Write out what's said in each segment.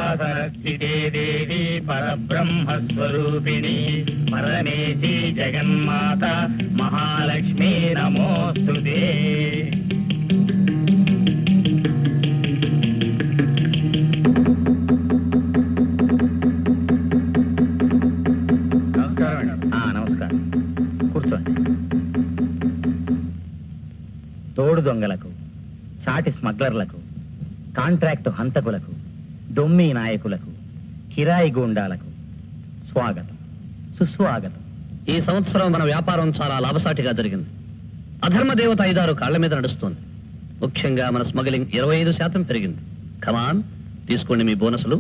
సింహాసనస్థితే దేవి పరబ్రహ్మస్వరూపిణి పరమేశి జగన్మాత మహాలక్ష్మీ నమోస్తుతే నమస్కారం నమస్కారం కూర్చోండి తోడు దొంగలకు సాటి స్మగ్లర్లకు కాంట్రాక్టు హంతకులకు దొమ్మి నాయకులకు కిరాయి గూండాలకు స్వాగతం సుస్వాగతం ఈ సంవత్సరం మన వ్యాపారం చాలా లాభసాటిగా జరిగింది అధర్మ దేవత ఐదారు కాళ్ల మీద నడుస్తోంది ముఖ్యంగా మన స్మగ్లింగ్ ఇరవై ఐదు శాతం పెరిగింది కమాన్ తీసుకోండి మీ బోనసులు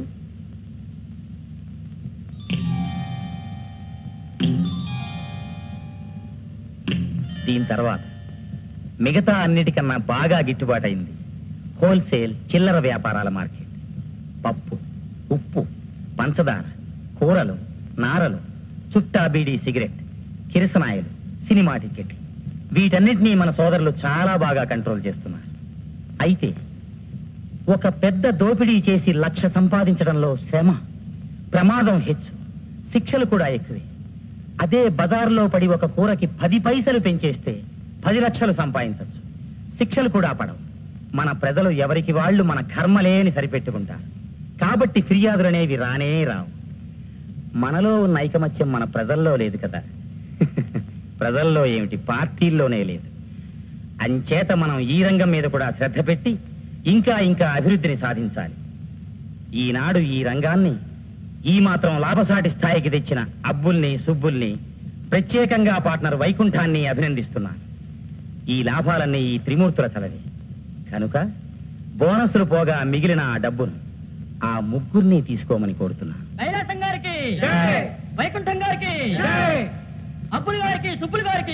దీని తర్వాత మిగతా అన్నిటికన్నా బాగా గిట్టుబాటైంది హోల్సేల్ చిల్లర వ్యాపారాల మార్కెట్ పప్పు ఉప్పు పంచదార కూరలు నారలు చుట్టా బీడీ సిగరెట్ కిరసనాయలు సినిమా టికెట్లు వీటన్నిటినీ మన సోదరులు చాలా బాగా కంట్రోల్ చేస్తున్నారు అయితే ఒక పెద్ద దోపిడీ చేసి లక్ష సంపాదించడంలో శ్రమ ప్రమాదం హెచ్చు శిక్షలు కూడా ఎక్కువే అదే బజార్లో పడి ఒక కూరకి పది పైసలు పెంచేస్తే పది లక్షలు సంపాదించవచ్చు శిక్షలు కూడా పడవు మన ప్రజలు ఎవరికి వాళ్ళు మన కర్మలేని సరిపెట్టుకుంటారు కాబట్టి ఫిర్యాదులనేవి రానే రావు మనలో ఉన్న ఐకమత్యం మన ప్రజల్లో లేదు కదా ప్రజల్లో ఏమిటి పార్టీల్లోనే లేదు అంచేత మనం ఈ రంగం మీద కూడా శ్రద్ధ పెట్టి ఇంకా ఇంకా అభివృద్ధిని సాధించాలి ఈనాడు ఈ రంగాన్ని ఈ మాత్రం లాభసాటి స్థాయికి తెచ్చిన అబ్బుల్ని సుబ్బుల్ని ప్రత్యేకంగా పార్ట్నర్ వైకుంఠాన్ని అభినందిస్తున్నాను ఈ లాభాలన్నీ ఈ త్రిమూర్తుల చలవి కనుక బోనసులు పోగా మిగిలిన ఆ డబ్బును ఆ ముగ్గురిని తీసుకోమని కోరుతున్నాను కైలాసం గారికి వైకుంఠం గారికి అప్పులు గారికి సుప్పులు గారికి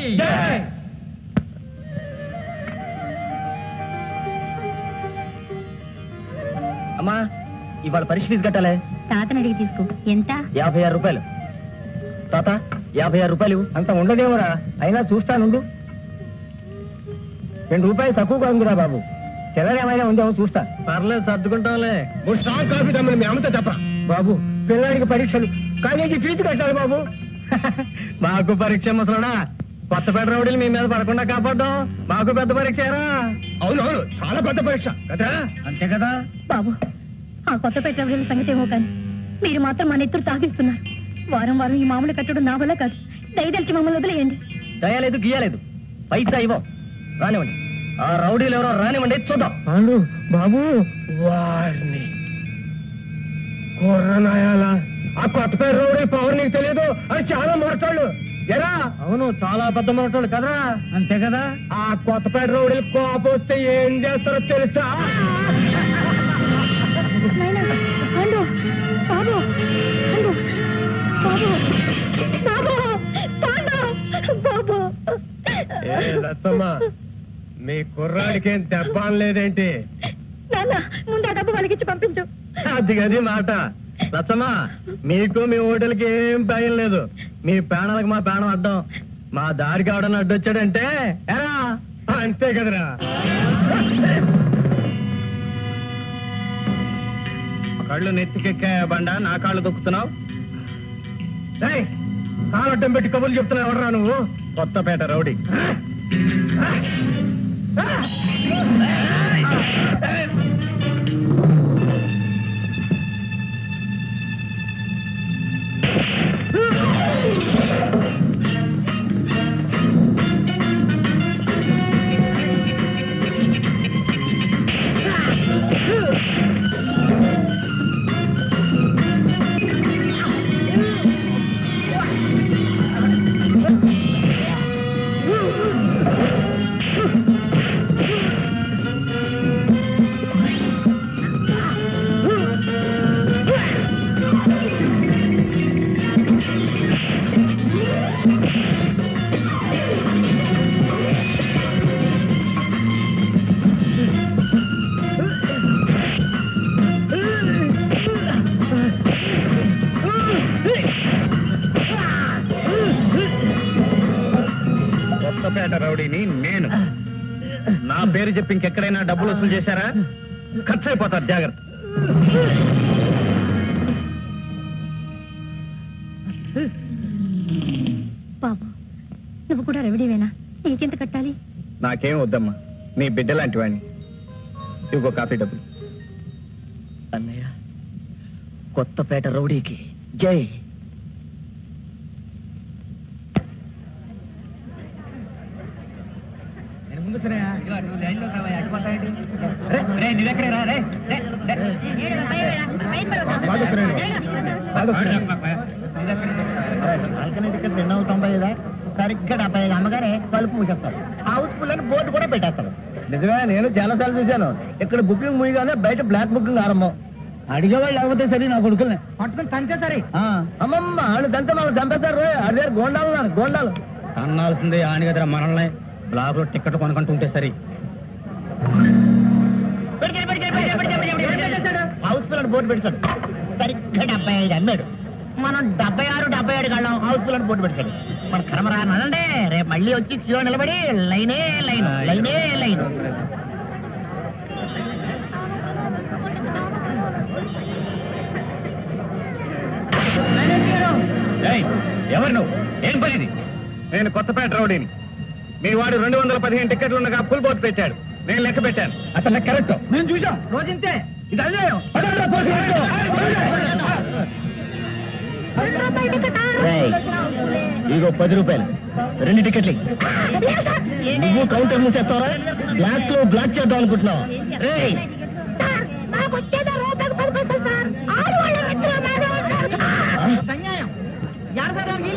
అమ్మా ఇవాళ పరీక్ష ఫీజు కట్టాలే తాతని అడిగి తీసుకో ఎంత యాభై ఆరు రూపాయలు తాత యాభై ఆరు రూపాయలు అంత ఉండదేమరా అయినా చూస్తానుండు రెండు రూపాయలు తక్కువగా ఉందిరా బాబు చిల్లర ఏమైనా ఉందేమో చూస్తా పర్లేదు సర్దుకుంటాంలే మూడు స్టార్ కాఫీ తమ్మని మీ అమ్మతో చెప్ప బాబు పిల్లాడికి పరీక్షలు కాలేజీ ఫీజు కట్టాలి బాబు మాకు పరీక్ష ముసలడా కొత్తపేట రౌడీలు మీ మీద పడకుండా కాపాడడం మాకు పెద్ద పరీక్ష అవునవును చాలా పెద్ద పరీక్ష కదా అంతే కదా బాబు ఆ కొత్త పెట్రోల్ సంగతి ఏమో కానీ మీరు మాత్రం మన ఎత్తురు తాగిస్తున్నారు వారం వారం ఈ మామూలు కట్టడం నా వల్ల కాదు దయదలిచి మమ్మల్ని వదిలేయండి దయలేదు గీయలేదు పైసా ఇవ్వం రానివ్వండి ఆ రౌడీలు ఎవరో రానివ్వండి చూద్దాం బాబు వారిని కుర్రనాయాల ఆ కొత్తపేట రౌడీ పవర్ నీకు తెలియదు అది చాలా మొరటాళ్ళు ఎరా అవును చాలా పెద్ద మొరటాళ్ళు కదరా అంతే కదా ఆ కొత్తపేట రౌడీలు కోపం వస్తే ఏం చేస్తారో తెలుసా నాయనా, పాండు, బాబు, పాండు, బాబు, బాబు, పాండు, బాబు. ఏ లచ్చమ్మ మీ కుర్రాడికేం దెబ్బ లేదేంటి నాన్న ముందు ఆ డబ్బు వాళ్ళకిచ్చి పంపించు అది గది మాట లచ్చమ్మా మీకు మీ హోటల్కి ఏం భయం లేదు మీ ప్రాణాలకు మా ప్రాణం అడ్డం మా దారి కావడం అడ్డొచ్చాడంటే ఎరా అంతే కదరా కళ్ళు నెత్తికెక్కాయ బండ నా కాళ్ళు దొక్కుతున్నావు కాలడ్డం పెట్టి కబుర్లు చెప్తున్నావు ఎవడరా నువ్వు కొత్తపేట రౌడీ కొత్తపేట రౌడీని నేను నా పేరు చెప్పి ఇంకెక్కడైనా డబ్బులు వసూలు చేశారా ఖర్చు అయిపోతారు జాగ్రత్త బాబు నువ్వు కూడా రెవడీవేనా నీకెంత కట్టాలి నాకేం వద్దమ్మా నీ బిడ్డ లాంటి వాడిని ఇదిగో కాఫీ డబ్బులు అన్నయ్య కొత్తపేట రౌడీకి జై రెండు వందల తొంభై ఐదా సరిగ్గా డెబ్బై ఐదు అమ్మగానే కలుపు మూసేస్తారు హౌస్ఫుల్ అని బోర్డు కూడా పెట్టేస్తారు నిజమే నేను చాలా సార్లు చూశాను ఇక్కడ బుకింగ్ ముగిగానే బయట బ్లాక్ బుకింగ్ ఆరంభం అడిగేవాళ్ళు లేకపోతే సరే నా కొడుకుల్ని పట్టుకుని తంతే సరే అమ్మమ్మ ఆడు తంతే మనం చంపేస్తారు అదే గోండాలు ఉన్నారు గోండాలు అన్నాల్సిందే ఆని కదా మనల్ని బ్లాక్ లో టికెట్ కొనుక్కుంటుంటే సరే హౌస్ఫుల్ అని బోర్డు పెట్టాడు సరిగ్గా డెబ్బై ఐదు అమ్మాడు మనం డెబ్బై ఆరు డెబ్బై ఏడు కళ్ళం హౌస్ఫుల్ అని బోర్డు పెట్టాడు మన కర్మరా అనండి రేపు మళ్ళీ వచ్చి క్యూ నిలబడి లైనే లైన్ లైనే లైన్ ఎవరు నువ్వు ఏం పనిది నేను కొత్తపేట రౌడీని మీ వాడు రెండు వందల పదిహేను టికెట్లు ఉండగా ఫుల్ బోర్డు పెట్టాడు నేను లెక్క పెట్టాను అతను కరెక్ట్ మేము చూసాం రోజంతే ఇది అన్యాయం ఇగో పది రూపాయలు రెండు టికెట్లు నువ్వు కౌంటర్ మూసేస్తావరా బ్లాక్ లో బ్లాక్ చేద్దాం అనుకుంటున్నావు రేయ్ అన్యాయం ఏడసారి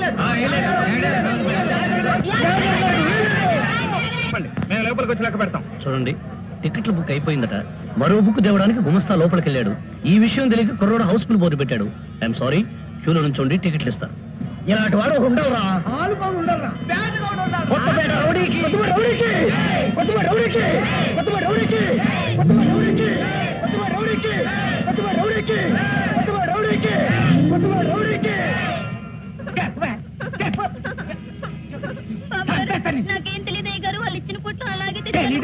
చెప్పండి మేము లోపలికి వచ్చి లెక్క పెడతాం చూడండి టికెట్లు బుక్ అయిపోయిందట మరో బుక్ తేవడానికి గుమస్తా లోపలికి వెళ్ళాడు ఈ విషయం తెలియక కుర్రోడు హౌస్ఫుల్ బోర్డు పెట్టాడు ఐఎమ్ సారీ క్యూలో నుంచోండి టికెట్లు ఇస్తా ఇలాంటి వాడు ఉండవురా ఆలు పౌలు ఉండరా బ్యాడ్ పౌలు ఉండరా కొత్తపేట రౌడీకి కొత్తపేట రౌడీకి కొత్తపేట రౌడీకి కొత్తపేట రౌడీకి కొత్తపేట రౌడీకి కొత్తపేట రౌడీకి కొత్తపేట రౌడీకి కొత్తపేట రౌడీకి కొత్తపేట రౌడీకి నాకేం తెలియదు గారు వాళ్ళు ఇచ్చిన పుట్లు అలాగే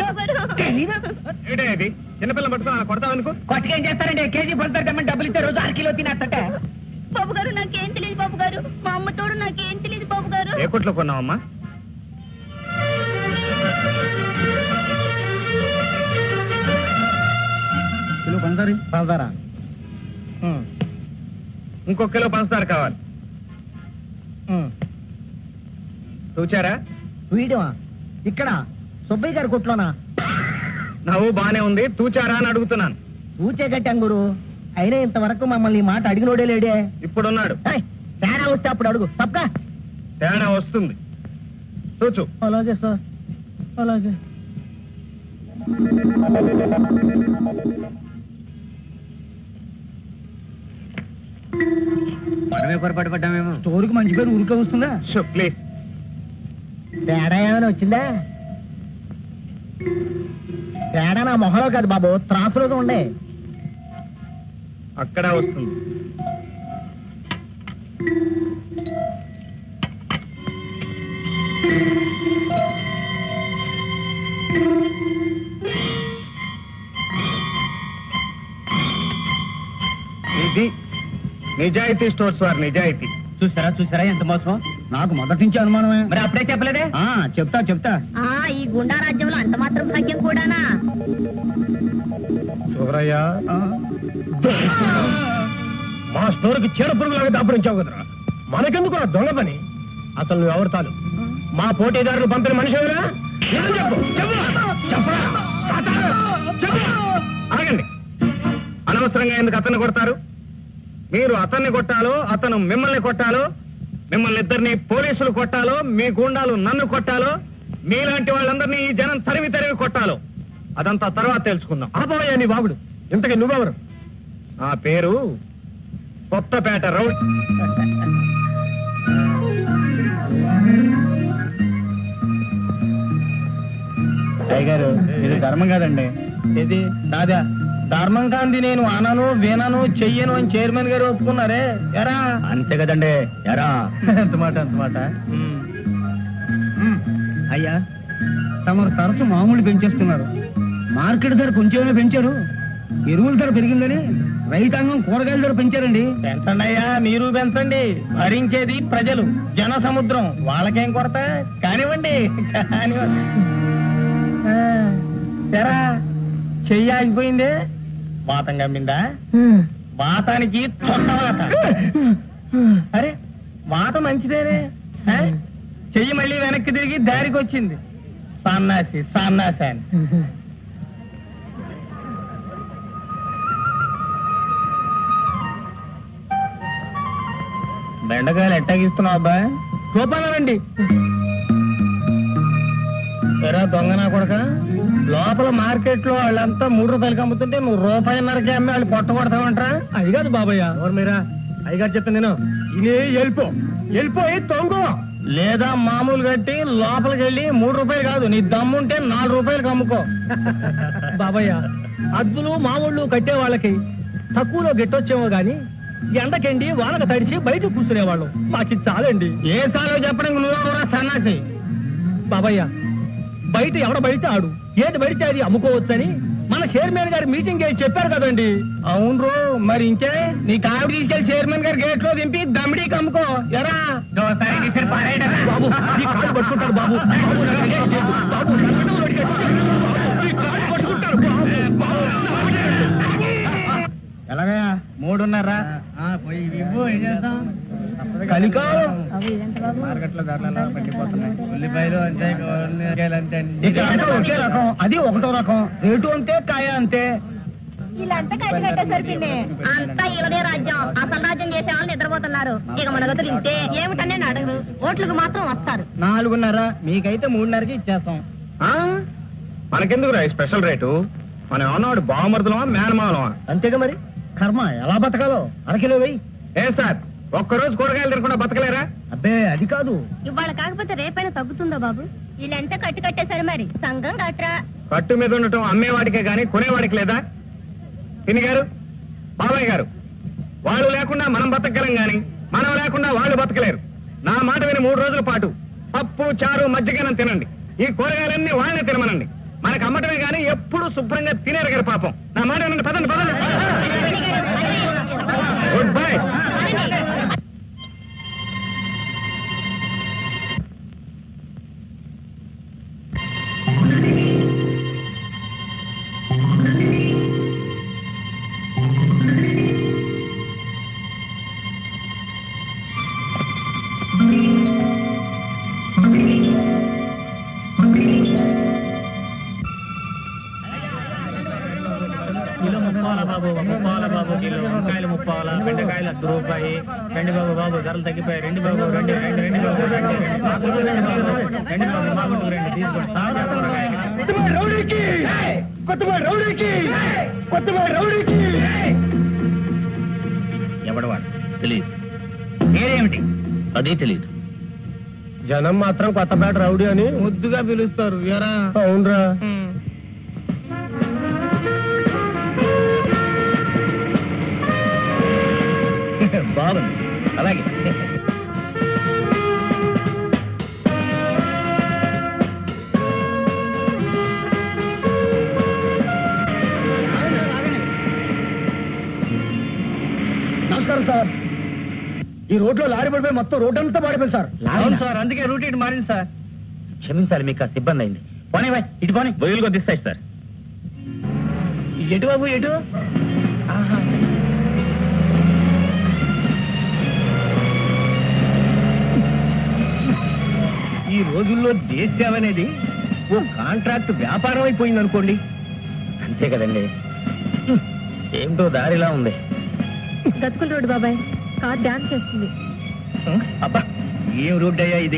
ఏంటే ఇది చిన్నపిల్ల పట్టుకుని కొడతావు అనుకో కొట్టకేం చేస్తారండి కేజీ పంచదార తెమ్మని డబ్బులు ఇస్తే రోజు అర కిలో తినేస్తంటే బాబు గారు నాకేం తెలియదు బాబు గారు మా అమ్మ తోడు నాకేం తెలియదు బాబు గారు ఏ కొట్లో కొన్నావమ్మా కిలో పంచదార పంచదార ఇంకో కిలో పంచదార కావాలి చూచారా వీడమా ఇక్కడ సుబ్బయ్య గారి కొట్లోనా నవ్వు బానే ఉంది తూచారా అని అడుగుతున్నాను ఊచే కట్టాం గురు అయినా ఇంతవరకు మమ్మల్ని ఈ మాట అడిగినోడే లేడే ఇప్పుడున్నాడు ఏయ్, తేడా వస్తే అప్పుడు అడుగు తప్పక తేడా వస్తుంది చూచు అలాగే సార్ అలాగే మనమే పొరపాటు పడ్డామేమో స్టోర్కి మంచి పేరు ఊరికే వస్తుందా షో ప్లీజ్ తేడా ఏమైనా వచ్చిందా తేడా నా మొహంలో కాదు బాబు త్రాసులో ఉండే అక్కడ వస్తుంది ఇది నిజాయితీ స్టోర్స్ వారి నిజాయితీ చూసారా చూసారా ఎంత మోసం నాకు మొదటి నుంచి అనుమానమే మరి అప్పుడే చెప్పలేదే చెప్తా చెప్తా ఆ ఈ గుండా రాజ్యంలో అంత మాత్రం భాగ్యం కూడానా శుభ్రయ్య మా స్టోర్ కి చీడ పురుగులాగా దాపురించావు కదరా మనకెందుకు నా దొంగ పని అసలు నువ్వు ఎవరు తాలు మా పోటీదారులు పంపిన మనిషి ఎవరా? నిజం చెప్పు చెప్పు చెప్పరా తాతారు, చెప్పు. ఆగండి అనవసరంగా ఎందుకు అతన్ని కొడతారు మీరు అతన్ని కొట్టాలో అతను మిమ్మల్ని కొట్టాలో మిమ్మల్ని ఇద్దరిని పోలీసులు కొట్టాలో మీ గుండాలు నన్ను కొట్టాలో మీలాంటి వాళ్ళందరినీ ఈ జనం తరిమి తరిమి కొట్టాలో అదంతా తర్వాత తెలుసుకుందాం ఆపోయా నీ బాబుడు ఇంతకీ నువ్వెవరు ఆ పేరు కొత్తపేట రౌడ్ గారు ఇది ధర్మం కాదండి ఇది దాదా ధర్మం కాంతి నేను అనను వినను చెయ్యను అని చైర్మన్ గారు ఒప్పుకున్నారే ఎరా అంతే కదండి ఎరా ఎంత మాట ఎంత మాట అయ్యా తమరు తరచు మామూలు పెంచేస్తున్నారు మార్కెట్ ధర కొంచెమే పెంచారు ఎరువుల ధర పెరిగిందని రైతాంగం కూరగాయల ధర పెంచారండి పెంచండి అయ్యా మీరు పెంచండి భరించేది ప్రజలు జన సముద్రం వాళ్ళకేం కొరత కానివ్వండి కానివ్వండి ఆ, తెరా చెయ్యి ఆగిపోయిందే వాతం కమ్మిందా వాతానికి తొట్ట వాత అరే వాత మంచిదేనే ఆ? చెయ్యి మళ్ళీ వెనక్కి తిరిగి దారికి వచ్చింది సన్నాసి సన్నాసి అని బెండకాయలు ఎట్టాగిస్తున్నావు అబ్బా రూపాయలండి ఎరా దొంగనా కొడక లోపల మార్కెట్ లో వాళ్ళంతా మూడు రూపాయలకి అమ్ముతుంటే నువ్వు రూపాయిన్నరకి అమ్మి వాళ్ళు పొట్ట కొడతావంటరా అది కాదు బాబయ్య ఎవరు మీరా అయ్యగారు చెప్పింది నేను ఇనే వెళ్ళిపో వెళ్ళిపోయి తొంగు లేదా మామూలు కట్టి లోపలికి వెళ్ళి మూడు రూపాయలు కాదు నీ దమ్ముంటే నాలుగు రూపాయలకి అమ్ముకో బాబయ్య అద్దులు మామూళ్ళు కట్టే వాళ్ళకి తక్కువలో గెట్టొచ్చేమో గాని ఎండకెండి వానకు తడిచి బయట కూర్చునేవాళ్ళం మాకు చాలండి ఏ సాలో చెప్పడానికి నువ్వు కూడా సన్నాసి బాబయ్య బయట ఎవడ బయట ఆడు ఏది పడితే అది అమ్ముకోవచ్చని మన చైర్మన్ గారు మీటింగ్ చేసి చెప్పారు కదండి అవును రో, మరి ఇంకే నీ కావిడ తీసుకెళ్లి చైర్మన్ గారు గేట్ లో దింపి దమ్మిడీకి అమ్ముకో ఎరా బాబు ఈ కాళ్ళు పట్టుకుంటారు బాబు బాబు నాకు అన్యాయం చేయొద్దు. బాబు నన్ను అడిగేసి. బాబు, ఈ కాళ్ళు పట్టుకుంటారు బాబు. బాబు, ఎలాగయా మూడున్నారా పోయి ఇవ్వు ఏం చేద్దాం కలికాలం మార్కెట్ లో ధరలు పడిపోతున్నాయి ఉల్లిపాయలు అంతే కూరగాయలు అంతే ఒకే రకం అది ఒకటో రకం రేటు అంతే కాయ అంతే వీళ్ళంతా కట్టి కట్టేసరి పిన్ని అంతా ఇలానే రాజ్యం అసలు రాజ్యం చేసే వాళ్ళు నిద్రపోతున్నారు ఇక మన గతులు ఇంతే ఏమిటనే అడగరు ఓట్లకు మాత్రం వస్తారు నాలుగున్నర మీకైతే మూడున్నరకి ఇచ్చేస్తాం మనకెందుకు రా స్పెషల్ రేటు మన ఏమన్నాడు బావమరుదులమా మేనమాలమా అంతేగా మరి కర్మ ఎలా బతకాలో అరకిలో వెయ్యి ఏ సార్ ఒక్కరోజు కూరగాయలు తినకుండా బతకలేరా అబ్బే అది కాదు ఇవాళ కాకపోతే రేపైనా తగ్గుతుందా బాబు వీళ్ళంతా కట్టి కట్టేసరి మరి సంఘం కట్రా కట్టు మీద ఉండటం అమ్మేవాడికే గాని కొనేవాడికి లేదా పిన్ని గారు బాబాయ్ గారు వాళ్ళు లేకుండా మనం బతకగలం గాని మనం లేకుండా వాళ్ళు బతకలేరు నా మాట విని మూడు రోజుల పాటు పప్పు చారు మజ్జిగనం తినండి ఈ కూరగాయలన్నీ వాళ్ళనే తినమనండి మనకు అమ్మటమే గాని ఎప్పుడు శుభ్రంగా తినేరగారు పాపం నా మాట వినండి పదండి పదండి గుడ్ బై కిలో ముప్పాల బాబు ముప్పాల బాబు కిలో వంకాయలు ముప్పాల బెండకాయలు అర్ధ రూపాయి రెండు బాబు బాబు ధరలు తగ్గిపోయాయి రెండు బాబు రెండు రెండు రెండు బాబు రెండు మా గుంటూరు రెండు బాబు రెండు బాబు మా గుంటూరు రెండు తీసుకోండి తాజా కూరగాయలు ఎవడవాడు తెలియదు పేరేమిటి అది తెలియదు జనం మాత్రం కొత్తపేట రౌడీ అని ముద్దుగా పిలుస్తారు ఎరా అవునరా బాగుంది అలాగే నమస్కారం సార్ ఈ రోడ్లో లారీ పడిపోయి మొత్తం రోడ్ అంతా పడిపోయింది సార్ అవును సార్ అందుకే రూట్ ఇటు మారింది సార్ క్షమించాలి మీకు కాస్త ఇబ్బంది అయింది పోనీ బాయ్ ఇటు పోనీ బొయ్యలు కొద్దిస్తాయి సార్ ఎటు బాబు ఎటు ఈ రోజుల్లో దేశం అనేది ఓ కాంట్రాక్ట్ వ్యాపారం అయిపోయింది అనుకోండి అంతే కదండి హ్మ్. ఏమిటో దారిలా ఉంది గతుకుల రోడ్డు బాబాయ్ కార్ డాన్స్ చేస్తుంది అబ్బా ఏం రోడ్ అయ్యా ఇది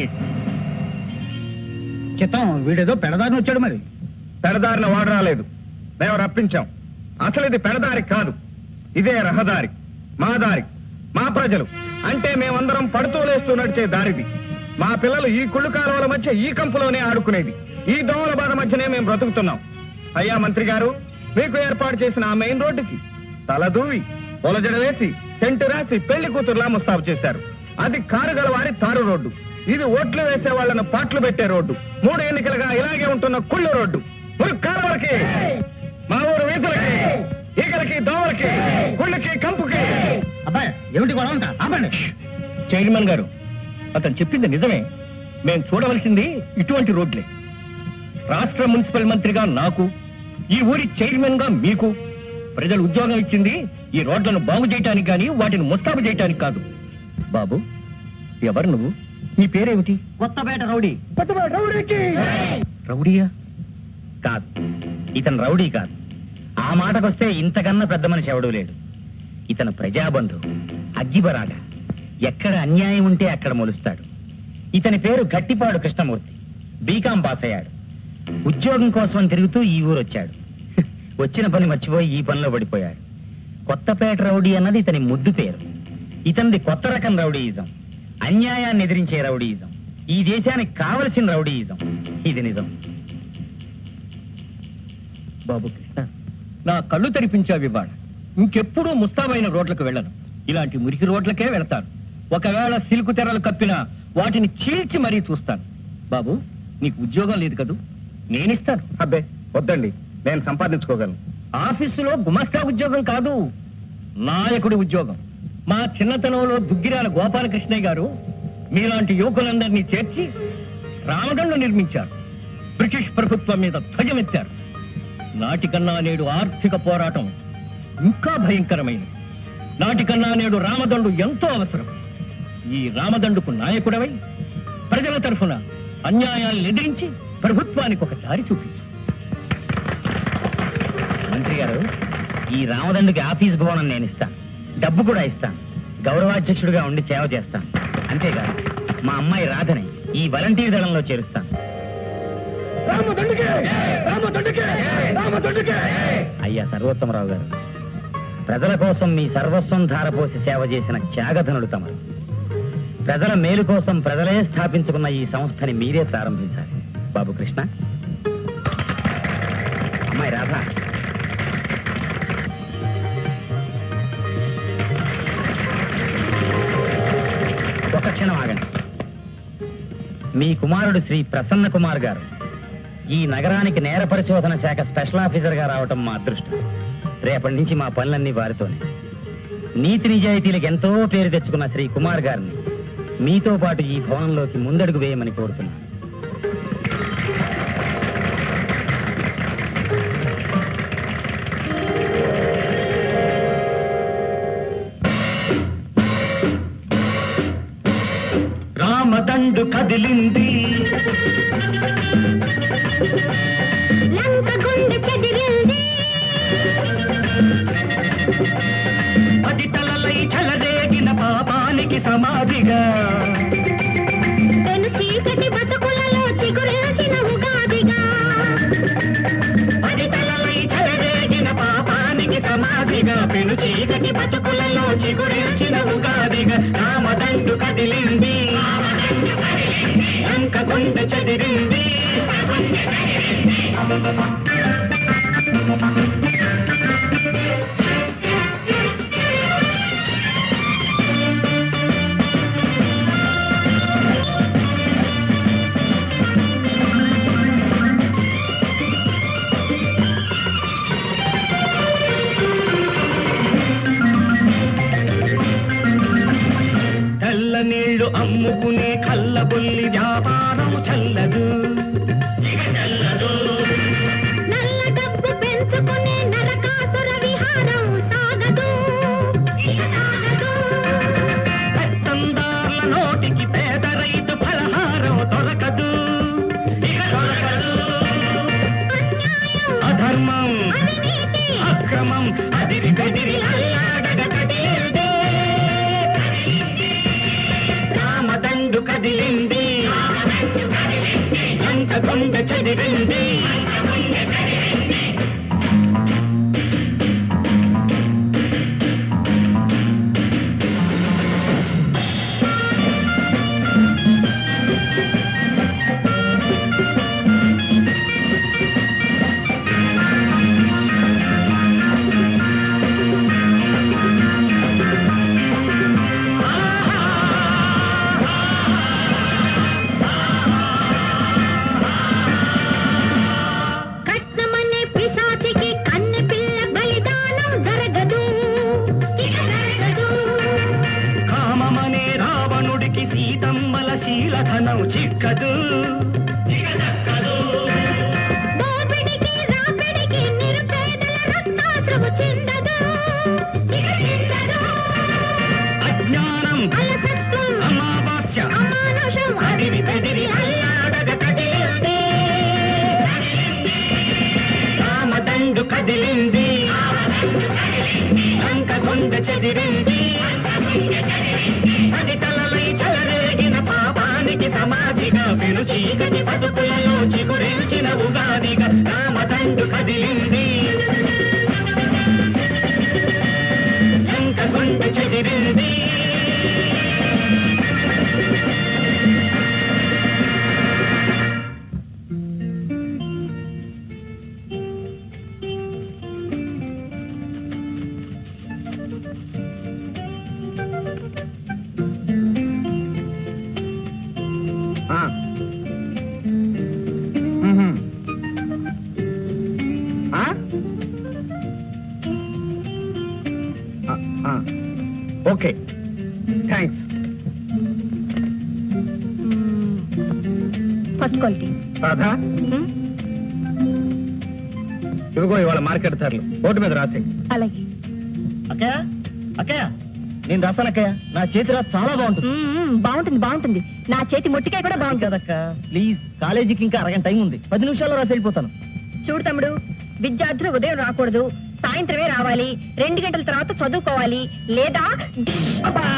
చిత్తం వీడేదో పెడదారిని వచ్చాడు మరి పెడదారిన వాడు రాలేదు మేము రప్పించాం అసలు ఇది పెడదారి కాదు ఇదే రహదారి మా దారి మా ప్రజలు అంటే మేమందరం పడుతూ లేస్తూ నడిచే దారిది మా పిల్లలు ఈ కుళ్ళు కాలువల మధ్య ఈ కంపులోనే ఆడుకునేది ఈ దోమల బాధ మధ్యనే మేము బ్రతుకుతున్నాం అయ్యా మంత్రి గారు మీకు ఏర్పాటు చేసిన ఆ మెయిన్ రోడ్డుకి తలదూవి పొలజడ వేసి సెంటు రాసి పెళ్లి కూతురులా ముస్తాబు చేశారు అది కారు గల వారి తారు రోడ్డు ఇది ఓట్లు వేసే వాళ్ళను పాటలు పెట్టే రోడ్డు మూడు ఎన్నికలుగా ఇలాగే ఉంటున్న కుళ్ళు రోడ్డు మురు కాలువలకి మా ఊరు వీధులకి ఈగలకి దోమలకి కుళ్ళకి ఏమిటి గొడవ అంతా ఆపండి చైర్మన్ గారు అతను చెప్పింది నిజమే మేము చూడవలసింది ఇటువంటి రోడ్లే రాష్ట్ర మున్సిపల్ మంత్రిగా నాకు ఈ ఊరి చైర్మన్ గా మీకు ప్రజలు ఉద్యోగం ఇచ్చింది ఈ రోడ్లను బాగు చేయటానికి కానీ వాటిని ముస్తాబు చేయటానికి కాదు బాబు ఎవరు నువ్వు నీ పేరేమిటి కొత్తపేట రౌడీ రౌడియా కాదు ఇతను రౌడీ కాదు ఆ మాటకొస్తే ఇంతకన్నా పెద్ద మనిషి ఎవడూ లేడు ఇతను ప్రజాబంధు అగ్గిబరాట ఎక్కడ అన్యాయం ఉంటే అక్కడ మొలుస్తాడు ఇతని పేరు గట్టిపాడు కృష్ణమూర్తి బీకాం పాస్ అయ్యాడు ఉద్యోగం కోసం తిరుగుతూ ఈ ఊరు వచ్చాడు వచ్చిన పని మర్చిపోయి ఈ పనిలో పడిపోయాడు కొత్తపేట రౌడీ అన్నది ఇతని ముద్దు పేరు ఇతనిది కొత్త రకం రౌడీయిజం అన్యాయాన్ని ఎదిరించే రౌడీయిజం ఈ దేశానికి కావలసిన రౌడీయిజం ఇది నిజం బాబు కృష్ణ నా కళ్ళు తెరిపించావు ఇవాళ ఇంకెప్పుడూ ముస్తాబైన రోడ్లకు వెళ్ళను ఇలాంటి మురికి రోడ్లకే వెళతాను ఒకవేళ సిల్కు తెరలు కప్పినా వాటిని చీల్చి మరీ చూస్తాను బాబు నీకు ఉద్యోగం లేదు కదూ నేనిస్తాను అబ్బే వద్దండి నేను సంపాదించుకోగలను ఆఫీసులో గుమస్తా ఉద్యోగం కాదు నాయకుడి ఉద్యోగం మా చిన్నతనంలో దుగ్గిరాల గోపాలకృష్ణయ్య గారు మీలాంటి యువకులందరినీ చేర్చి రామదండు నిర్మించారు బ్రిటిష్ ప్రభుత్వం మీద ధ్వజమెత్తారు నాటికన్నా నేడు ఆర్థిక పోరాటం ఇంకా భయంకరమైనది నాటికన్నా నేడు రామదండు ఎంతో అవసరం ఈ రామదండుకు నాయకుడవై ప్రజల తరఫున అన్యాయాలను ఎదిరించి ప్రభుత్వానికి ఒక దారి చూపించు మంత్రి గారు ఈ రామదండుకి ఆఫీస్ భవనం నేను ఇస్తాను డబ్బు కూడా ఇస్తాను గౌరవాధ్యక్షుడిగా ఉండి సేవ చేస్తాను అంతేకాదు మా అమ్మాయి రాధని ఈ వాలంటీర్ దళంలో చేరుస్తాను అయ్యా సర్వోత్తమరావు గారు ప్రజల కోసం మీ సర్వస్వం ధారపోసి సేవ చేసిన త్యాగధనుడు తమరు ప్రజల మేలు కోసం ప్రజలే స్థాపించుకున్న ఈ సంస్థని మీరే ప్రారంభించాలి బాబు కృష్ణ అమ్మాయి రాధా ఒక క్షణం ఆగండి మీ కుమారుడు శ్రీ ప్రసన్న కుమార్ గారు ఈ నగరానికి నేర పరిశోధన శాఖ స్పెషల్ ఆఫీసర్ గా రావటం మా అదృష్టం రేపటి నుంచి మా పనులన్నీ వారితోనే నీతి నిజాయితీలకు ఎంతో పేరు తెచ్చుకున్న శ్రీ కుమార్ గారిని మీతో పాటు ఈ భవనంలోకి ముందడుగు వేయమని కోరుతున్నాను రామదండు కదిలింది లంక గుండె చెదిరింది పది తలలై చలరేగిన పాపానికి సమాధిగా పెను చీకటి బతుకులలో చిగురించిన ఉగాదిగా పది తలలై చలరేగిన పాపానికి సమాధిగా పెను చీకటి బతుకులలో చిగురించిన ఉగాదిగా రామదండు కదిలింది లంక కొండ చదిరింది తెల్ల నీళ్లు అమ్ముకునే కళ్ళబొల్లి వ్యాపారం చల్లదు ఇక చల్లదు నల్ల డబ్బు పెంచుకునే నరకాసుర విహారం సాగదు ఇక సాగదు పెత్తందార్ల నోటికి పేద రైతు ఫలహారం దొరకదు ఇక దొరకదు అధర్మం అక్రమం అదిరి బెదిరి అల్లాడగ కదిలింది రామదండు కదిలింది అంత కొండ చదివింది సీతమ్మల శీలధనం చిక్కదు దోపిడికి రాపిడికి నిరుపేదల రక్తాశ్రము చెందదు ఇక చెందదు అజ్ఞానం అలసత్వం అమావాస్య అమానుషం అదిరి బెదిరి అల్లాడగ కదిలింది రామదండు కదిలింది లంక గుండె చెదిరింది సరితలలై చలరేగిన పాపానికి సమాధిగా పెను చీకటి బతుకులలో చిగురించిన ఉగాదిగా రామదండు కదిలింది లంక గుండె చెదిరింది ఆ. మ్మ్హ్మ్. ఆ? ఆ, ఆ. Okay thanks first quality Radha ఇదిగో ఇవాళ మార్కెట్ ధరలు బోర్డు మీద రాసి అలాగే అక్కయ్య అక్కయ్య నేను రాస్తాను అక్కయ్య నా చేతి రాత చాలా బాగుంటుంది మ్మ్, బాగుంటుంది బాగుంటుంది నా చేతి మొట్టికాయ కూడా బాగుంటుంది కదక్క ప్లీజ్ కాలేజీకి ఇంకా అరగంట టైం ఉంది పది నిమిషాల్లో రాసి వెళ్ళిపోతాను చూడు తమ్ముడు విద్యార్థులు ఉదయం రాకూడదు సాయంత్రమే రావాలి రెండు గంటల తర్వాత చదువుకోవాలి లేదా అబ్బా!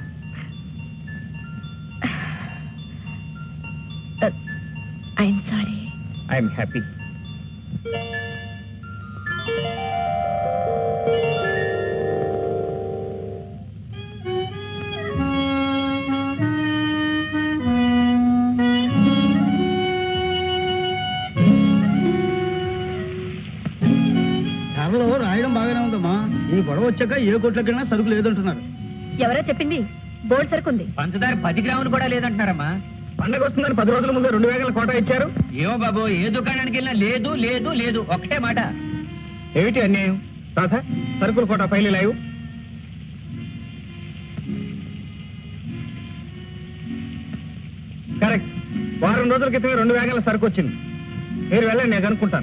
ఐఎమ్ సారీ ఐఎమ్ హ్యాపీ ధరలో రాయడం బాగానే ఉందమ్మా ఈ గొడవ వచ్చాక ఏ కొట్లకైనా సరుకు లేదంటున్నారు ఎవరో చెప్పింది బోర్డు సరుకుంది పంచదార పది గ్రాములు కూడా లేదంటున్నారమ్మా పండగ వస్తుందని పది రోజుల ముందే రెండు వేగల కోట ఇచ్చారు ఏమో బాబు ఏ దుకాణానికి వెళ్ళినా లేదు లేదు లేదు ఒకటే మాట ఏమిటి అన్యాయం రాధ సరుకుల కోట ఫైల్ లేవు కరెక్ట్ వారం రోజుల క్రితమే రెండు వేగల సరుకు వచ్చింది మీరు వెళ్ళండి నేను అనుకుంటాను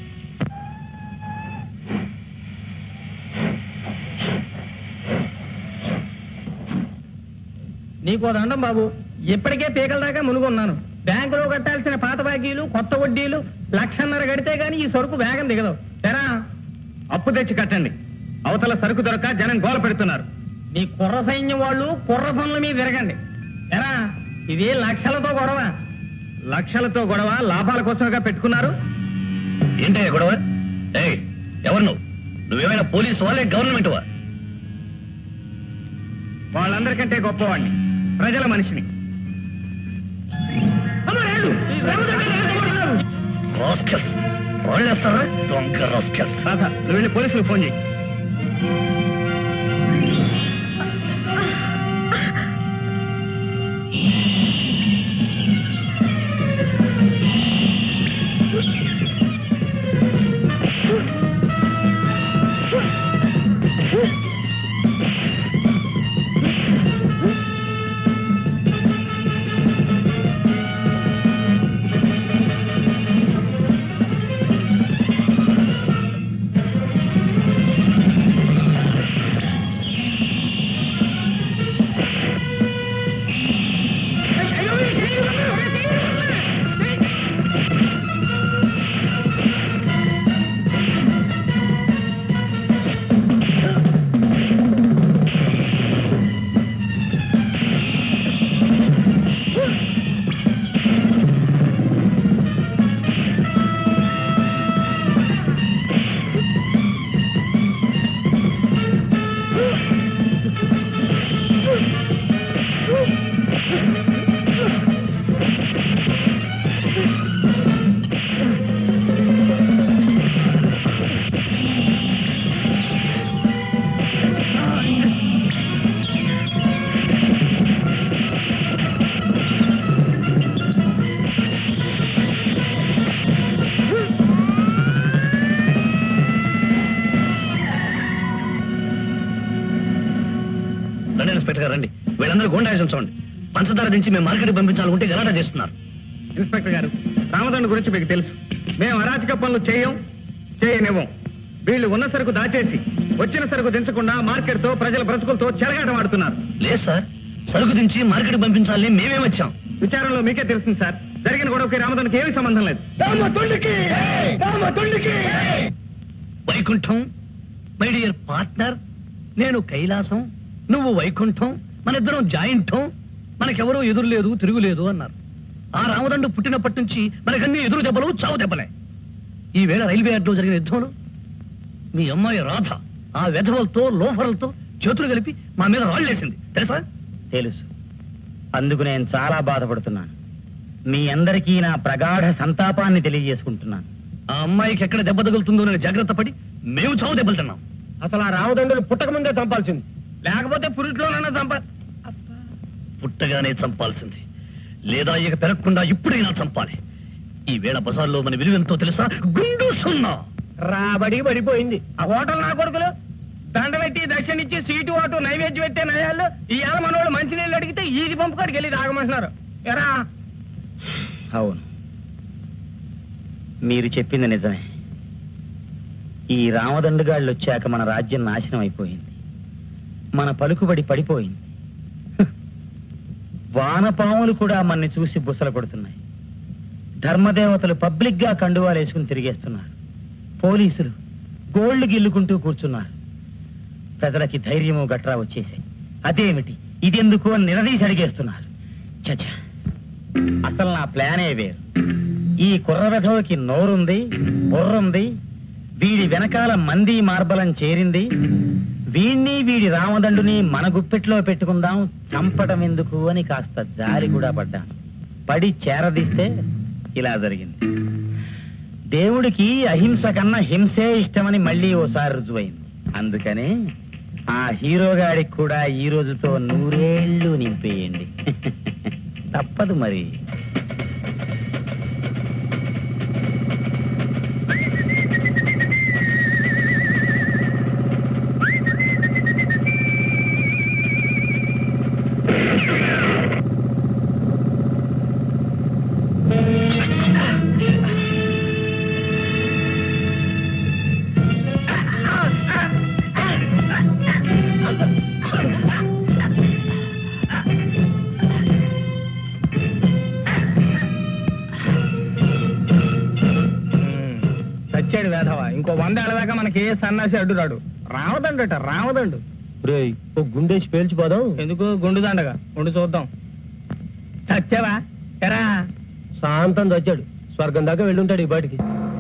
నీకో దండం బాబు ఇప్పటికే పీకల దాకా మునుగున్నాను బ్యాంకులో కట్టాల్సిన పాత బాకీలు కొత్త వడ్డీలు లక్షన్నర కడితే గాని ఈ సరుకు వేగం దిగదు తెరా అప్పు తెచ్చి కట్టండి అవతల సరుకు దొరక జనం గోల పెడుతున్నారు నీ కుర్ర సైన్యం వాళ్ళు కుర్ర పనుల మీద తిరగండి ఎరా ఇది లక్షలతో గొడవ లక్షలతో గొడవ లాభాల కోసంగా పెట్టుకున్నారు ఏంటయ్యా గొడవ ఏయ్ ఎవరు నువ్వు నువ్వేమైనా పోలీసు వాళ్ళే గవర్నమెంట్ వా వాళ్ళందరికంటే గొప్పవాడిని ప్రజల మనిషిని రాస్కెల్స్ వాళ్ళేస్తారా దొంగ రాస్కెల్స్ రాధ నువ్వు వెళ్ళి పోలీసులకు ఫోన్ చేయి రండి ఇన్స్పెక్టర్ గారు రండి వీళ్ళందరూ గుండాయిసం చూడండి పంచదార నుంచి మేము మార్కెట్ పంపించాలనుకుంటే గలాటా చేస్తున్నారు ఇన్స్పెక్టర్ గారు రామదండు గురించి మీకు తెలుసు మేము అరాచక పనులు చేయం చేయనివ్వం వీళ్ళు ఉన్న సరుకు దాచేసి వచ్చిన సరుకు దించకుండా మార్కెట్ తో ప్రజల బ్రతుకులతో చెలగాటం ఆడుతున్నారు లేదు సార్ సరుకు దించి మార్కెట్ పంపించాలని మేమే వచ్చాం విచారంలో మీకే తెలుస్తుంది సార్ జరిగిన గొడవకి రామదానికి ఏమీ సంబంధం లేదు వైకుంఠం మై డియర్ పార్ట్నర్ నేను కైలాసం నువ్వు వైకుంఠం మన ఇద్దరం జాయింఠం మనకెవరూ ఎదురు లేదు తిరుగులేదు అన్నారు ఆ రామదండు పుట్టినప్పటి నుంచి మనకన్నీ ఎదురు దెబ్బలు చావు దెబ్బలే ఈ వేళ రైల్వే యార్డ్లో జరిగిన యుద్ధంలో మీ అమ్మాయి రాధ ఆ వెధవలతో లోఫర్లతో చేతులు కలిపి మా మీద రాళ్ళేసింది తెలుసా తెలుసు అందుకు నేను చాలా బాధపడుతున్నాను మీ అందరికీ నా ప్రగాఢ సంతాపాన్ని తెలియజేసుకుంటున్నాను ఆ అమ్మాయికి ఎక్కడ దెబ్బ తగులుతుందో నేను జాగ్రత్త పడి మేము చావు దెబ్బలు తిన్నాం అసలు ఆ రామదండులు పుట్టక ముందే చంపాల్సింది లేకపోతే పురిట్లోనన్నా చంప పుట్టగానే చంపాల్సింది లేదా ఇక పెరగకుండా ఇప్పుడైనా చంపాలి ఈ వేళ బజార్లో మన విలువెంతో తెలుసా గుండు సున్నా రాబడి పడిపోయింది ఆ హోటల్ నా కొడుకులు దండ పెట్టి దక్షిణ ఇచ్చి సీటు ఆటు నైవేద్యం పెట్టే నయాళ్ళు ఇవాళ మనోళ్ళు మంచినీళ్ళు అడిగితే ఈది పంపు కాడికి వెళ్ళి తాగమంటున్నారు ఎరా అవును మీరు చెప్పింది నిజమే ఈ రామదండుగాళ్ళు వచ్చాక మన రాజ్యం నాశనం అయిపోయింది మన పలుకుబడి పడిపోయింది హ్. వానపాములు కూడా మన్ని చూసి బుసలు కొడుతున్నాయి ధర్మదేవతలు పబ్లిక్ గా కండువాలు వేసుకుని తిరిగేస్తున్నారు పోలీసులు గోళ్లు గిల్లుకుంటూ కూర్చున్నారు ప్రజలకి ధైర్యము గట్రా వచ్చేసాయి అదేమిటి ఇదెందుకు అని నిలదీసి అడిగేస్తున్నారు చచ్చా అసలు నా ప్లానే వేరు ఈ కుర్రరథోకి నోరుంది బుర్రుంది వీడి వెనకాల మంది మార్బలం చేరింది వీణ్ణి వీడి రామదండుని మన గుప్పెట్లో పెట్టుకుందాం చంపటం ఎందుకు అని కాస్త జారి కూడా పడ్డాను పడి చేరదీస్తే ఇలా జరిగింది దేవుడికి అహింస కన్నా హింసే ఇష్టమని మళ్ళీ ఓసారి రుజువైంది అందుకనే ఆ హీరో గాడికి కూడా ఈ రోజుతో నూరేళ్లు నింపేయండి తప్పదు మరి చచ్చాడు వేధవ ఇంకో వంద ఏళ్ళ దాకా మనకి ఏ సన్నాసి అడ్డు రాడు రామదండు అట రామదండు ఓ గుండేసి పేల్చిపోదాం ఎందుకు గుండు దండగా ఉండి చూద్దాం చచ్చావా ఎరా శాంతం వచ్చాడు స్వర్గం దాకా వెళ్ళుంటాడు ఈ బాటికి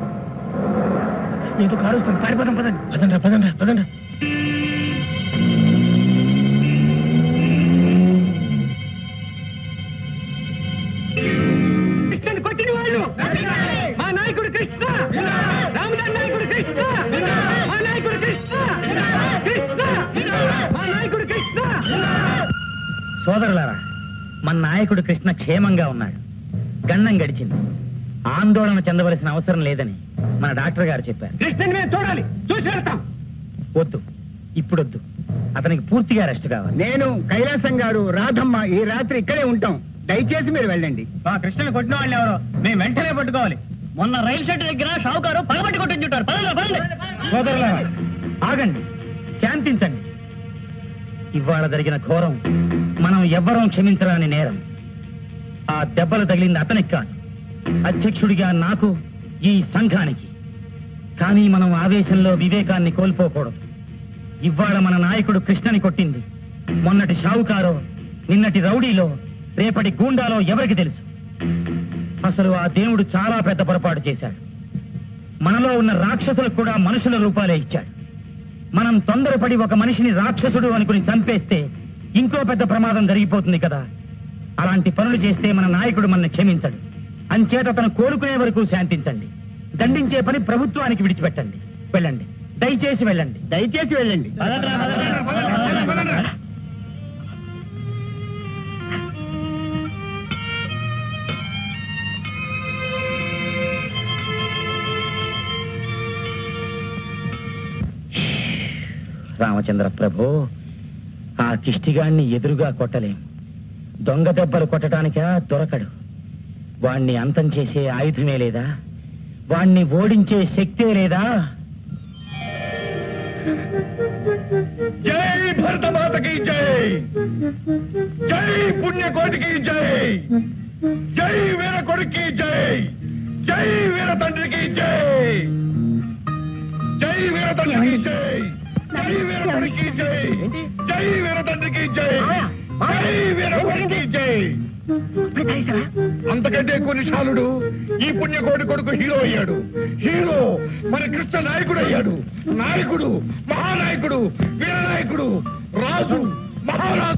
నీకు కారు వస్తుంది పారిపోదాం పదండి పదండ్రా పదండ్రా పదండ్రా కృష్ణని కొట్టిన వాళ్ళు మా నాయకుడు కృష్ణ రామదాన్ నాయకుడు కృష్ణ మా నాయకుడు కృష్ణ కృష్ణ మా నాయకుడు కృష్ణ సోదరులారా మన నాయకుడు కృష్ణ క్షేమంగా ఉన్నాడు గండం గడిచింది ఆందోళన చెందవలసిన అవసరం లేదని మన డాక్టర్ గారు చెప్పారు కృష్ణని మేము చూడాలి చూసి వెళ్తాం వద్దు ఇప్పుడొద్దు అతనికి పూర్తిగా రెస్ట్ కావాలి నేను కైలాసం గారు రాధమ్మ ఈ రాత్రి ఇక్కడే ఉంటాం దయచేసి మీరు వెళ్ళండి మా కృష్ణని కొట్టిన వాళ్ళు ఎవరో మేము వెంటనే పట్టుకోవాలి మొన్న రైలు షెడ్ దగ్గర షావుకారు పగబట్టి కొట్టించుంటారు పదండి పదండి సోదరులారా ఆగండి శాంతించండి ఇవాళ జరిగిన ఘోరం మనం ఎవ్వరం క్షమించరాని నేరం ఆ దెబ్బలు తగిలింది అతనికి కాదు అధ్యక్షుడిగా నాకు ఈ సంఘానికి కానీ మనం ఆవేశంలో వివేకాన్ని కోల్పోకూడదు ఇవాళ మన నాయకుడు కృష్ణని కొట్టింది మొన్నటి షావుకారో నిన్నటి రౌడీలో రేపటి గూండాలో ఎవరికి తెలుసు అసలు ఆ దేవుడు చాలా పెద్ద పొరపాటు చేశాడు మనలో ఉన్న రాక్షసులకు కూడా మనుషుల రూపాలే ఇచ్చాడు మనం తొందరపడి ఒక మనిషిని రాక్షసుడు అనుకుని చంపేస్తే ఇంకో పెద్ద ప్రమాదం జరిగిపోతుంది కదా అలాంటి పనులు చేస్తే మన నాయకుడు మనల్ని క్షమించడు అంచేత అతను కోలుకునే వరకు శాంతించండి దండించే పని ప్రభుత్వానికి విడిచిపెట్టండి వెళ్ళండి దయచేసి వెళ్ళండి దయచేసి వెళ్ళండి రామచంద్ర ప్రభు ఆ కిష్టిగాణ్ణి ఎదురుగా కొట్టలేం దొంగ దెబ్బలు కొట్టడానికా దొరకడు వాణ్ణి అంతం చేసే ఆయుధమే లేదా వాణ్ణి ఓడించే శక్తే లేదా జై భరతమాతకి జై జై పుణ్యకోటికి జై జై వీర కొడుకి జై జై వీర తండ్రికి జై జై వీర తండ్రికి జై జై వీర కొడుకి జై జై వీర తండ్రికి జై జై వీర కొడుకి జై అంతకంటే ఎక్కువ నిషాలుడు ఈ పుణ్యకోటి కొడుకు హీరో అయ్యాడు హీరో మన కృష్ణ నాయకుడు అయ్యాడు నాయకుడు మహానాయకుడు వీరనాయకుడు రాజు మహారాజు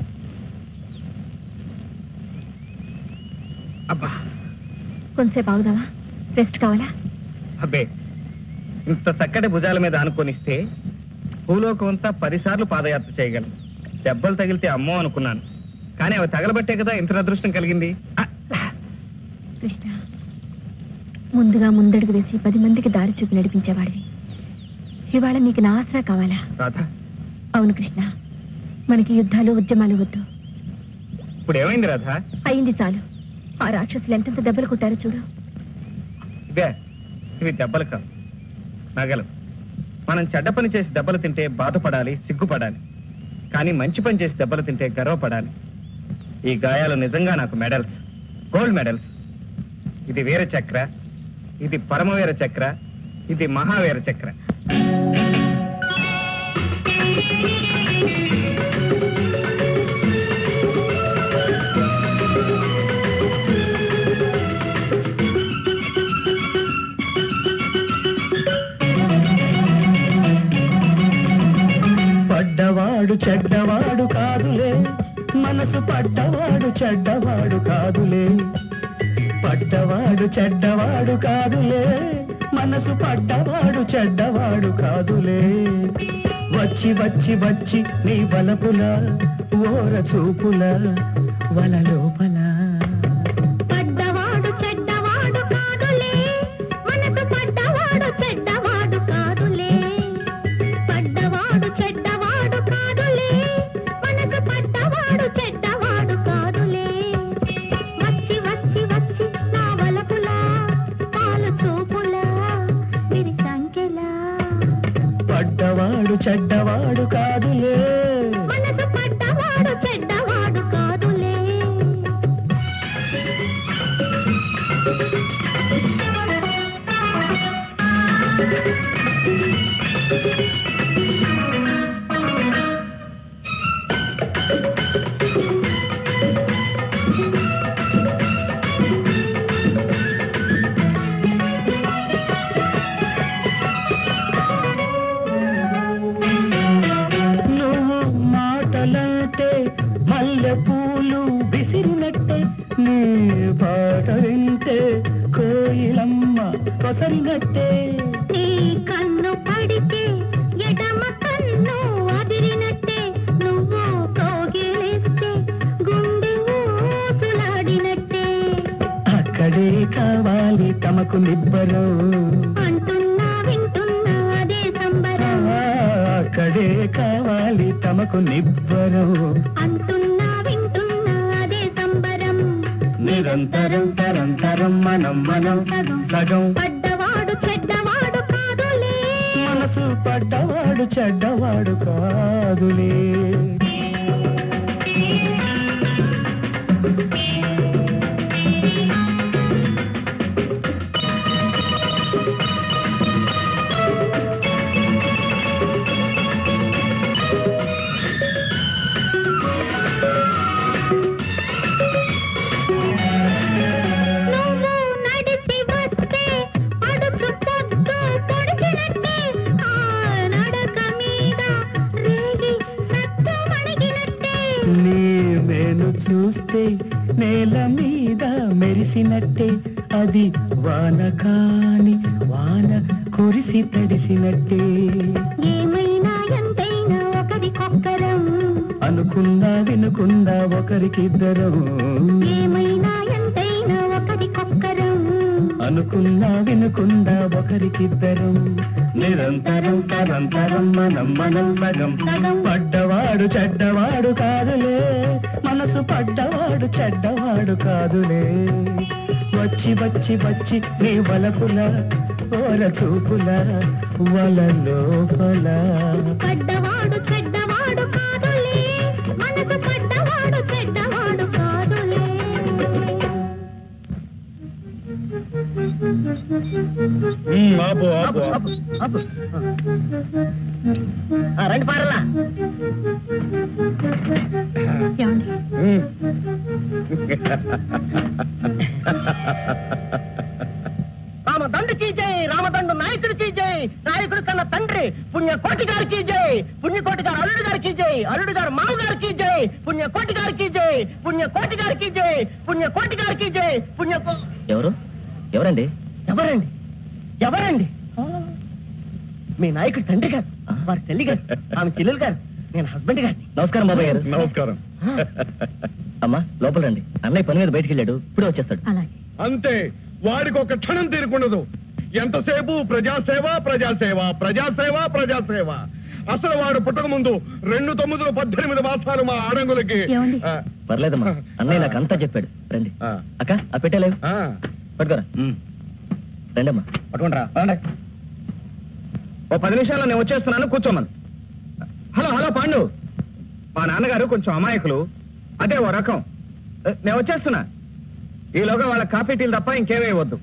అబ్బా కొంచెంసేపు ఆగుదావా రెస్ట్ కావాలా అబ్బే ఇంత చక్కటి భుజాల మీద ఆనుకొనిస్తే భూలోకం అంతా పదిసార్లు పాదయాత్ర చేయగలను దెబ్బలు తగిలితే అమ్మో అనుకున్నాను కానీ అవి తగలబట్టే కదా ఇంత అదృష్టం కలిగింది ఆ, కృష్ణ ముందుగా ముందడుగు వేసి పది మందికి దారి చూపి నడిపించేవాడివి ఇవాళ నీకు నా ఆసరా కావాలా రాధా అవును కృష్ణ మనకి యుద్ధాలు ఉద్యమాలు వద్దు ఇప్పుడు ఏమైంది రాధా అయింది చాలు ఆ రాక్షసులు ఎంతెంత దెబ్బలు కొట్టారో చూడు ఇదే ఇవి దెబ్బలు కావు నగలు మనం చెడ్డ పని చేసి దెబ్బలు తింటే బాధపడాలి సిగ్గుపడాలి కానీ మంచి పని చేసి దెబ్బలు తింటే గర్వపడాలి ఈ గాయాలు నిజంగా నాకు మెడల్స్ గోల్డ్ మెడల్స్ ఇది వీర చక్ర ఇది పరమవీర చక్ర ఇది మహావీర చక్ర పడ్డవాడు చెడ్డవాడు కాదులే మనసు పడ్డవాడు చెడ్డవాడు కాదులే పడ్డవాడు చెడ్డవాడు కాదులే మనసు పడ్డవాడు చెడ్డవాడు కాదులే వచ్చి వచ్చి వచ్చి నీ బలపుల ఓర చూపుల వల లోపల పడ్డవాడు చెడ్డవాడు కాదులే మనసు పడ్డవాడు చెడ్డవాడు కాదులే పడ్డవాడు చెడ్డవాడు కాదులే మనసు పడ్డవాడు చెడ్డవాడు కాదులే వచ్చి వచ్చి వచ్చి నా వలపులా పాల చూపులా విరి సంకెలా పడ్డవాడు చెడ్డవాడు కాదులే మనసు పడ్డవాడు చెడ్డవాడు కాదులే నువ్వు మాటలంటే మల్లె పూలు విసిరినట్టే నీ పాట వింటే కోయిలమ్మ కొసరినట్టే నీ కన్ను పడితే ఎడమ కన్ను అదిరినట్టే నువ్వు కోగిలేస్తే గుండె ఊసులాడినట్టే అక్కడే కావాలి తమకు నిబ్బరం అంటున్నా వింటున్నా అదే సంబరం ఆ, అక్కడే కావాలి తమకు నిబ్బరం అంటున్నా వింటున్నా అదే సంబరం నిరంతరం తరంతరం మనం మనం సగం పడ్డవాడు చెడ్డవాడు కాదులే మనసు పడ్డవాడు చెడ్డవాడు కాదులే నువ్వు నడిచి వస్తే అడుచు పొద్దు పొడిచినట్టే ఆ నడక మీద రేగి సత్తు మణిగినట్టే నీ మేను చూస్తే నేల మీద మెరిసినట్టే అది వాన కాని వాన కురిసి తడిసినట్టే ఏమైనా ఎంతైనా ఒకరికొక్కరం అనుకున్నా వినుకున్నా ఒకరికిద్దరం ఏమైనా ఎంతైనా ఒకరికొక్కరం అనుకున్నా వినుకున్నా ఒకరికిద్దరం నిరంతరం తరంతరం మనం మనం సగం పడ్డవాడు చెడ్డవాడు కాదులే మనసు పడ్డవాడు చెడ్డవాడు కాదులే వచ్చి వచ్చి వచ్చి నీ వలపుల ఓల చూపుల వల లోపల పడ్డవాడు చెడ్డవాడు కాదులే మనసు పడ్డవాడు చెడ్డవాడు కాదులే ఆపు ఆపు ఆపు ఆపు ఆ, రండి పారలా ఏమండి రామదండుకి జై రామదండు నాయకుడికి జై నాయకుడు కన్న తండ్రి పుణ్యకోటి గారికి జై పుణ్యకోటి గారు అల్లుడు గారికి జై అల్లుడు గారు మామ గారికి జై పుణ్యకోటి గారికి జై పుణ్యకోటి గారికి జై పుణ్యకోటి గారికి జై పుణ్యకో ఎవరు ఎవరండి ఎవరండి ఎవరండి మీ నాయకుడు తండ్రి గారు వారి తల్లి గారు ఆమె చెల్లెలు గారు నేను హస్బెండ్ గారిని నమస్కారం బాబాయ్ గారు నమస్కారం అమ్మా లోపల రండి అన్నయ్య పని మీద బయటికి వెళ్ళాడు ఇప్పుడే వచ్చేస్తాడు అలాగే అంతే వాడికి ఒక క్షణం తీరుకుండదు ఎంతసేపు ప్రజాసేవ ప్రజాసేవ ప్రజాసేవ ప్రజాసేవ అసలు వాడు పుట్టక ముందు రెండు తొమ్మిదిలో పద్దెనిమిది మాసాలు మా ఆడంగులకి ఏమండి? ఆ, పర్లేదమ్మా అన్నయ్య నాకు అంతా చెప్పాడు రండి ఆ, అక్క ఆ పెట్టేలేవు ఆ. పట్టుకోరా రండి అమ్మా పట్టుకుంటారా రండి. ఓ పది నిమిషాల్లో నేను వచ్చేస్తున్నాను కూర్చోమను హలో హలో పాండు మా నాన్నగారు కొంచెం అమాయకులు అదే ఓ రకం ఏ, నేను వచ్చేస్తున్నా ఈలోగా వాళ్ళ కాఫీ టీలు తప్ప ఇంకేమీ వద్దు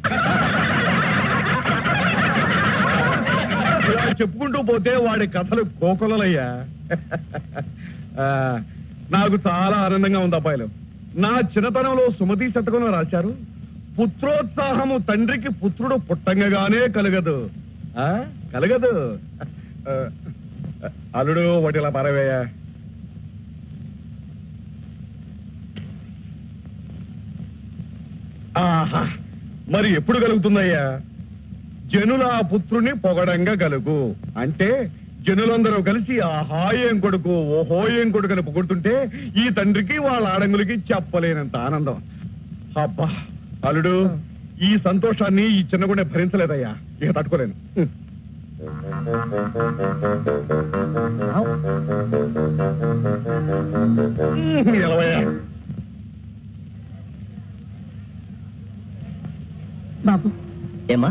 ఇలా చెప్పుకుంటూ పోతే వాడి కథలు కోకొలయ్యా ఆ, నాకు చాలా ఆనందంగా ఉంది అబ్బాయిలు నా చిన్నతనంలో సుమతి శతకంలో రాశారు పుత్రోత్సాహము తండ్రికి పుత్రుడు పుట్టంగానే కలగదు ఆ కలగదు ఆ, అల్లుడు వాటి ఇలా పరవేయ ఆహా మరి ఎప్పుడు కలుగుతుందయ్యా జనుల ఆ పుత్రుని పొగడంగా కలుగు అంటే జనులందరూ కలిసి ఆ హాయేం కొడుకు ఓ హోయేం కొడుకు అని పొగుడుతుంటే ఈ తండ్రికి వాళ్ళ ఆడంగులకి చెప్పలేనంత ఆనందం అబ్బా అల్లుడు ఈ సంతోషాన్ని ఈ చిన్నగుండె భరించలేదయ్యా ఇక తట్టుకోలేను హ్మ్. హ్మ్, ఎలవయ్యా బాబు ఏమ్మా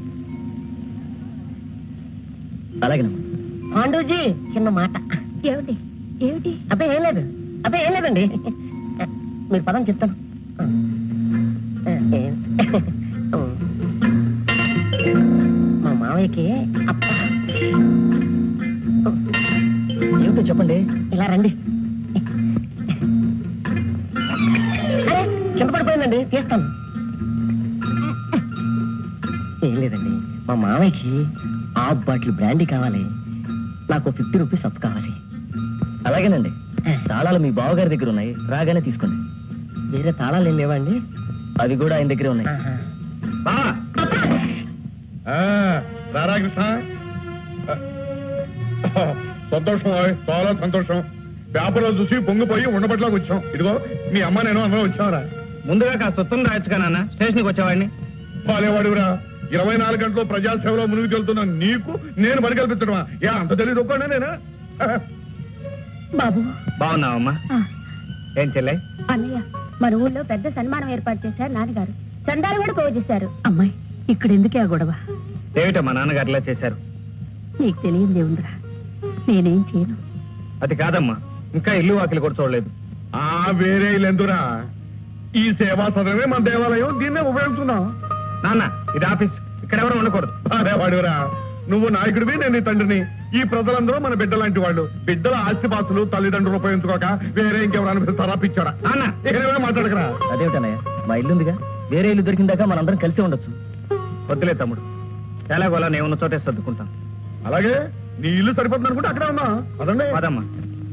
అలాగేనమ్మా పాండూజీ చిన్న మాట ఏమిటి ఏమిటి అబ్బే ఏం లేదు అబ్బే ఏం లేదండి మీరు పదం చెప్తాను మా మావయ్యకి అప్ప ఏమిటో చెప్పండి ఇలా రండి అరే, కింద పడిపోయిందండి తీస్తాను ఏం లేదండి మా మావయ్యకి హాఫ్ బాటిల్ బ్రాండీ కావాలి నాకు ఫిఫ్టీ రూపీస్ అప్పు కావాలి అలాగేనండి తాళాలు మీ బావగారి దగ్గర ఉన్నాయి రాగానే తీసుకోండి వేరే తాళాలు ఏం లేవండి అవి కూడా ఆయన దగ్గరే ఉన్నాయి బా. ఆ, రారా కృష్ణ ఆ, సంతోషం ఓయ్, చాలా సంతోషం పేపర్లో చూసి పొంగిపోయి ఉండబట్లోకి వచ్చాం ఇదిగో మీ అమ్మ నేను అందరం వచ్చావరా ముందుగా కాస్త సొత్తును రాయొచ్చుగా నాన్న స్టేషన్కి వచ్చేవాడిని బాలేవాడివిరా ఇరవై నాలుగు గంటలు ప్రజాసేవలో మునిగి తెలుతున్న నీకు నేను బడి కల్పించడమా యా అంత తెలియదు ఒక్కడే నేనా బాబు బాగున్నావమ్మా ఆ, ఏం చెల్లె అన్నయ్య మన ఊళ్ళో పెద్ద సన్మానం ఏర్పాటు చేశారు నాన్నగారు చందాలు కూడా పోగు చేశారు అమ్మాయి ఇక్కడ ఎందుకే ఆ గొడవ ఏమిటో మా నాన్నగారు ఇలా చేశారు నీకు తెలియందే ఉందిరా నేనేం చేయను అది కాదమ్మా ఇంకా ఇల్లు వాకిలి కూడా చూడలేదు ఆ వేరే ఇల్లెందురా ఈ సేవా సదనమే మన దేవాలయం దీన్నే ఉపయోగిస్తున్నాం నాన్న ఇది ఆఫీస్ ఇక్కడ ఎవరు ఉండకూడదు వాడివరా నువ్వు నాయకుడివి నేను నీ తండ్రిని ఈ ప్రజలందరూ మన బిడ్డ లాంటి వాళ్ళు బిడ్డల ఆస్తిపాస్తులు తల్లిదండ్రులు ఉపయోగించుకోక వేరే ఇంకెవరు అనిపిస్తారా పిచ్చారా నాన్న ఏమే మాట్లాడకరా అదేమిటన్నయ్య మా ఇల్లుందిగా వేరే ఇల్లు దొరికిందాక మనందరం కలిసి ఉండొచ్చు వద్దులే తమ్ముడు ఎలాగోలా నేను ఉన్న చోటే సర్దుకుంటాం అలాగే నీ ఇల్లు సరిపోతుంది అనుకుంటే అక్కడే ఉన్నా అదండి పదమ్మా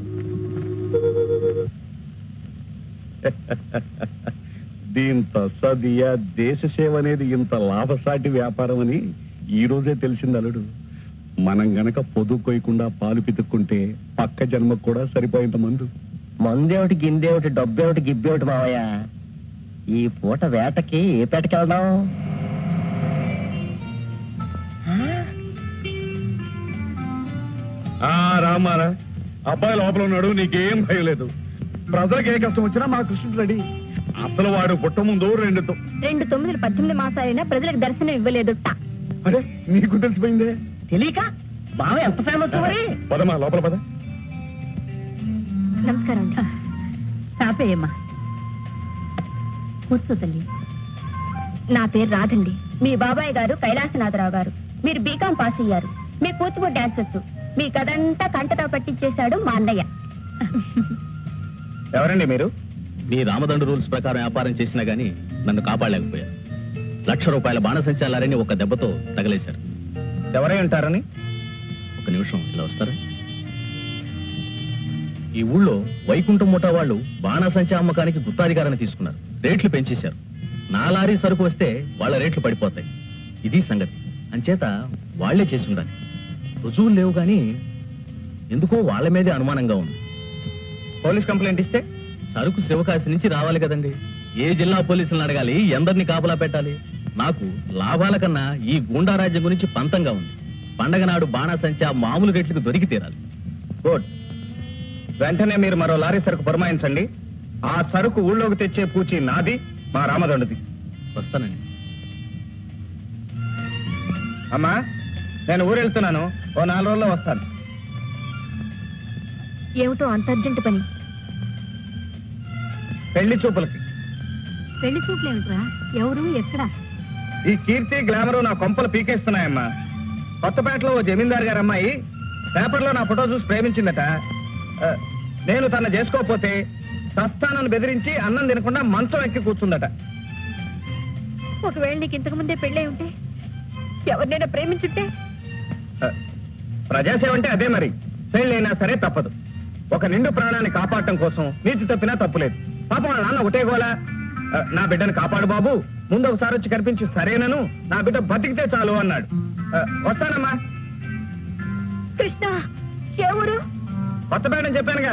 దీంత సదియ దేశ సేవ అనేది ఇంత లాభసాటి వ్యాపారం అని ఈ రోజే తెలిసింది అల్లుడు మనం గనక పొదు కొయ్యకుండా పాలు పితుక్కుంటే పక్క జన్మకు కూడా సరిపోయేంత మందు మందేమిటి గిందేమిటి డబ్బేమిటి గిబ్బేమిటి మావయ్య ఈ పూట వేటకి ఏ పేటకి వెళ్దాం ఆ? ఆ రామారా అబ్బాయి లోపల ఉన్నాడు నీకేం భయం లేదు ప్రజలకు ఏ కష్టం వచ్చినా మా కృష్ణుడు రెడీ అసలు వాడు పుట్ట ముందు రెండు తొ- రెండు తొమ్మిది పద్దెనిమిది మాసాలైనా ప్రజలకు దర్శనం ఇవ్వలేదు అరే నీకు తెలిసిపోయిందే తెలియక బావ ఎంత ఫేమస్ మరి పదమా లోపల పద నమస్కారం అండి తాపేయమ్మా కూర్చో తల్లి నా పేరు రాధండి మీ బాబాయ్ గారు కైలాసనాథరావు గారు మీరు బీకాం పాస్ అయ్యారు మీ కూచిపూడి డాన్స్ వచ్చు మీ కదంతా కంటతో పట్టించేశాడు మా అన్నయ్య ఎవరండి మీరు మీ రామదండు రూల్స్ ప్రకారం వ్యాపారం చేసినా గానీ నన్ను కాపాడలేకపోయారు లక్ష రూపాయల బాణసంచాలారని ఒక దెబ్బతో తగలేశారు ఎవరై ఉంటారని ఒక నిమిషం ఇలా వస్తారా ఈ ఊళ్ళో వైకుంఠం ముఠా వాళ్ళు బాణసంచా అమ్మకానికి గుత్తాధికారాన్ని తీసుకున్నారు రేట్లు పెంచేశారు నా లారీ సరుకు వస్తే వాళ్ళ రేట్లు పడిపోతాయి ఇది సంగతి అంచేత వాళ్లే చేసి ఉండాలి రుజువులు లేవు గాని ఎందుకో వాళ్ళ మీదే అనుమానంగా ఉంది పోలీస్ కంప్లైంట్ ఇస్తే సరుకు శివకాశి నుంచి రావాలి కదండి ఏ జిల్లా పోలీసులను అడగాలి ఎందరిని కాపలా పెట్టాలి నాకు లాభాల కన్నా ఈ గూండా రాజ్యం గురించి పంతంగా ఉంది పండగ నాడు బాణాసంచా మామూలు రేట్లకు దొరికి తీరాలి గుడ్ వెంటనే మీరు మరో లారీ సరుకు పురమాయించండి ఆ సరుకు ఊళ్ళోకి తెచ్చే పూచి నాది మా రామదండుది వస్తానండి అమ్మా నేను ఊరెళ్తున్నాను ఓ నాలుగు రోజుల్లో వస్తాను ఏమిటో అంత అర్జెంట్ పని పెళ్లి చూపులకి పెళ్లి చూపులు ఏమిట్రా ఎవరు ఎక్కడ ఈ కీర్తి గ్లామరు నా కొంపలు పీకేస్తున్నాయమ్మా కొత్తపేటలో ఓ జమీందార్ గారు అమ్మాయి పేపర్లో నా ఫోటో చూసి ప్రేమించిందట ఆ, నేను తన చేసుకోకపోతే సస్తానని బెదిరించి అన్నం తినకుండా మంచం ఎక్కి కూర్చుందట ఒకవేళ నీకు ఇంతకు ముందే పెళ్ళై ఉంటే ఎవరినైనా ప్రేమించుంటే ఆ, ప్రజాసేవ అంటే అదే మరి పెళ్ళైనా సరే తప్పదు ఒక నిండు ప్రాణాన్ని కాపాడటం కోసం నీతి తప్పినా తప్పులేదు పాపం వాళ్ళ నాన్న ఒకటే గోలా ఆ, నా బిడ్డను కాపాడు బాబు ముందు ఒకసారి వచ్చి కనిపించి సరేనను నా బిడ్డ బతికితే చాలు అన్నాడు ఆ, వస్తానమ్మా కృష్ణ ఎవరు కొత్తపేట అని చెప్పానుగా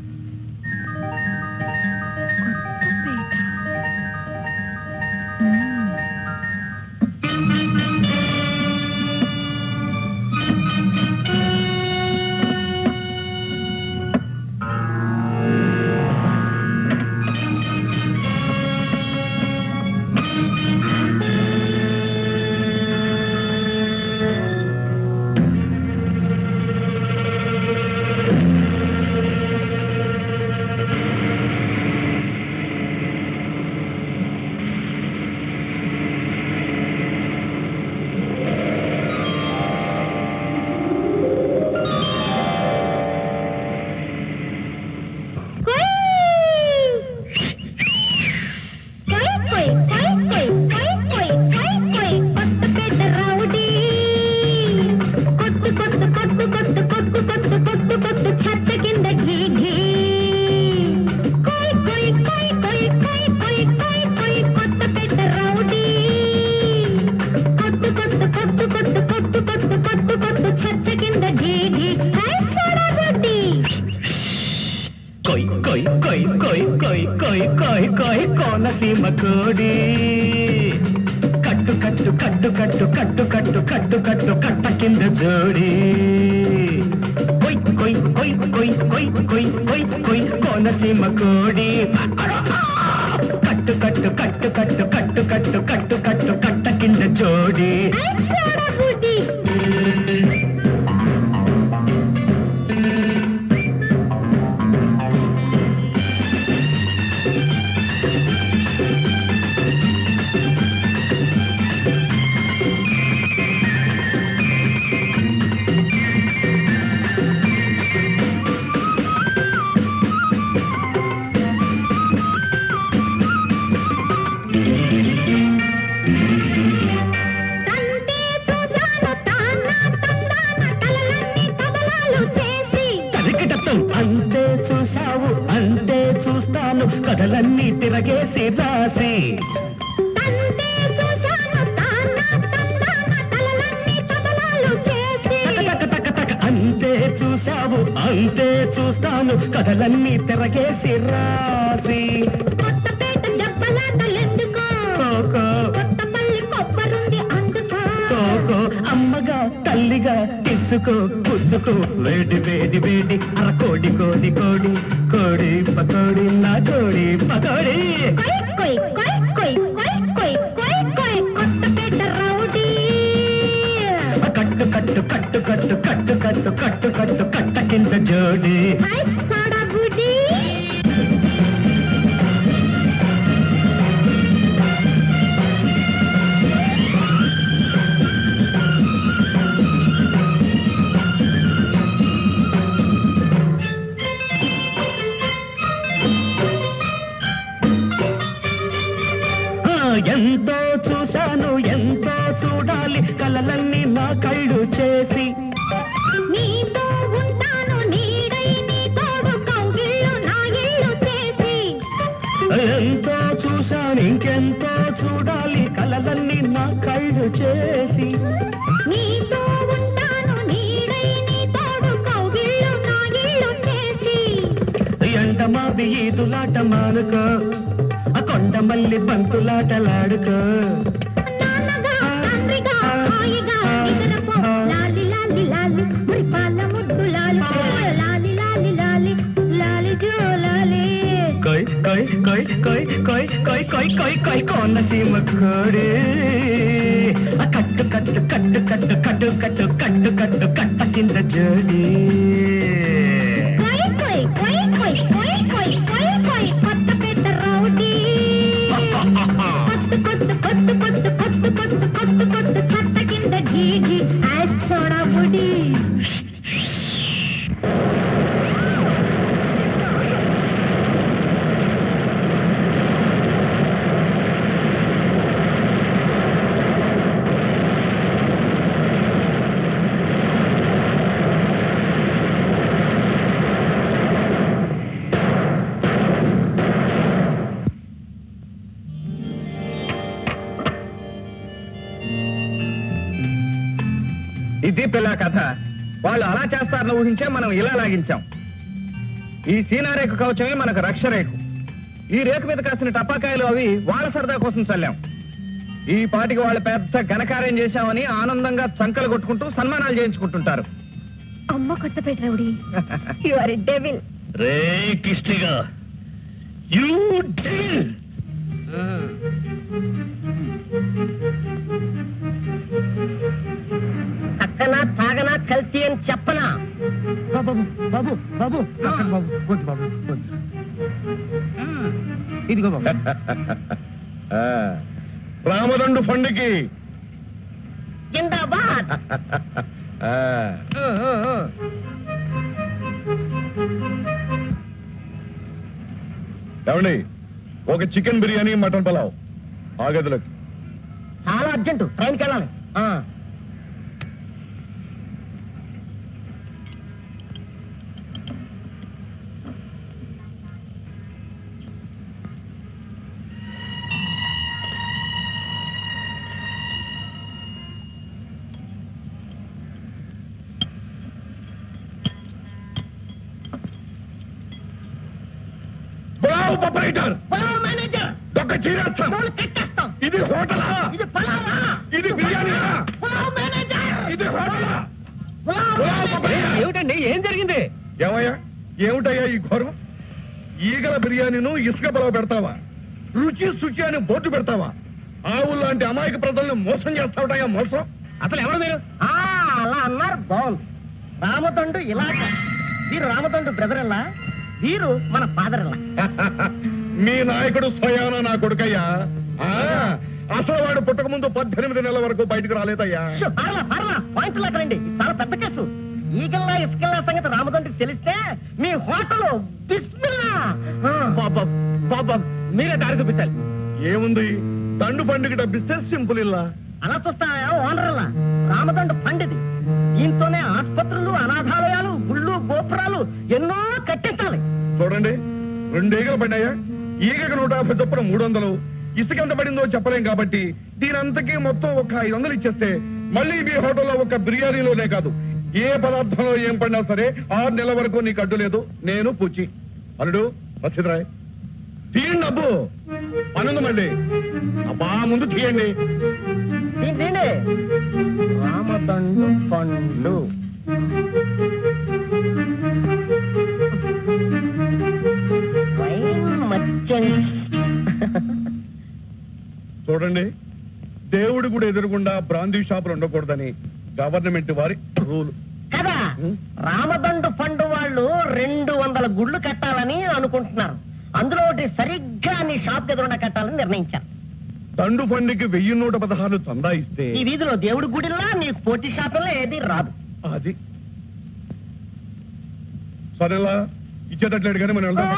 కొయ్ కొయ్ కొయ్ కొయ్ కొయ్ కొయ్ కొయ్ కొయ్ కోనసీమ కోడి కట్టు కట్టు కట్టు కట్టు కట్టు కట్టు కట్టు కట్టు కట్ట కింద జోడి కొయ్ కొయ్ కొయ్ కొయ్ కొయ్ కొయ్ కొయ్ కొయ్ కోనసీమ కోడి కట్టు కట్టు కట్టు కట్టు కట్టు కట్టు కట్టు కట్టు కట్ట కింద జోడి తరికిటత్తం అంతే చూసావు అంతే చూస్తాను కథలన్నీ తిరగేసి రాసి టక టక టక అంతే చూసావు అంతే చూస్తాను కథలన్నీ తిరగేసి రాసి కోకో కోకో అమ్మగా తల్లిగా పిచ్చి పుచ్చుకో పుచ్చుకో వేడి వేడి వేడి అర కోడి కోడి కోడి కోడి పకోడి నా కోడి పకోడి కొయ్ కొయ్ కొయ్ కొయ్ కొయ్ కొయ్ కొయ్ కొత్తపేట రౌడీ కట్టు కట్టు కట్టు కట్టు కట్టు కట్టు కట్టు కట్టు కట్ట కింద జోడి హాయ్ సోడా బుడి ఆ, ఎంతో చూశాను ఎంతో చూడాలి కలలన్నీ నా కళ్ళు చేసి నీతో ఉంటాను నీడై నీ తోడు కౌగిళ్ళు నా ఇల్లు చేసి ఎంతో చూశాను ఇంకెంతో చూడాలి కలలన్నీ నా కళ్ళు చేసి నీతో ఉంటాను నీడై నీ తోడు కౌగిళ్ళు నా ఇల్లు చేసి ఎండమావి ఈదులాట మానుకో ఆ కొండ మల్లి బంతులాటలాడుకో నాన్నగా తండ్రిగా హాయిగా నిద్రపో లాలి లాలి లాలి మురిపాల ముద్దు లాలి లాలి లాలి లాలి లాలి జో లాలి కొయ్ కొయ్ కొయ్ కొయ్ కొయ్ కొయ్ కొయ్ కొయ్ కొయ్ కోనసీమ కోడి ఆ కట్టు కట్టు కట్టు కట్టు కట్టు కట్టు కట్టు కట్టు కట్ట కింద జోడి కొయ్ కొయ్ కొయ్ కొయ్ కొయ్ కొయ్ కొయ్ కొయ్ కొత్త పెద్ద రౌడీ కొట్టు కొట్టు కొట్టు కొట్టు కొట్టు కొట్టు కొట్టు కొట్టు చెత్త కింద గీగి ఐస్ సోడా బుడి ఇది పిల్ల కథ వాళ్ళు అలా చేస్తారని ఊహించే మనం ఇలా లాగించాం ఈ సీనారేఖ కవచమే మనకు రక్షరేఖ ఈ రేఖ మీద కాసిన టపాకాయలు అవి వాళ్ళ సరదా కోసం చల్లాం ఈ పాటికి వాళ్ళు పెద్ద ఘనకార్యం చేశామని ఆనందంగా చంకలు కొట్టుకుంటూ సన్మానాలు చేయించుకుంటుంటారు అమ్మ కొత్త పెద్ద rowdy you are a devil రే కిష్టిగా యూ అక్కన తాగనా కల్తీ అని చెప్పనా బాబు బాబు బాబు బాబు వద్దు బాబు వద్దు ఇదిగో బాబు ఆ, రామదండు ఫండుకి జిందాబాద్ ఆ, ఏమండి ఒక చికెన్ బిర్యానీ మటన్ పలావ్ ఆ గదిలోకి చాలా అర్జెంటు ట్రైన్కి వెళ్ళాలి ఆ. పలావ్ ఆపరేటర్ పలావ్ మేనేజర్ దొక్క చీరేస్తాం డోలు కట్టేస్తాం ఇది హోటలా ఇది పలావా ఇది బిర్యానీయా పలావ్ మేనేజర్ ఇది హోటలా పలావ్ పలావ్ ఆపరేటర్ ఏమిటండి ఏం జరిగింది ఏమయ్యా ఏమిటయ్యా ఈ ఘోరం ఈగల బిర్యానీను ఇసుక పొలవ పెడతావా రుచి శుచి అని బోర్డు పెడతావా ఆవు లాంటి అమాయక ప్రజల్ని మోసం చేస్తావుటయ్యా మోసం అసలు ఎవరు మీరు ఆ, అలా అన్నారు బాగుంది రామతండు ఇలాగ వీరు రామతండు బ్రదర్ ఎలా వీరు మన ఫాదర్ ఎలా మీ నాయకుడు స్వయాన నా కొడుకయ్యా ఆ, అసలు వాడు పుట్టక ముందు పద్దెనిమిది నెలల వరకు బయటకు రాలేదయ్యా షో, పర్లా పర్లా పాయింట్ లాగా రండి ఇది చాలా పెద్ద కేసు ఈగల్లా ఇసుకల్లా సంగతి రామతండ్రికి తెలిస్తే మీ హోటల్ బిస్మిల్లా ఆ. బాబా బాబా మీరే దారి చూపించాలి ఏముంది దండు పండుగ డబ్బిస్తే సింపుల్ ఇల్లా అలా చూస్తావా ఓనర్లా రామదండు పండిది దీంతోనే ఆసుపత్రులు అనాథాలయాలు గుళ్ళు గోపురాలు ఎన్నో కట్టించాలి చూడండి రెండు ఈగలు పడినాయా ఈగకు నూట యాభై చొప్పున మూడు వందలు ఇసుక ఎంత పడిందో చెప్పలేం కాబట్టి దీనంతకీ మొత్తం ఒక ఐదు వందలు ఇచ్చేస్తే మళ్ళీ మీ హోటల్లో ఒక బిర్యానీలోనే కాదు ఏ పదార్థంలో ఏం పడినా సరే ఆరు నెలల వరకు నీకు అడ్డు లేదు నేను పూచి అల్లుడు వసిద్రాయ్ తీయండి అబ్బు పనుంది మళ్ళీ అబ్బా ముందు తీయండి దీని రామదండు పండ్లు చూడండి దేవుడి కూడా ఎదురుగుండా బ్రాందీ షాపులు ఉండకూడదని గవర్నమెంట్ వారి రూల్ కదా రామదండు ఫండ్ వాళ్ళు రెండు వందల గుళ్ళు కట్టాలని అనుకుంటున్నారు అందులో ఒకటి సరిగ్గా నీ షాప్ ఎదురుండా కట్టాలని నిర్ణయించారు తండు పండుగకి వెయ్యి నూట పదహారు చందా ఇస్తే ఈ వీధిలో దేవుడి గుడిలా నీకు పోటీ షాపుల్లో ఏది రాదు అది సరేలా ఇచ్చేటట్లేడు కానీ మనం వెళ్దాం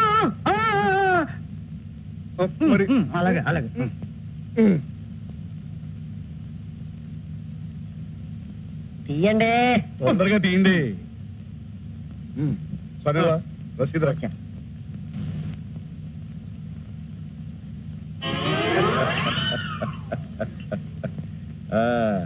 మరి అలాగే అలాగే ఉమ్. తీయండి తొందరగా తీయండి ఉమ్. సరేలా రసీదు రా. వచ్చా. ఆ,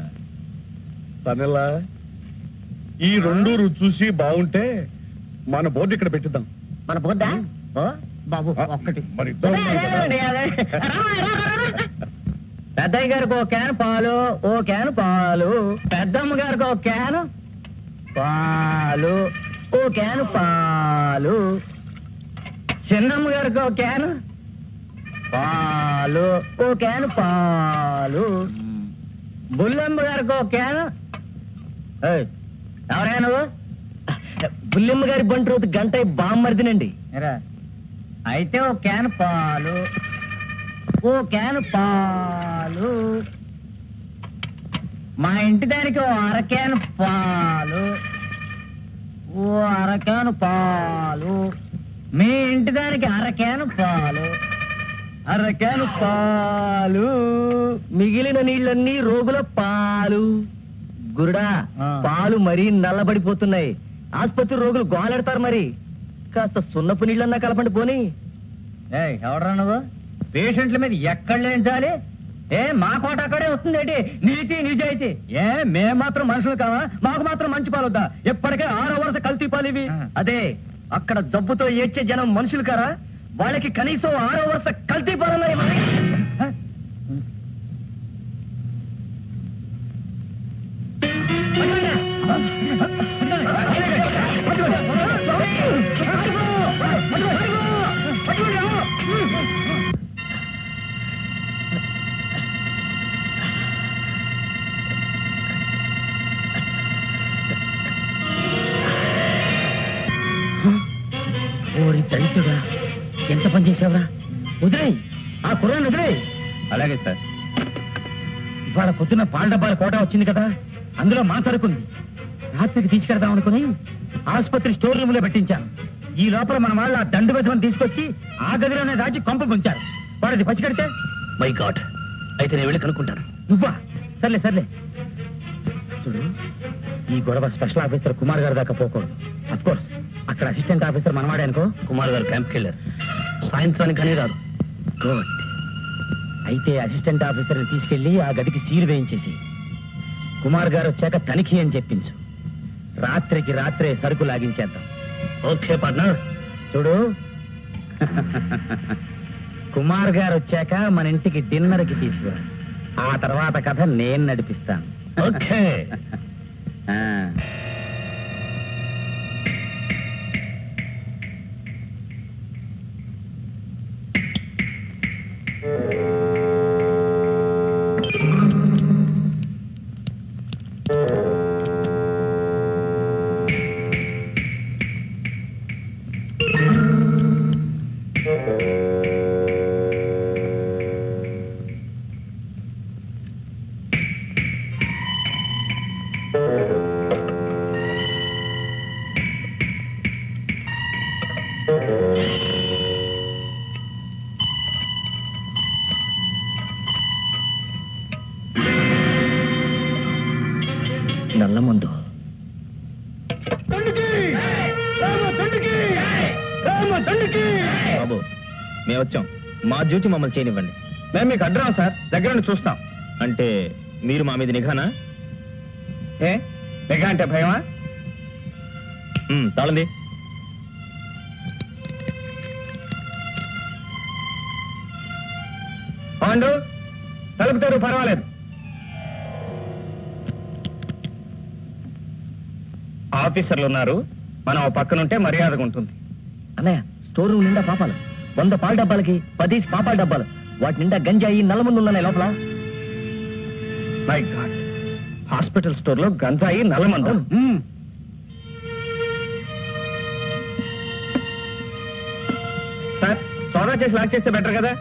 సరేలా ఈ రెండు రుచి చూసి బాగుంటే మన బోర్డు ఇక్కడ పెట్టిద్దాం మన బోద్దా ఓ బాబు ఆ, ఒక్కటి మరి ఇద్దరం అదే, ఉన్నాం అదే, కదా. అదే, అదే. రా, రా, రా, రా. పెద్దయ్య గారికి ఓ క్యాన్ పాలు ఓ క్యాన్ పాలు పెద్దమ్మ గారికి ఓ క్యాన్ పాలు ఓ క్యాన్ పాలు చిన్నమ్మ గారికి ఓ క్యాన్ పాలు ఓ క్యాన్ పాలు బుల్లమ్మ గారికి ఓ క్యాన్ ఏయ్, ఎవరా నువ్వు బుల్లమ్మ గారి బంటి రోజు గంట బామ్మర్దినండి అయితే ఓ క్యాన్ పాలు ఓ క్యాన్ పాలు మా ఇంటి దానికి ఓ అర క్యాన్ పాలు ఓ అర క్యాన్ పాలు మీ ఇంటి దానికి అర క్యాన్ పాలు అర క్యాన్ పాలు మిగిలిన నీళ్ళన్నీ రోగుల పాలు గురుడా పాలు మరీ నల్లబడిపోతున్నాయి ఆసుపత్రి రోగులు గోలెడతారు మరి కాస్త సున్నపు నీళ్ళన్నా కలపండి పోని ఎవడరా నువ్వు పేషెంట్ల మీద ఎక్కడ లేంచాలి ఏ మా కోట అక్కడే వస్తుందేంటి నీతి నిజాయితీ ఏ మేం మాత్రం మనుషులు కావా మాకు మాత్రం మంచి పాలొద్దా ఎప్పటికే ఆరో వరుస కల్తీ పాలు ఇవి అదే అక్కడ జబ్బుతో ఏడ్చే జనం మనుషులు కారా వాళ్ళకి కనీసం ఆరో వరుస కల్తీ పాలు ఓరి దళితుడా ఎంత పని చేసావురా వదిలేయ్ ఆ కుర్రాన్ని వదిలేయ్ అలాగే సార్ ఇవాళ పొద్దున్న పాల డబ్బాల కోట వచ్చింది కదా అందులో మా సరుకుంది రాత్రికి తీసుకెడదాం అనుకుని ఆసుపత్రి స్టోర్ రూమ్ లో పెట్టించాను ఈ లోపల మన వాళ్ళు ఆ దండు బెద్దమని తీసుకొచ్చి ఆ గదిలోనే దాచి కొంప ముంచారు వాడిది పచ్చికడితే మై గాడ్ అయితే నేను వెళ్ళి కనుక్కుంటాను నువ్వా సర్లే సర్లే చూడు ఈ గొడవ స్పెషల్ ఆఫీసర్ కుమార్ గారి దాకా పోకూడదు అఫ్ కోర్స్ అక్కడ అసిస్టెంట్ ఆఫీసర్ మనవాడే అనుకో కుమార్ గారు క్యాంప్కి వెళ్ళారు సాయంత్రానికి కానీ రారు గుడ్ అయితే అసిస్టెంట్ ఆఫీసర్ని తీసుకెళ్లి ఆ గదికి సీలు వేయించేసి కుమార్ గారు వచ్చాక తనిఖీ అని చెప్పించు రాత్రికి రాత్రే సరుకు లాగించేద్దాం ఓకే పార్ట్నర్ చూడు కుమార్ గారు వచ్చాక మన ఇంటికి డిన్నర్ కి తీసుకురా ఆ తర్వాత కథ నేను నడిపిస్తాను ఓకే ఆ. నల్ల ముందు బాబు మేము వచ్చాం మా డ్యూటీ మమ్మల్ని చేయనివ్వండి మేము మీకు అడ్రాం సార్ దగ్గర నుండి చూస్తాం అంటే మీరు మా మీద నిఘానా ఏ నిఘా అంటే భయమా తాళండి పాండు తలుపుతారు పర్వాలేదు ఆఫీసర్లు ఉన్నారు మనం ఓ పక్కన ఉంటే మర్యాదగా ఉంటుంది అన్నయ్య స్టోర్ రూమ్ నిండా పాపాలు వంద పాల డబ్బాలకి పది పాపాల డబ్బాలు వాటి నిండా గంజాయి నల్లమంది ఉన్నాయి లోపల మై గాడ్ హాస్పిటల్ స్టోర్ లో గంజాయి నల్లమంద సార్ సోదా చేసి లాక్ చేస్తే బెటర్ కదా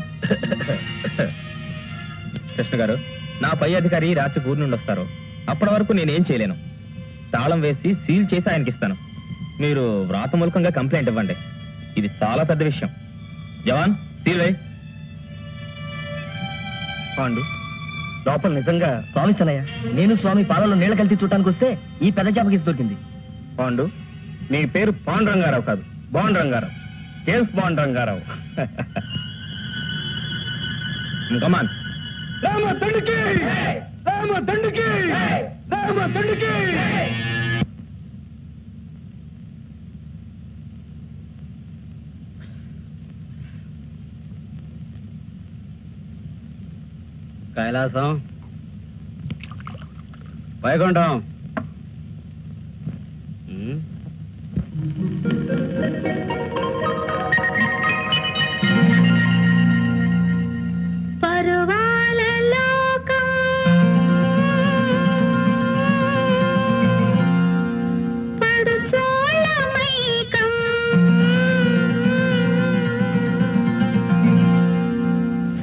కృష్ణ గారు నా పై అధికారి రాత్రి ఊరి నుండి వస్తారు అప్పటి వరకు నేనేం చేయలేను తాళం వేసి సీల్ చేసి ఆయనకి ఇస్తాను మీరు వ్రాతమూలకంగా కంప్లైంట్ ఇవ్వండి ఇది చాలా పెద్ద విషయం జవాన్ సీల్ వై పాండు లోపల నిజంగా ప్రామిస్ అన్నయ్య నేను స్వామి పాలలో నీళ్ళ కలిసి చూడటానికి వస్తే ఈ పెద్ద చేపకి దొరికింది పాండు నీ పేరు పాండు రంగారావు కాదు Bond Rangarao James Bond Rangarao come on Rama తండ్రికి రామ తండ్రికి రామ తండ్రికి కైలాసం వైకుంఠం పరువాల లోకం పడుచోళ్ళ మైకం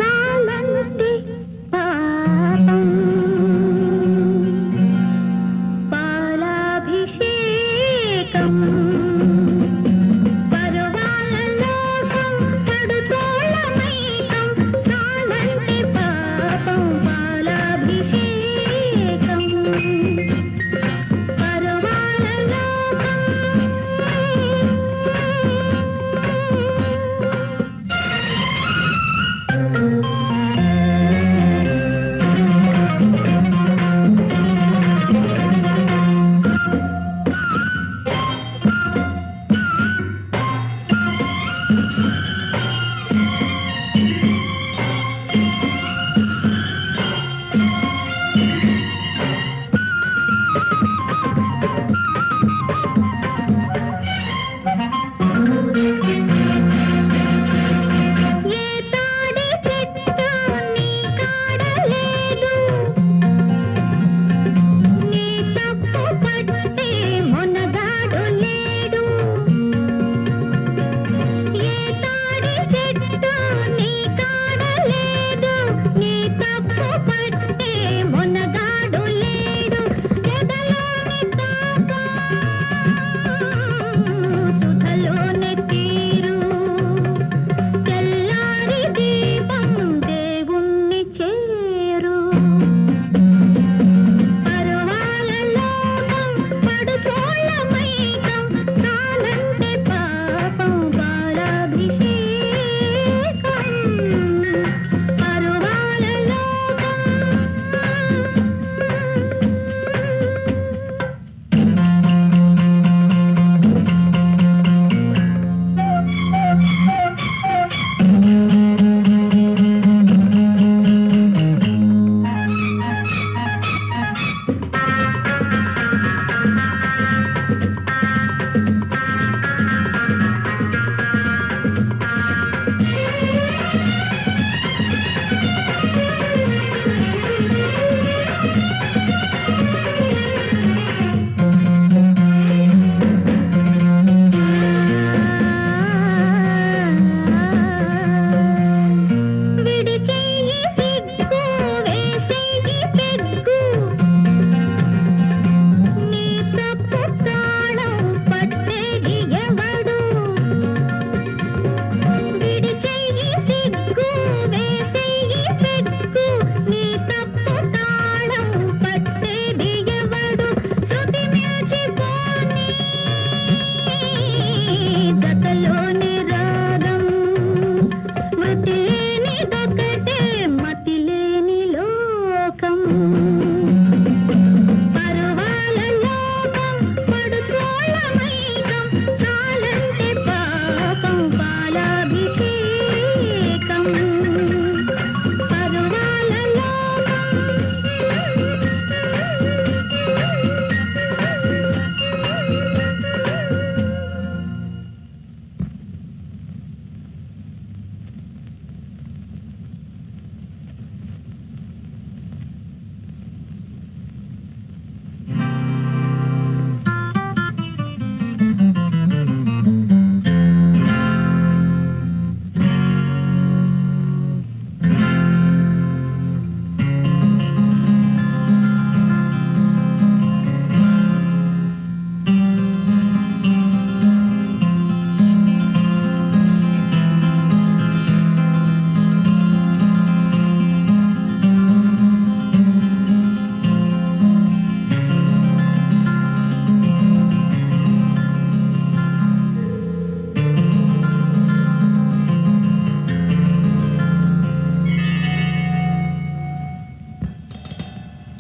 చాలంటి పాపం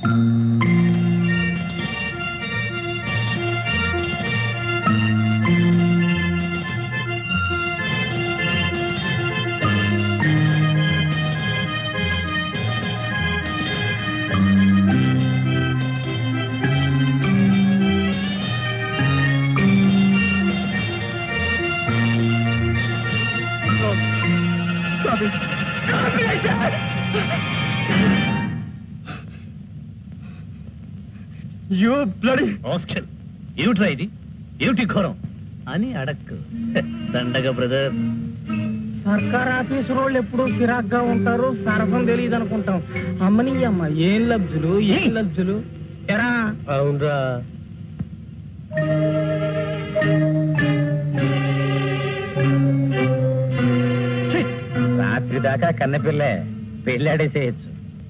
యూ బ్లడీ హాస్టల్ ఏమిట్రా ఇది ఏమిటి ఘోరం అని అడక్కు దండగ బ్రదర్ సర్కార్ ఆఫీసు వాళ్ళు ఎప్పుడు చిరాగ్గా ఉంటారు సరఫం తెలియదు అనుకుంటాం అమ్మని అమ్మ ఏం లబ్జులు ఏం లబ్జులు ఎరా అవునరా రాత్రి దాకా కన్నెపిల్లే పెళ్ళాడేసేయచ్చు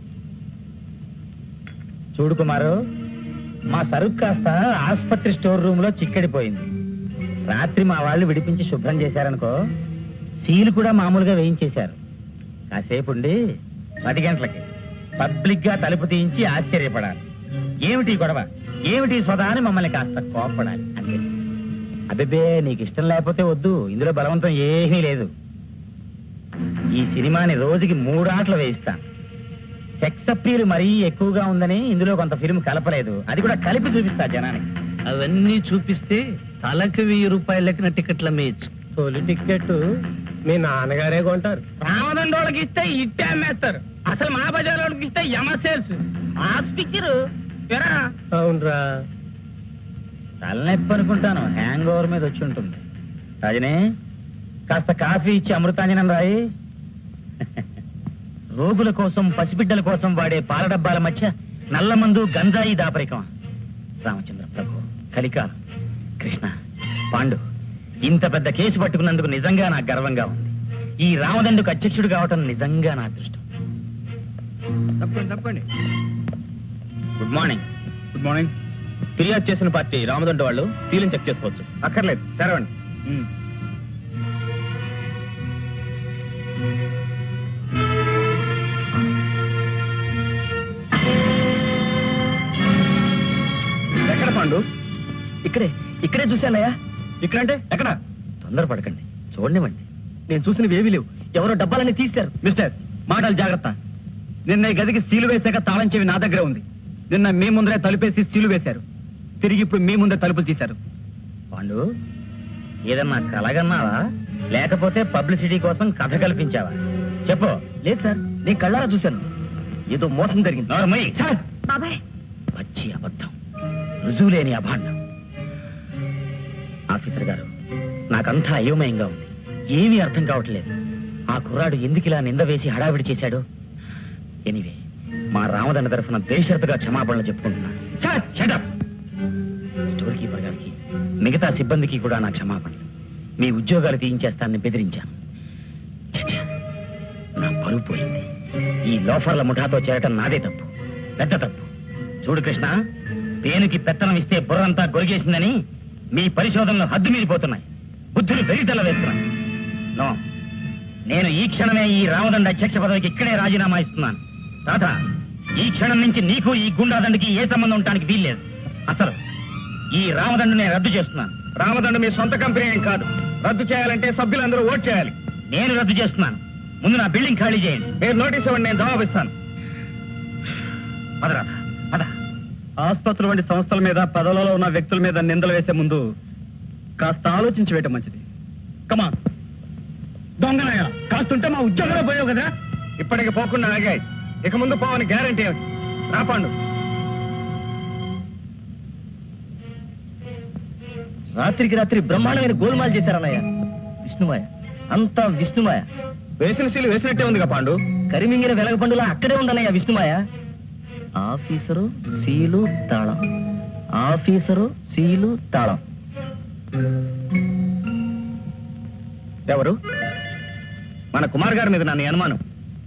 చూడు కుమారు మా సరుకు కాస్త ఆసుపత్రి స్టోర్ రూమ్ లో చిక్కడిపోయింది రాత్రి మా వాళ్ళు విడిపించి శుభ్రం చేశారనుకో సీలు కూడా మామూలుగా వేయించేశారు కాసేపు ఉండి పది గంటలకి పబ్లిక్ గా తలుపు తీయించి ఆశ్చర్యపడాలి ఏమిటి ఈ గొడవ ఏమిటి సోదా అని మమ్మల్ని కాస్త కోపడాలి అంతే అబ్బే నీకు ఇష్టం లేకపోతే వద్దు ఇందులో బలవంతం ఏమీ లేదు ఈ సినిమాని రోజుకి మూడు ఆటలు వేయిస్తాను సెక్స్ అప్పీల్ మరీ ఎక్కువగా ఉందని ఇందులో కొంత ఫిల్మ్ కలపలేదు అది కూడా కలిపి చూపిస్తా జనానికి అవన్నీ చూపిస్తే తలకి వెయ్యి రూపాయల లెక్కన టికెట్లు అమ్మేయచ్చు తొలి టికెట్ మీ నాన్నగారే కొంటారు రామదండోళ్ళకి ఇస్తే ఇట్టే అమ్మేస్తారు అసలు మా బజార్ వాళ్ళకి ఇస్తే యమ సేల్స్ పిక్చర్ ఎరా అవునరా తలనొప్పి అనుకుంటాను హ్యాంగ్ ఓవర్ మీద వచ్చి ఉంటుంది రాజనే కాస్త కాఫీ ఇచ్చి అమృతాంజనం రాయి రోగుల కోసం పసిబిడ్డల కోసం వాడే పాల డబ్బాల మధ్య నల్ల మందు గంజాయి దాపరికం రామచంద్ర ప్రభు కలిక కృష్ణ పాండు ఇంత పెద్ద కేసు పట్టుకున్నందుకు నిజంగా నాకు గర్వంగా ఉంది ఈ రామదండుకు అధ్యక్షుడు కావటం నిజంగా నా అదృష్టం తప్పండి తప్పండి గుడ్ మార్నింగ్ గుడ్ మార్నింగ్ ఫిర్యాదు చేసిన పార్టీ రామదండు వాళ్ళు సీలింగ్ చెక్ చేసుకోవచ్చు అక్కర్లేదు తెరవండి ఎక్కడ పాండు ఇక్కడే ఇక్కడే చూశానయ్యా ఇక్కడంటే ఎక్కడ తొందరపడకండి చూడనివ్వండి నేను చూసినవి ఏమీ లేవు ఎవరో డబ్బాలన్నీ తీశారు మిస్టర్ మాటలు జాగ్రత్త నిన్న ఈ గదికి సీలు వేశాక తాళం చెవి నా దగ్గర ఉంది నిన్న మీ ముందరే తలుపేసి సీలు వేశారు తిరిగి ఇప్పుడు మీ ముందే తలుపులు తీశారు పాండు ఏదన్నా కలగన్నావా లేకపోతే పబ్లిసిటీ కోసం కథ కల్పించావా చెప్పు లేదు సార్ నేను కళ్ళారా చూశాను ఏదో మోసం జరిగింది నార్మల్ సార్ బాబాయ్ పచ్చి అబద్ధం రుజువు లేని అభాండం ఆఫీసర్ గారు నాకంతా అయోమయంగా ఉంది ఏమీ అర్థం కావట్లేదు ఆ కుర్రాడు ఎందుకు ఇలా నింద వేసి హడావిడి చేశాడు ఎనివే మా రామదండ తరఫున బేషరతుగా క్షమాపణలు చెప్పుకుంటున్నాను sir, shut up! Store keeper గారికి మిగతా సిబ్బందికి కూడా నా క్షమాపణలు మీ ఉద్యోగాలు తీయించేస్తానని బెదిరించాను ఛ, ఛ, నా పరువు పోయింది ఈ లోఫర్ల ముఠాతో చేరటం నాదే తప్పు పెద్ద తప్పు చూడు కృష్ణ పేనుకి పెత్తనం ఇస్తే బుర్రంతా గొరిగేసిందని మీ పరిశోధనలు హద్దు మీరిపోతున్నాయి బుద్ధులు వెరితల వేస్తున్నాయి నో నేను ఈ క్షణమే ఈ రామదండ అధ్యక్ష పదవికి ఇక్కడే రాజీనామా ఇస్తున్నాను తాత ఈ క్షణం నుంచి నీకు ఈ గుండాదండకి ఏ సంబంధం ఉండడానికి వీల్లేదు అసలు ఈ రామదండు నేను రద్దు చేస్తున్నాను రామదండు మీ సొంత కంపెనీ ఏం కాదు రద్దు చేయాలంటే సభ్యులందరూ ఓట్ చేయాలి నేను రద్దు చేస్తున్నాను ముందు నా బిల్డింగ్ ఖాళీ చేయండి మీరు నోటీస్ ఇవ్వండి నేను జవాబిస్తాను పదరాధ పద ఆసుపత్రులు వంటి సంస్థల మీద పదవులలో ఉన్న వ్యక్తుల మీద నిందలు వేసే ముందు కాస్త ఆలోచించి వేయటం మంచిది కమా దొంగనయ్య కాస్తుంటే మా ఉద్యోగంలో పోయావు కదా ఇప్పటికి పోకుండా ఆగాయి ఇక ముందు పోవని గ్యారంటీ ఏమిటి రాపాండు రాత్రికి రాత్రి బ్రహ్మాండమైన గోల్మాల్ చేశారన్నయ్య విష్ణుమాయ అంతా విష్ణుమాయ వేసిన సీలు వేసినట్టే ఉందిగా పాండు కరిమింగిన వెలగపండులా అక్కడే ఉండనయ్య విష్ణుమాయ ఆఫీసరు సీలు తాళం ఆఫీసరు సీలు తాళం ఎవరు మన కుమార్ గారి మీద నన్ను అనుమానం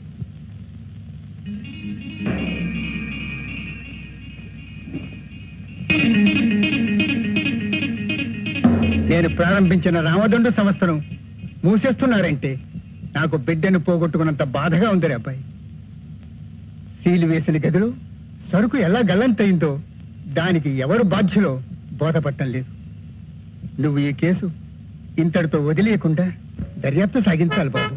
నేను ప్రారంభించిన రామదండు సంస్థను మూసేస్తున్నారంటే నాకు బిడ్డను పోగొట్టుకున్నంత బాధగా ఉంది రే అబ్బాయి సీలు వేసిన గదులు సరుకు ఎలా గల్లంతయిందో దానికి ఎవరు బాధ్యులో బోధపట్టం లేదు నువ్వు ఈ కేసు ఇంతటితో వదిలేయకుండా దర్యాప్తు సాగించాలి బాబు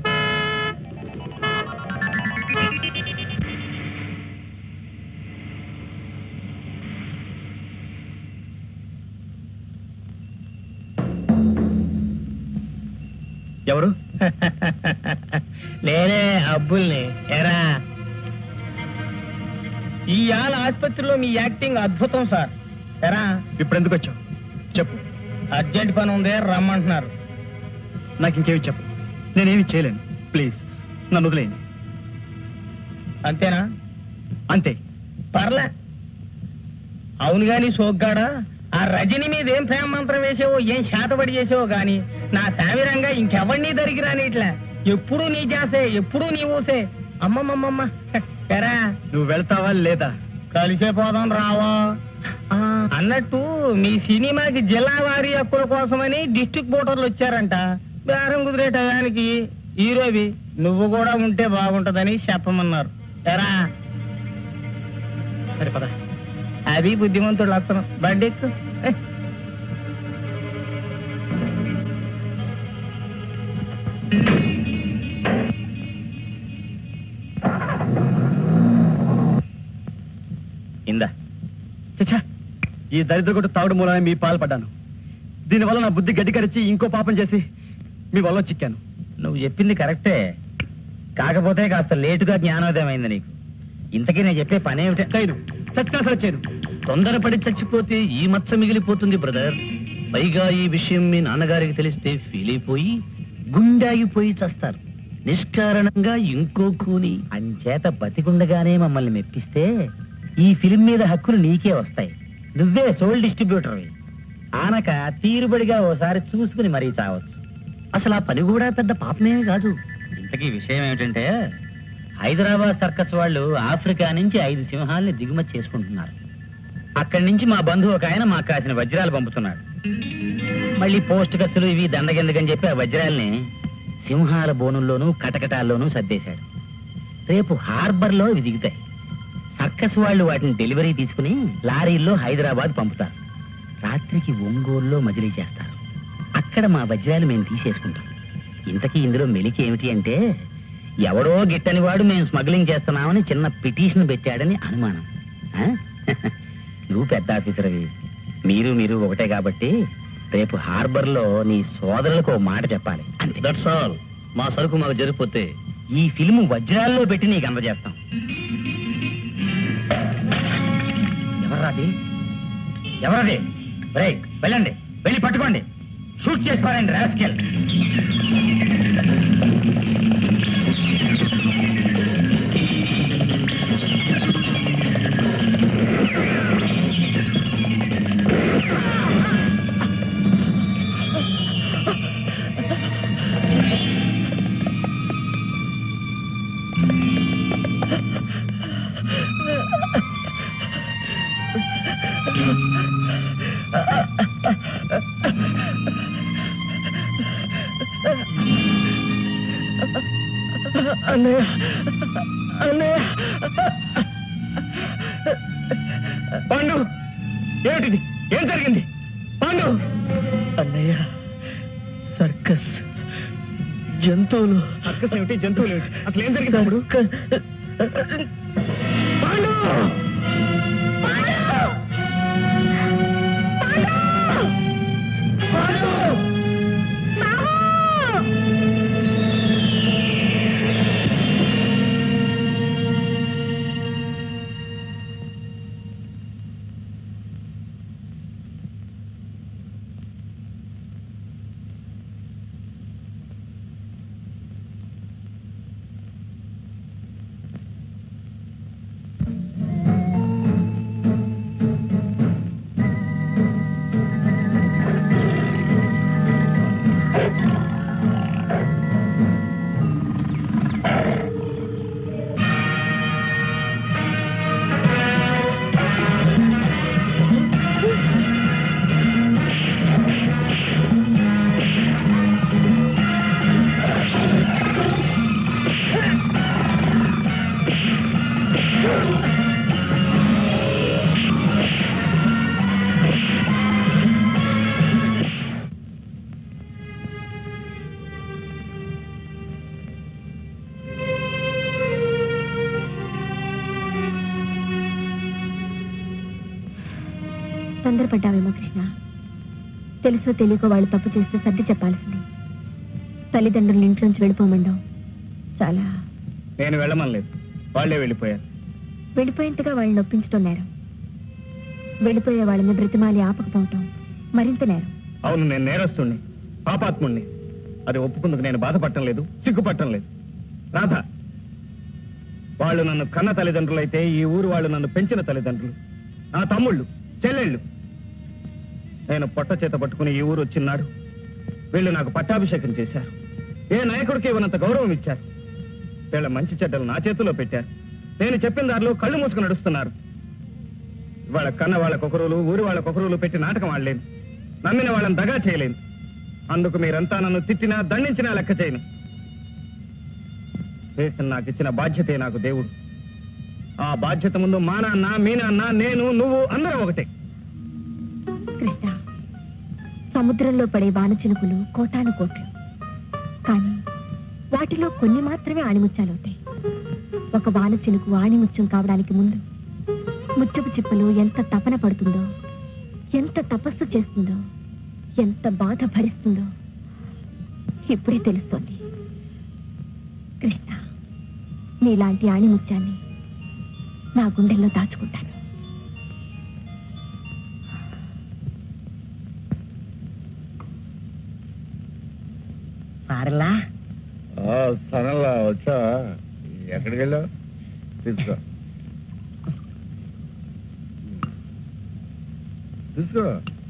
ఎవరు నేనే అబ్బుల్ని ఎరా ఇవాళ ఆసుపత్రిలో మీ యాక్టింగ్ అద్భుతం సార్ ఎరా ఇప్పుడు ఎందుకు వచ్చావు చెప్పు అర్జెంట్ పని ఉంది రమ్మంటున్నారు నాకు ఇంకేమి చెప్పు నేనేమి చేయలేను ప్లీజ్ నన్ను వదిలేయండి అంతేనా అంతే పర్లే అవును గాని సోగ్గాడా ఆ రజని మీద ఏం ప్రేమ మంత్రం వేసావో ఏం శాతపడి చేసావో గాని నా సామిరంగా ఇంకెవరిని దరికిరాని ఇట్లా ఎప్పుడు నీ చేసే ఎప్పుడు నీ ఊసే అమ్మమ్మమ్మమ్మ ఎరా నువ్వు వెళ్తావా లేదా కలిసే పోదాం రావా ఆ, అన్నట్టు మీ సినిమాకి జిల్లా వారి హక్కుల కోసమని డిస్ట్రిక్ట్ ఓటర్లు వచ్చారంట బేరం కుదిరే టయానికి హీరోవి నువ్వు కూడా ఉంటే బాగుంటదని చెప్పమన్నారు ఎరా సరే పద అది బుద్ధిమంతుడు లక్షణం బడ్డెక్కు ఏ. ఇందా చచ్చా ఈ దరిద్ర కొట్టు తాగుడు మూలనే మీ పాల్పడ్డాను దీనివల్ల నా బుద్ధి గడ్డి కరిచి ఇంకో పాపం చేసి మీ వల్ల చిక్కాను నువ్వు చెప్పింది కరెక్టే కాకపోతే కాస్త లేటుగా జ్ఞానోదయం అయింది నీకు ఇంతకీ నేను చెప్పే పని ఏమిటి చేయను చచ్చినా సరే చేయను తొందరపడి చచ్చిపోతే ఈ మచ్చ మిగిలిపోతుంది బ్రదర్ పైగా ఈ విషయం మీ నాన్నగారికి తెలిస్తే ఫీల్ అయిపోయి గుండాగిపోయి చస్తారు నిష్కారణంగా ఇంకో కూని అంచేత బతికుండగానే మమ్మల్ని మెప్పిస్తే ఈ ఫిలిం మీద హక్కులు నీకే వస్తాయి నువ్వే సోల్ డిస్ట్రిబ్యూటర్వి ఆనక తీరుబడిగా ఓసారి చూసుకుని మరీ చావచ్చు అసలు ఆ పని కూడా పెద్ద పాపమేమీ కాదు ఇంతకీ విషయం ఏమిటంటే హైదరాబాద్ సర్కస్ వాళ్ళు ఆఫ్రికా నుంచి ఐదు సింహాల్ని దిగుమతి చేసుకుంటున్నారు అక్కడి నుంచి మా బంధువు ఒక ఆయన మాకు కాసిన వజ్రాలు పంపుతున్నాడు మళ్ళీ పోస్ట్ ఖర్చులు ఇవి దండగెందుకని చెప్పి ఆ వజ్రాల్ని సింహాల బోనుల్లోనూ కటకటాల్లోనూ సర్దేశాడు రేపు హార్బర్లో ఇవి దిగుతాయి సర్కస్ వాళ్ళు వాటిని డెలివరీ తీసుకుని లారీల్లో హైదరాబాద్ పంపుతారు రాత్రికి ఒంగోలులో మజిలీ చేస్తారు అక్కడ మా వజ్రాలు మేము తీసేసుకుంటాం ఇంతకీ ఇందులో మెలికి ఏమిటి అంటే ఎవడో గిట్టని వాడు మేము స్మగ్లింగ్ చేస్తున్నామని చిన్న పిటిషన్ పెట్టాడని అనుమానం ఆ? నువ్వు పెద్ద ఆఫీసర్వి మీరు మీరు ఒకటే కాబట్టి రేపు హార్బర్లో నీ సోదరులకు ఓ మాట చెప్పాలి అంతే దట్స్ ఆల్ మా సరుకు మాకు జరిగిపోతే ఈ ఫిల్మ్ వజ్రాల్లో పెట్టి నీకు అందజేస్తాం ఎవర్రాది ఎవరది రేయ్ వెళ్ళండి వెళ్ళి పట్టుకోండి షూట్ చేసి పారండి రాస్కెల్ పాండు ఏమిటిది ఏం జరిగింది పాండు అన్నయ్య సర్కస్ జంతువులు సర్కస్ ఏమిటి జంతువులు ఏమిటి అసలు ఏం జరిగింది తమ్ముడు పాండు తొందరపడ్డావేమో కృష్ణ తెలుసో తెలియకో వాళ్ళు తప్పు చేస్తే సర్ది చెప్పాల్సింది తల్లిదండ్రులు ఇంట్లోంచి వెళ్ళిపోమండం చాలా నేను వెళ్ళమనలేదు వాళ్ళే వెళ్ళిపోయారు వెళ్ళిపోయేంతగా వాళ్ళని నొప్పించడం నేరం వెళ్ళిపోయే వాళ్ళని బ్రతిమాలి ఆపకపోవటం మరింత నేరం అవును నేను నేరస్తుణ్ణి పాపాత్ముణ్ణి అది ఒప్పుకుందుకు నేను బాధపడటం లేదు సిగ్గుపడటం లేదు రాధ వాళ్ళు నన్ను కన్న తల్లిదండ్రులైతే ఈ ఊరు వాళ్ళు నన్ను పెంచిన తల్లిదండ్రులు నా తమ్ముళ్ళు చెల్లెళ్ళు నేను పొట్ట చేత పట్టుకుని ఈ ఊరు వచ్చినాడు వీళ్ళు నాకు పట్టాభిషేకం చేశారు ఏ నాయకుడికి ఇవ్వనంత గౌరవం ఇచ్చారు వీళ్ళ మంచి చెడ్డలు నా చేతిలో పెట్టారు నేను చెప్పిన దారిలో కళ్ళు మూసుకుని నడుస్తున్నారు వాళ్ళ కన్న వాళ్ళ కొకరులు ఊరి వాళ్ళ కొకరులు పెట్టి నాటకం ఆడలేను నమ్మిన వాళ్ళని దగా చేయలేను అందుకు మీరంతా నన్ను తిట్టినా దండించినా లెక్క చేయను దేశం నాకు ఇచ్చిన బాధ్యతే నాకు దేవుడు ఆ బాధ్యత ముందు మా నాన్న మీ నాన్న నేను నువ్వు అందరం ఒకటే కృష్ణ సముద్రంలో పడే వాన చినుకులు కోటాను కోట్లు కానీ వాటిలో కొన్ని మాత్రమే ఆణిముత్యాలవుతాయి ఒక వాన చినుకు ఆణిముత్యం కావడానికి ముందు ముచ్చపు చిప్పలు ఎంత తపన పడుతుందో ఎంత తపస్సు చేస్తుందో ఎంత బాధ భరిస్తుందో ఇప్పుడే తెలుస్తోంది కృష్ణ నీలాంటి ఆణిముత్యాన్ని నా గుండెల్లో దాచుకుంటాను పారలా ఆ, సనల్లా వచ్చా ఎక్కడికి వెళ్ళావు తీసుకో తీసుకో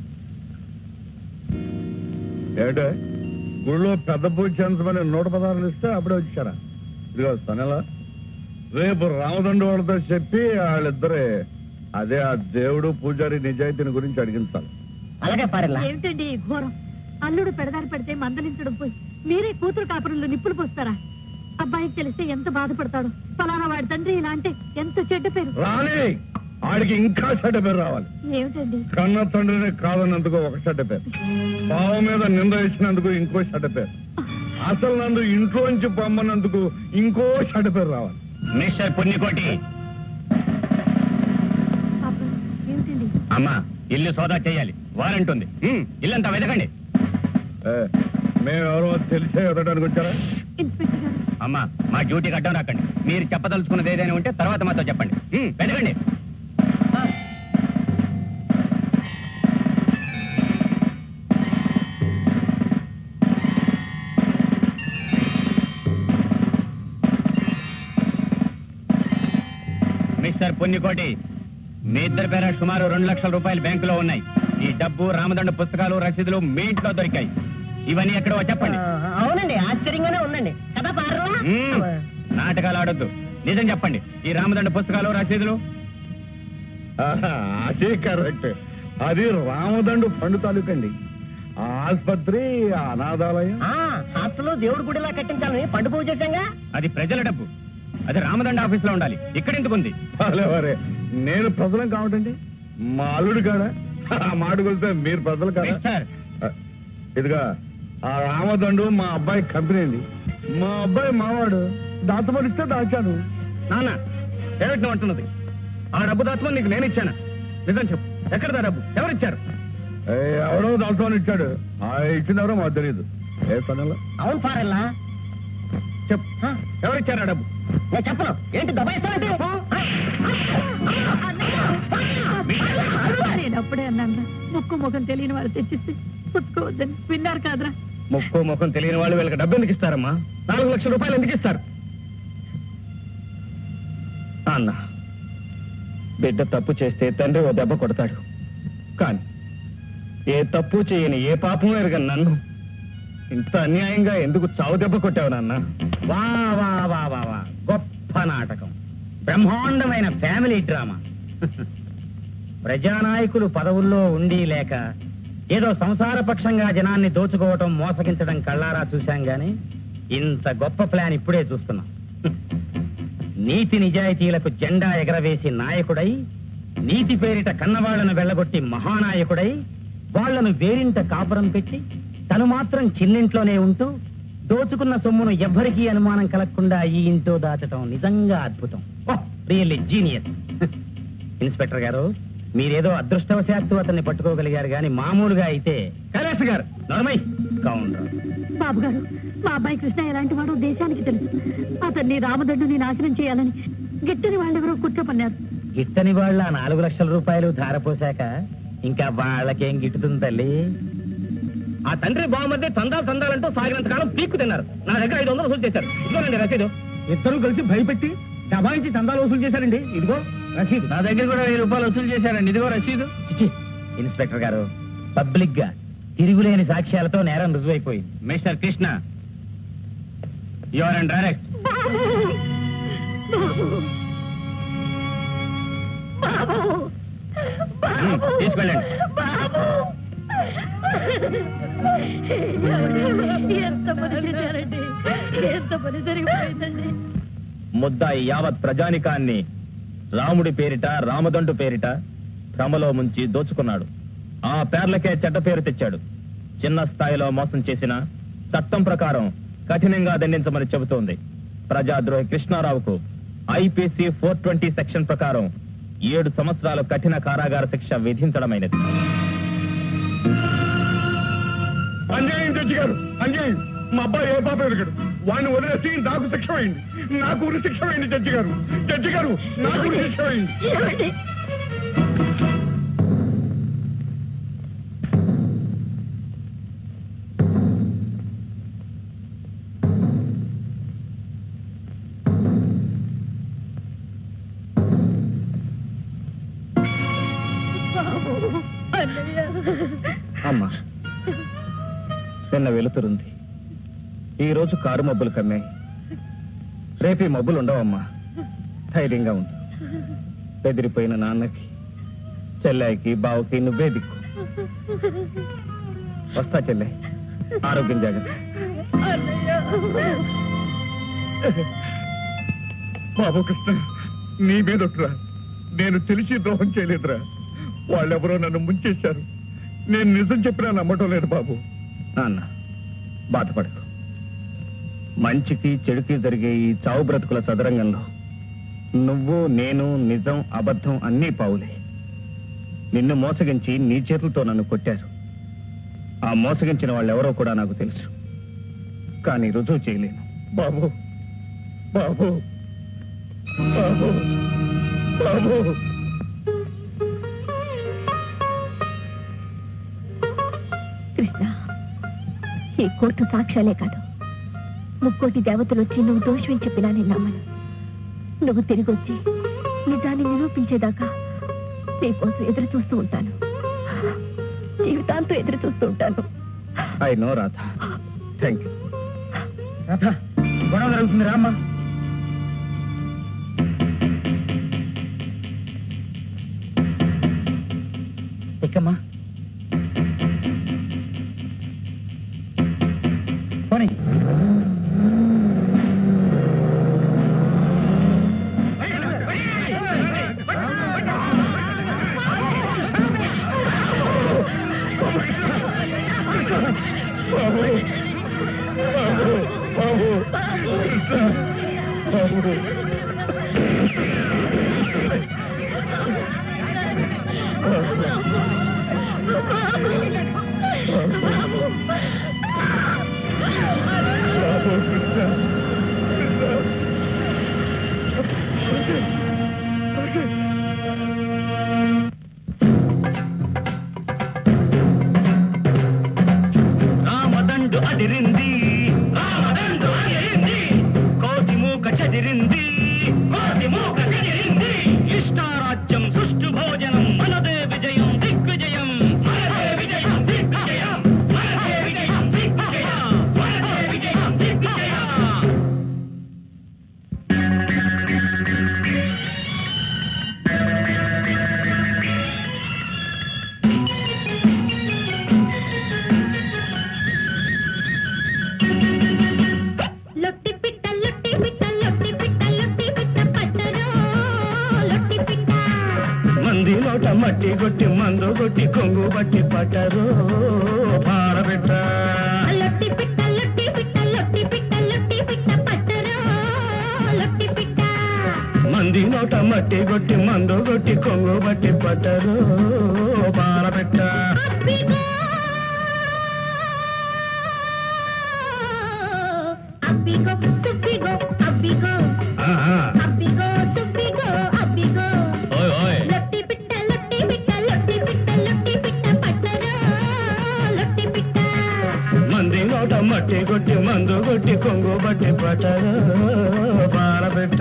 ఏటే గుళ్ళో పెద్ద పూజ చేయించమని నూట పదార్లు ఇస్తే అప్పుడే వచ్చారా ఇదిగో సనల రేపు రామదండు వాళ్ళతో చెప్పి వాళ్ళిద్దరే అదే ఆ దేవుడు పూజారి నిజాయితీని గురించి అడిగించాలి అలాగే పారలా ఏమిటండి ఈ ఘోరం అల్లుడు పెడదారి పెడితే మందలించడం పోయి మీరే కూతురు కాపురంలో నిప్పులు పోస్తారా అబ్బాయికి తెలిస్తే ఎంత బాధపడతాడు ఫలానా వాడి తండ్రి ఇలా అంటే ఎంత చెడ్డ పేరు రాని ఆడికి ఇంకా చెడ్డ పేరు రావాలి ఏమిటండి కన్న తండ్రిని కాదన్నందుకు ఒక చెడ్డ పేరు పావు మీద నింద వేసినందుకు ఇంకో చెడ్డ పేరు అసలు నందు ఇంట్లోంచి పంపనందుకు ఇంకో చెడ్డ పేరు రావాలి మిస్టర్ పుణ్యకోటి పాప ఏమిటండి అమ్మా ఇల్లు సోదా చేయాలి వారంట్ ఉంది ఉమ్, ఇల్లంతా వెతకండి ఏ, మేమెవరో తెలిసే ఎదడానికి వచ్చారా ఇన్స్పెక్టర్ గారు అమ్మా మా డ్యూటీకి అడ్డం రాకండి మీరు చెప్పదలుచుకున్నది ఏదైనా ఉంటే తర్వాత మాతో చెప్పండి ఉమ్, వెతకండి మిస్టర్ పుణ్యకోటి మీ ఇద్దరి పేర సుమారు రెండు లక్షల రూపాయలు బ్యాంకులో ఉన్నాయి ఈ డబ్బు రామదండ పుస్తకాలు రసీదులు మీ ఇంట్లో దొరికాయి ఇవన్నీ ఎక్కడో చెప్పండి అవునండి ఆశ్చర్యంగానే ఉందండి కదా పారలా మ్మ్. నాటకాలు ఆడొద్దు నిజం చెప్పండి ఈ రామదండ పుస్తకాలు రసీదులు ఆహా, అదే కరెక్ట్ అది రామదండు పండు తాలూకండి ఆ ఆసుపత్రి ఆ అనాథాలయం ఆ హాస్టల్ దేవుడి గుడిలా కట్టించాలని పండు పూజ చేశాంగా అది ప్రజల డబ్బు అది రామదండ ఆఫీస్ లో ఉండాలి ఇక్కడ ఎందుకు ఉంది భలే వరే నేను ప్రజలం కావటండి మా అల్లుడు కాడా ఆ మాట కొలితే మీరు ప్రజలు కాదా మిస్టర్ ఆ, ఇదిగా ఆ రామదండు మా అబ్బాయి కంపెనీ అండి మా అబ్బాయి మావాడు దాచమనిస్తే దాచాను నాన్న ఏమిటి నువ్వు అంటున్నది ఆ డబ్బు దాచుకొని నీకు నేను ఇచ్చాను నిజం చెప్పు ఎక్కడదా డబ్బు ఎవరిచ్చారు ఏ, ఎవడో దాచమని ఇచ్చాడు ఆ ఇచ్చినవరో మాకు తెలియదు ఏ పనుల్లో అవును పారల్లా చెప్పు ఎవరిచ్చారు ఆ డబ్బు నేను చెప్పను ఏంటి దబాయిస్తానంటే నేను అప్పుడే అన్నాను ముక్కు ముఖం తెలియని వాళ్ళు తెచ్చిస్తే పుచ్చుకోవద్దని విన్నారు కాదురా ముక్కు ముఖం తెలియని వాళ్ళు వీళ్ళకి డబ్బు ఎందుకు ఇస్తారమ్మా నాలుగు లక్షల రూపాయలు ఎందుకు ఇస్తారు అన్న బిడ్డ తప్పు చేస్తే తండ్రి ఓ దెబ్బ కొడతాడు కానీ ఏ తప్పు చేయని ఏ పాపం ఎరగని నన్ను ఇంత అన్యాయంగా ఎందుకు చావు దెబ్బ కొట్టావు నాన్న వా వా వా వా వా గొప్ప నాటకం బ్రహ్మాండమైన ఫ్యామిలీ డ్రామా ప్రజానాయకులు పదవుల్లో ఉండి లేక ఏదో సంసారపక్షంగా జనాన్ని దోచుకోవటం మోసగించడం కళ్ళారా చూశాం గాని ఇంత గొప్ప ప్లాన్ ఇప్పుడే చూస్తున్నాం నీతి నిజాయితీలకు జెండా ఎగరవేసి నాయకుడై నీతి పేరిట కన్నవాళ్లను వెళ్ళగొట్టి మహానాయకుడై వాళ్లను వేరింట కాపురం పెట్టి తను మాత్రం చిన్నింట్లోనే ఉంటూ దోచుకున్న సొమ్మును ఎవ్వరికీ అనుమానం కలగకుండా ఈ ఇంట్లో దాచటం నిజంగా అద్భుతం రియల్లీ జీనియస్ ఇన్స్పెక్టర్ గారు మీరేదో అదృష్టవశాత్తు అతన్ని పట్టుకోగలిగారు గాని మామూలుగా అయితే కైలాస్ గారు నడమై కౌంటర్ బాబు గారు మా అబ్బాయి కృష్ణ ఎలాంటి వాడో దేశానికి తెలుసు అతన్ని రామదండుని నాశనం చేయాలని గిట్టని వాళ్ళెవరో కుట్రపన్నారు గిట్టని వాళ్ళ ఆ నాలుగు లక్షల రూపాయలు ధారపోసాక ఇంకా వాళ్ళకేం గిట్టుతుంది తల్లి ఆ తండ్రి బావమధ్య చందాలు చందాలంటూ సాగినంత కాలం పీక్కు తిన్నారు నా దగ్గర ఐదు వందలు వసూలు చేశారు ఇదిగోనండి రసీదు ఇద్దరు కలిసి భయపెట్టి దబాయించి చందాలు వసూలు చేశారండి ఇదిగో రసీదు నా దగ్గర కూడా వెయ్యి రూపాయలు వసూలు చేశారండి ఇదిగో రసీదు చిచి ఇన్స్పెక్టర్ గారు పబ్లిక్ గా తిరుగులేని సాక్ష్యాలతో నేరం రుజువైపోయింది Mister Krishna your and direct తీసుకెళ్ళండి ఎంత పని చేశారండి ఎంత పని జరిగిపోయిందండి ముద్దాయి యావత్ ప్రజానికాన్ని రాముడి పేరిట రామదండు పేరిట భ్రమలో ముంచి దోచుకున్నాడు ఆ పేర్లకే చెడ్డ పేరు తెచ్చాడు చిన్న స్థాయిలో మోసం చేసిన చట్టం ప్రకారం కఠినంగా దండించమని చెబుతోంది ప్రజాద్రోహి కృష్ణారావుకు ఐపీసీ ఫోర్ ట్వంటీ సెక్షన్ ప్రకారం ఏడు సంవత్సరాలు కఠిన కారాగార శిక్ష విధించడమైనది అన్యాయం జడ్జి గారు అన్యాయం మా అబ్బాయి ఏ పాప ఎరగడు వాడిని వదిలేసి నాకు శిక్ష వేయండి నాకు ఉరి శిక్ష వేయండి జడ్జి గారు జడ్జి గారు నాకు ఉరి శిక్ష వేయండి ఏమండి బాబు, అన్నయ్య. అమ్మా నిన్న వెలుతురుంది ఈ రోజు కారు మబ్బులు కమ్మాయి రేపు ఈ మబ్బులు ఉండవమ్మా ధైర్యంగా ఉండు బెదిరిపోయిన నాన్నకి చెల్లాయికి బావకి నువ్వే దిక్కు వస్తా చెల్లె ఆరోగ్యం జాగ్రత్త బాబు కృష్ణ నీ మీదొట్టురా నేను తెలిసి ద్రోహం చేయలేదురా వాళ్ళెవరో నన్ను ముంచేశారు నేను నిజం చెప్పినా నమ్మటం లేదు బాబు నాన్న బాధపడకు మంచికి చెడుకి జరిగే ఈ చావు బ్రతుకుల చదరంగంలో నువ్వు నేను నిజం అబద్ధం అన్నీ పావులే నిన్ను మోసగించి నీ చేతులతో నన్ను కొట్టారు ఆ మోసగించిన వాళ్ళెవరో కూడా నాకు తెలుసు కానీ రుజువు చేయలేను బాబు బాబు బాబు బాబు కృష్ణ ఈ కోర్టు సాక్ష్యాలే కాదు ముక్కోటి దేవతలు వచ్చి నువ్వు దోషమని చెప్పినా నేను నమ్మను నువ్వు తిరిగి వచ్చి నిజాన్ని నిరూపించేదాకా నీకోసం ఎదురు చూస్తూ ఉంటాను జీవితాంతో ఎదురు చూస్తూ ఉంటాను I know Radha thank you Radha గొడవ జరుగుతుంది రామ్మా ఎక్కమ్మా పోనీ రామదండు అదిరింది రామదండు అదిరింది కోటి మూక చదిరింది కోటి మూక చదిరింది ఇష్టారాజ్యం సుష్టు భోజనం మనదే విజయం దిగ్విజయం మనదే విజయం దిగ్విజయం మనదే విజయం దిగ్విజయం మనదే విజయం దిగ్విజయం లొట్టి పిట్ట లొట్టి పిట్ట లొట్టి పిట్ట లొట్టి పిట్ట పట్టరా లొట్టి పిట్ట మంది నోట మట్టి కొట్టి మందు కొట్టి కొంగు బట్టి పట్టరు పారబెట్ట లొట్టి పిట్ట లొట్టి పిట్ట లొట్టి పిట్ట లొట్టి పిట్ట పట్టరా లొట్టి పిట్ట మంది నోట మట్టి కొట్టి మందు కొట్టి కొంగు బట్టి పట్టరు బాలబెట్ట అబ్బిగో సుబ్బిగో అబ్బిగో ఆహా. అబ్బిగో సుబ్బిగో అబ్బిగో ఓయ్ ఓయ్ లొట్టి పిట్ట లొట్టి పిట్ట లొట్టి పిట్ట లొట్టి పిట్ట పట్టరా లొట్టి పిట్ట మంది నోట మట్టి కొట్టి మందు కొట్టి కొంగు బట్టి పట్టరు బాలబెట్ట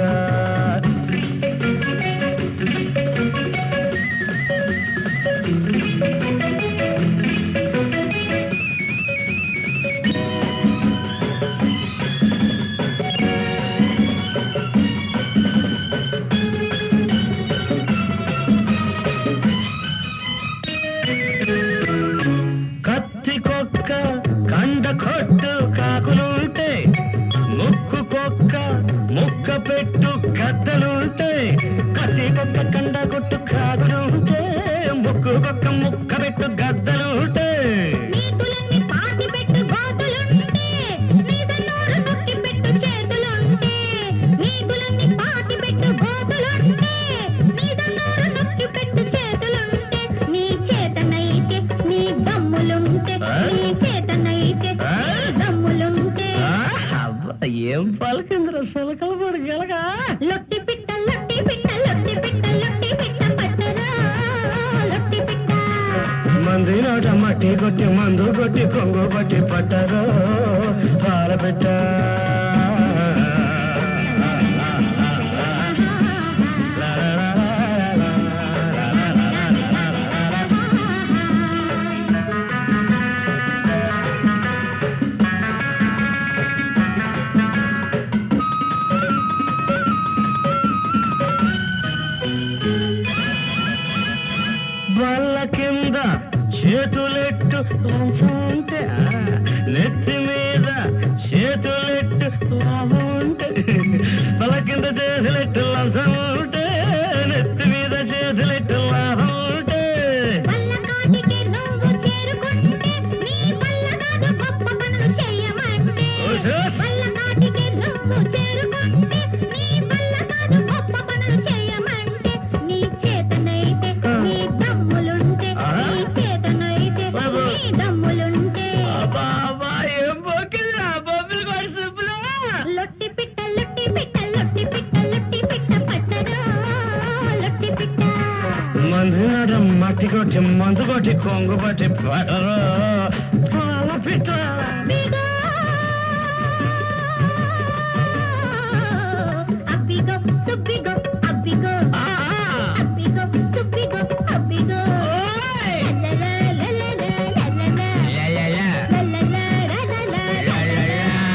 కత్తి కొక్క కండ కొట్టు కాకులుంటే ముక్కు కొక్క ముక్క పెట్టు గద్దలుంటే కత్తి కొక్క కండ కొట్టు కాకులుంటే ముక్కు కొక్క ముక్క పెట్టు గద్దలుంటే నీతులన్నీ పాతి పెట్టు గోతులుంటే మీద నోరు నొక్కి పెట్టు చేతులుంటే నీతులన్నీ పాతి పెట్టు గోతులుంటే మీద నోరు నొక్కి పెట్టు చేతులుంటే నీ చేతనైతే నీ దమ్ములుంటే నీ చేతనైతే నీ దమ్ములుంటే ఏం పలకింద్ర సలకలు పడి గెలగా లొట్టి పిట్ట లొట్టి పిట్ట లొట్టి పిట్ట లొట్టి పిట్ట పట్టరా లొట్టి పిట్ట మంది నోట మట్టి కొట్టి మందు కొట్టి కొంగు పట్టి పట్టరు పాలబెట్ట బల్ల కింద చేతులెట్టు లంచం ఉంటే ఆ, నెత్తి మీద చేతులెట్టు లాభం ఉంటే బల్ల కింద చేతులెట్టు లంచం ఉంటే నెత్తి మీద చేతులెట్టు లాభం ఉంటే వల్లకాటికి నువ్వు చేరుకుంటే నీ వల్ల కాదు గొప్ప పనులు చేయమంటే ఓసోస్. వల్లకాటికి నువ్వు చేరుకుంటే నీ వల్ల కాదు గొప్ప పనులు చేయమంటే నీ చేతనైతే నీ దమ్ములుంటే నీ చేతనైతే నీ దమ్ములుంటే అబ్బా, అబ్బా, ఏం పోకింది ఆ బొబ్బిలి కొడు సుబ్బులు? లొట్టి పిట్ట లొట్టి పిట్ట లొట్టి పిట్ట లొట్టి పిట్ట పట్టరా లొట్టి పిట్ట మంది నాట మట్టి కొట్టి మందు కొట్టి కొంగు పట్టి పడరు పాల పిట్ట అబ్బిగో అబ్బిగో సుబ్బిగో అబ్బిగో అబ్బిగో సుబ్బిగో అబ్బిగో లలలా లలలా లలలా లలలా లలలా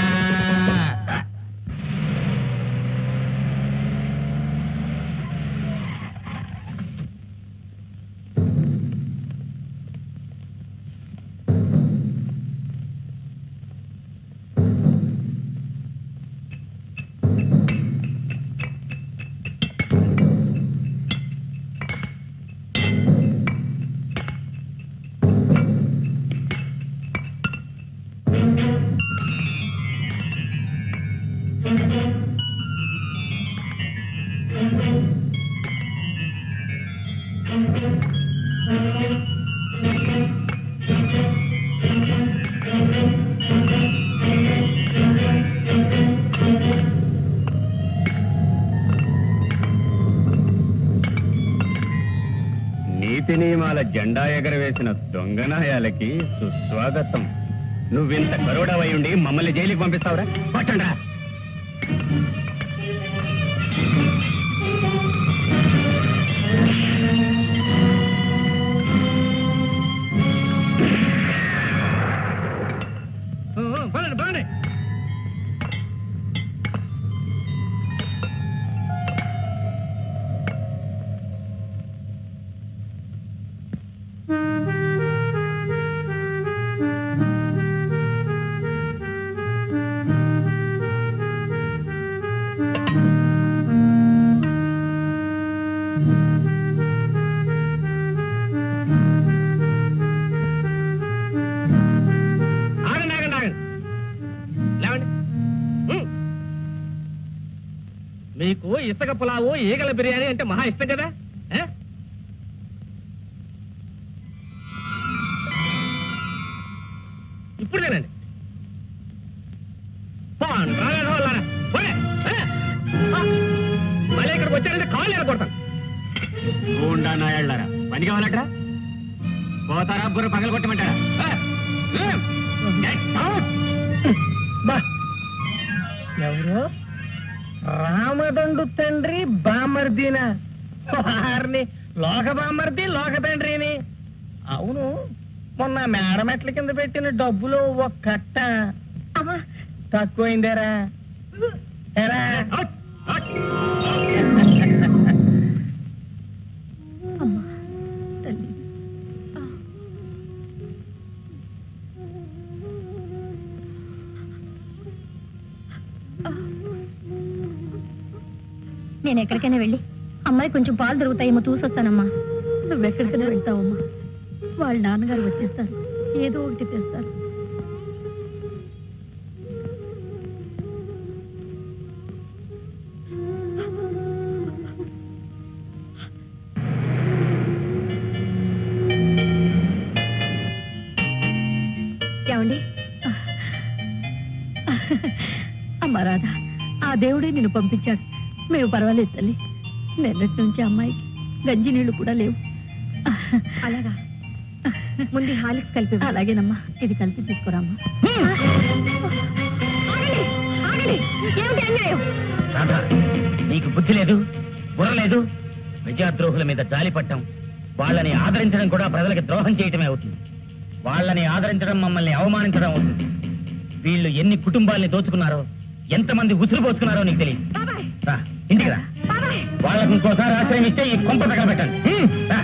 నీతి నియమాల జెండా ఎగరవేసిన దొంగనాయాలకి సుస్వాగతం నువ్వింత కరోడవై ఉండి మమ్మల్ని జైలుకి పంపిస్తావురా పట్టండా పడండి పడండి ఆగండి ఆగండి ఆగండి లేవండి హ్మ్. మీకు ఈ ఇసుక పులావు ఈగల బిర్యానీ అంటే మహా ఇష్టం కదా ఆ? ఇప్పుడు తినండి పోన్, రాలేదు వాళ్ళారా. పోయ్, ఆ? ఆ. మళ్ళీ ఇక్కడికి వచ్చారంటే కాళ్ళు ఎరగొడతాను గూండా నాయాళ్ళారా పని కావాలట్రా పోతారా బుర్ర పగల కొట్టమంటారా ఆ? ఆ? Get out! బా ఎవరు రామదండు తండ్రి బామర్దిన వారిని లోక బామర్ది లోక తండ్రిని అవును మొన్న మేడమెట్ల కింద పెట్టిన డబ్బులు ఒక కట్ట అమ్మా తక్కువైందేరా ఎరా Out! Out! అమ్మా తల్లి నేను ఎక్కడికైనా వెళ్ళి అమ్మాయి కొంచెం పాలు దొరుకుతాయేమో చూసొస్తానమ్మా నువ్వెక్కడికైనా వెళ్తావమ్మా వాళ్ళ నాన్నగారు వచ్చేస్తారు ఏదో ఒకటి తెస్తారు ఏమండి అమ్మా రాధా ఆ దేవుడే నిన్ను పంపించాడు మేము పర్వాలేదు తల్లి నిన్నటి నుంచి అమ్మాయికి గంజి నీళ్లు కూడా లేవు అలాగా ముందు హాలిక్స్ కలిపి అలాగేనమ్మా ఇది కలిపి తీసుకురామ్మా ఏమిటి అన్యాయం రాధా నీకు బుద్ధి లేదు బుర్ర లేదు విజయద్రోహుల మీద జాలి పట్టం వాళ్ళని ఆదరించడం కూడా ప్రజలకు ద్రోహం చేయటమే అవుతుంది వాళ్ళని ఆదరించడం మమ్మల్ని అవమానించడం అవుతుంది వీళ్ళు ఎన్ని కుటుంబాల్ని దోచుకున్నారో ఎంతమంది ఉసురు పోసుకున్నారో నీకు తెలియదు రా, ఇంటికి రా వాళ్ళకు ఇంకోసారి ఆశ్రయం ఇస్తే ఈ కొంప తగలబెట్టండి హ్మ్, రా.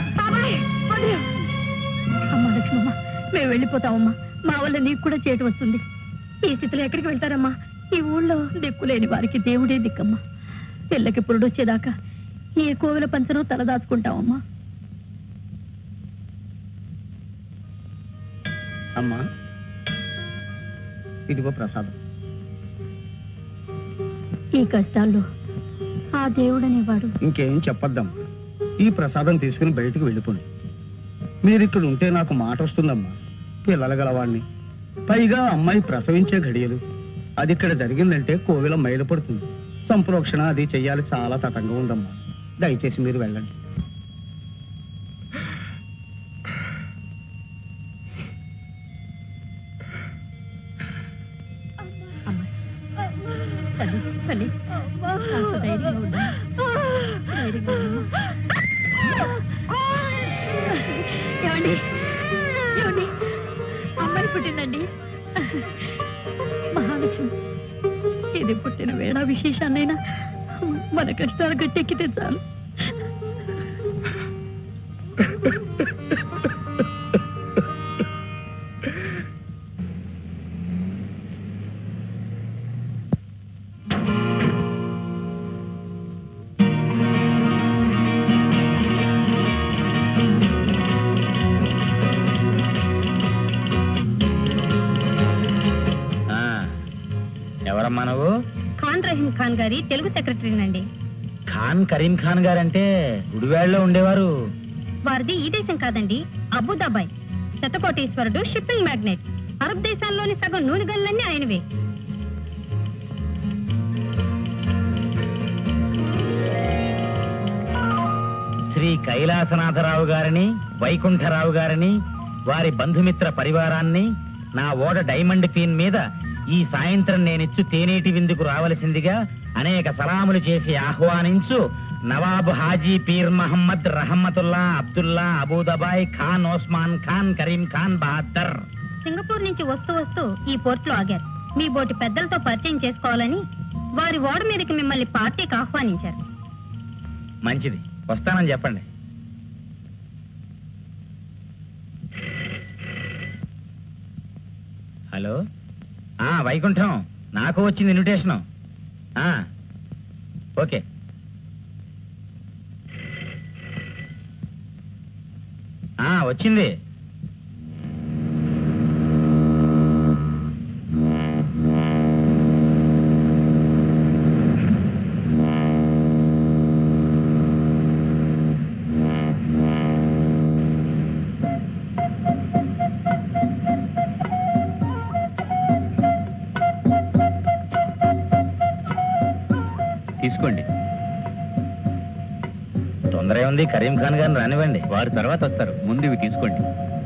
అమ్మా లక్ష్మమ్మ మేము వెళ్ళిపోతామమ్మా మా వల్ల నీకు కూడా చేటు వస్తుంది ఈ స్థితిలో ఎక్కడికి వెళ్తారమ్మా ఈ ఊళ్ళో దిక్కులేని వారికి దేవుడే దిక్కమ్మా పిల్లకి పురుడు వచ్చేదాకా ఏ కోవిల పంచను తలదాచుకుంటామమ్మా అమ్మా ఇదిగో ప్రసాదం ఈ కష్టాల్లో ఆ దేవుడనేవాడు ఇంకేం చెప్పొద్దమ్మా ఈ ప్రసాదం తీసుకుని బయటికి వెళ్ళిపోండి మీరు ఇక్కడ ఉంటే నాకు మాట వస్తుందమ్మా పిల్లల గలవాణ్ణి పైగా అమ్మాయి ప్రసవించే ఘడియలు అది ఇక్కడ జరిగిందంటే కోవిల మైలు పడుతుంది సంప్రోక్షణ అది చెయ్యాలి చాలా తతంగా ఉందమ్మా దయచేసి మీరు వెళ్ళండి అమ్మా తల్లి తల్లి కాస్త ధైర్యంగా ఉండు. ధైర్యంగా ఉండమ్మా. ఏమండి ఏమండి అమ్మాయి పుట్టిందండి మహాలక్ష్మి ఇది పుట్టిన వేళ విశేషాన్నైనా మన కష్టాలు గట్టెక్కితే చాలు ఆ, ఎవరమ్మా నువ్వు ఖాన్ రహీం ఖాన్ గారి తెలుగు సెక్రటరీనండి ఖాన్ కరీం ఖాన్ గారంటే గుడివాడలో ఉండేవారు వారిది ఈ దేశం కాదండి అబుదాబాయ్ శతకోటీశ్వరుడు షిప్పింగ్ మ్యాగ్నెట్ అరబ్ దేశాల్లోని సగం నూనె గల్లన్నీ ఆయనవే శ్రీ కైలాసనాథరావు గారిని వైకుంఠరావు గారిని వారి బంధుమిత్ర పరివారాన్ని నా ఓడ డైమండ్ క్వీన్ మీద ఈ సాయంత్రం నేనిచ్చు తేనీటి విందుకు రావలసిందిగా అనేక సలాములు చేసి ఆహ్వానించు నవాబ్ హాజీ పీర్ మహమ్మద్ రహమ్మతుల్లా అబ్దుల్లా అబూదబాయ్ ఖాన్ ఓస్మాన్ ఖాన్ కరీం ఖాన్ బహద్దర్ సింగపూర్ నుంచి వస్తూ వస్తూ ఈ పోర్ట్ లో ఆగారు మీ బోటి పెద్దలతో పరిచయం చేసుకోవాలని వారి ఓడ మీదకి మిమ్మల్ని పార్టీకి ఆహ్వానించారు మంచిది వస్తానని చెప్పండి హలో ఆ వైకుంఠం నాకు వచ్చింది ఇన్విటేషను ఆ, ఓకే ఆ, వచ్చింది తీసుకోండి తొందర ఉంది కరీం ఖాన్ గారిని రానివ్వండి వారు తర్వాత వస్తారు ముందు ఇవి తీసుకోండి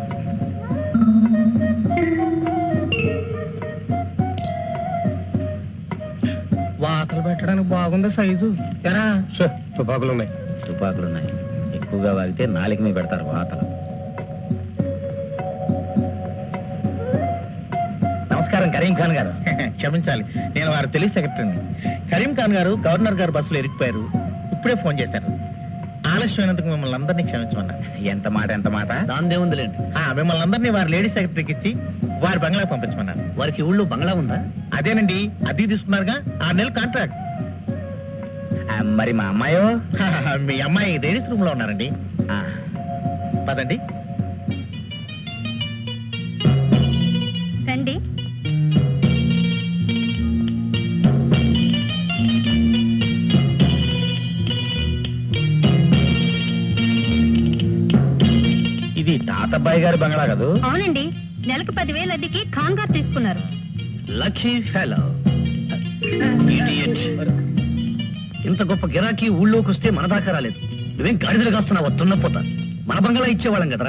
వాతలు పెట్టడానికి బాగుంది సైజు ఎరా తుపాకులు ఉన్నాయి తుపాకులు ఉన్నాయి ఎక్కువగా వాగితే నాలుగు మీద పెడతారు వాతలు నమస్కారం కరీం ఖాన్ గారు క్షమించాలి నేను వారు తెలుగు సెక్రటరీని కరీం ఖాన్ గారు గవర్నర్ గారు బస్సులో ఇరికిపోయారు ఇప్పుడే ఫోన్ చేశారు ఆలస్యమైనందుకు మిమ్మల్ని అందరినీ క్షమించమన్నారు ఎంత మాట ఎంత మాట దాందే ఉందిలేండి ఆ, మిమ్మల్ని అందరినీ వారి లేడీ సెక్రటరీకి ఇచ్చి వారి బంగ్లాకి పంపించమన్నారు వారికి ఊళ్ళో బంగ్లా ఉందా అదేనండి అది తీసుకున్నారుగా ఆరు నెలల కాంట్రాక్ట్ ఆ, మరి మా అమ్మాయో మీ అమ్మాయి లేడీస్ రూమ్ లో ఉన్నారండి ఆ, పదండి రండి ఇది తాతబ్బాయి గారి బంగ్లా కదూ అవునండి నెలకు పదివేలు అద్దెకి ఖాంగార్ తీసుకున్నారు లక్కీ ఫెలో ఇంత గొప్ప గిరాకీ ఊళ్ళోకి వస్తే మన దాకా రాలేదు నువ్వేం గాడిదలు కాస్తున్నావు తున్నపోతా మన బంగళా ఇచ్చేవాళ్ళం కదరా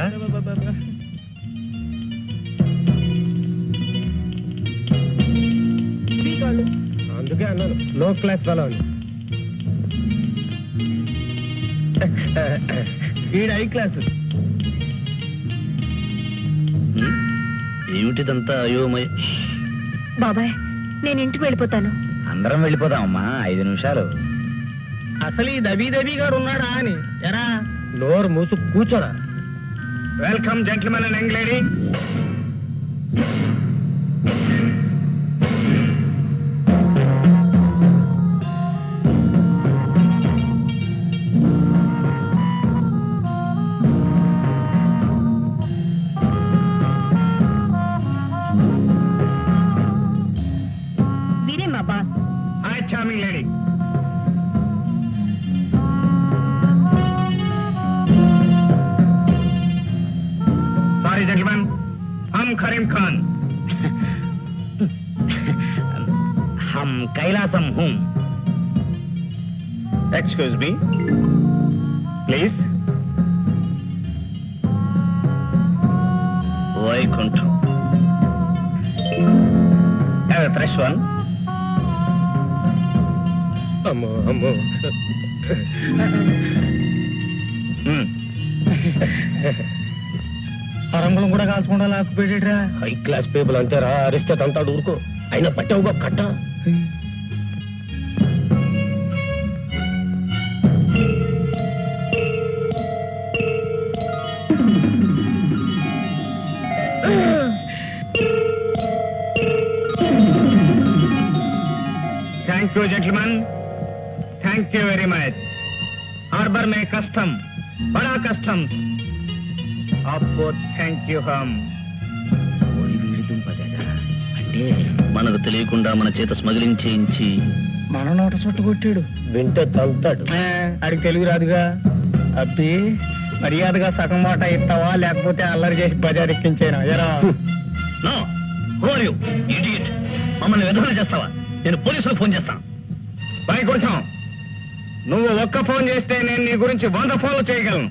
అందుకే అన్నాను లో క్లాస్ ఫెలో అని వీడు హై క్లాస్ హ్మ్? ఏమిటిదంతా అయోమయ బాబాయ్ నేను ఇంటికి వెళ్ళిపోతాను అందరం వెళ్ళిపోదామమ్మా ఐదు నిమిషాలు అసలు ఈ దబీ దబీ గారు ఉన్నాడా అని ఎరా నోరు మూసు కూర్చోరా welcome gentlemen and young lady వీరే మా boss hi charming lady sorry gentlemen హమ్ కరీం ఖాన్ హం కైలాసం హూం excuse me please Vaikuntham fresh one అమ్మో అమ్మో అరంగులం కూడా కాల్చకుండా లాక్కుపోయాడురా హై క్లాస్ పీపుల్ అంతేరా అరిస్తే తంతాడు ఊరుకో అయినా పట్టావుగా కట్ట thank you gentleman thank you very much harbour में कस्टम बड़ा कस्टम आपको थैंक यू हम అంటే మనకు తెలియకుండా మన చేత స్మగ్లింగ్ చేయించి మన నోట చుట్టు కొట్టాడు వింటే తంతాడు అడిగి తెలుగు రాదుగా అబ్బి మర్యాదగా సగం మాట ఇస్తావా లేకపోతే అల్లరి చేసి బజార్ ఎక్కించేనా ఎరా no who are you idiot మమ్మల్ని వెధవలు చేస్తావా నేను పోలీసులకు ఫోన్ చేస్తాను వైకుంఠం నువ్వు ఒక్క ఫోన్ చేస్తే నేను నీ గురించి వంద ఫోన్లు చేయగలను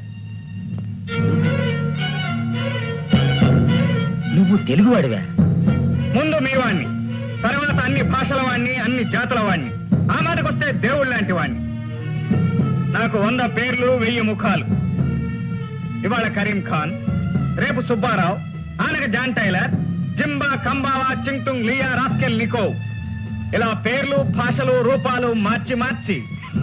నువ్వు తెలుగు వాడివా ముందు మీ వాణ్ణి తర్వాత అన్ని భాషల వాణ్ణి అన్ని జాతుల వాణ్ణి ఆ మాటకొస్తే దేవుడు లాంటి వాణ్ణి నాకు వంద పేర్లు వెయ్యి ముఖాలు ఇవాళ కరీం ఖాన్ రేపు సుబ్బారావు ఆనగ జాన్ టైలర్ జింబా కంబావా చింగ్టుంగ్ లియా రాస్కెల్ నికో ఇలా పేర్లు భాషలు రూపాలు మార్చి మార్చి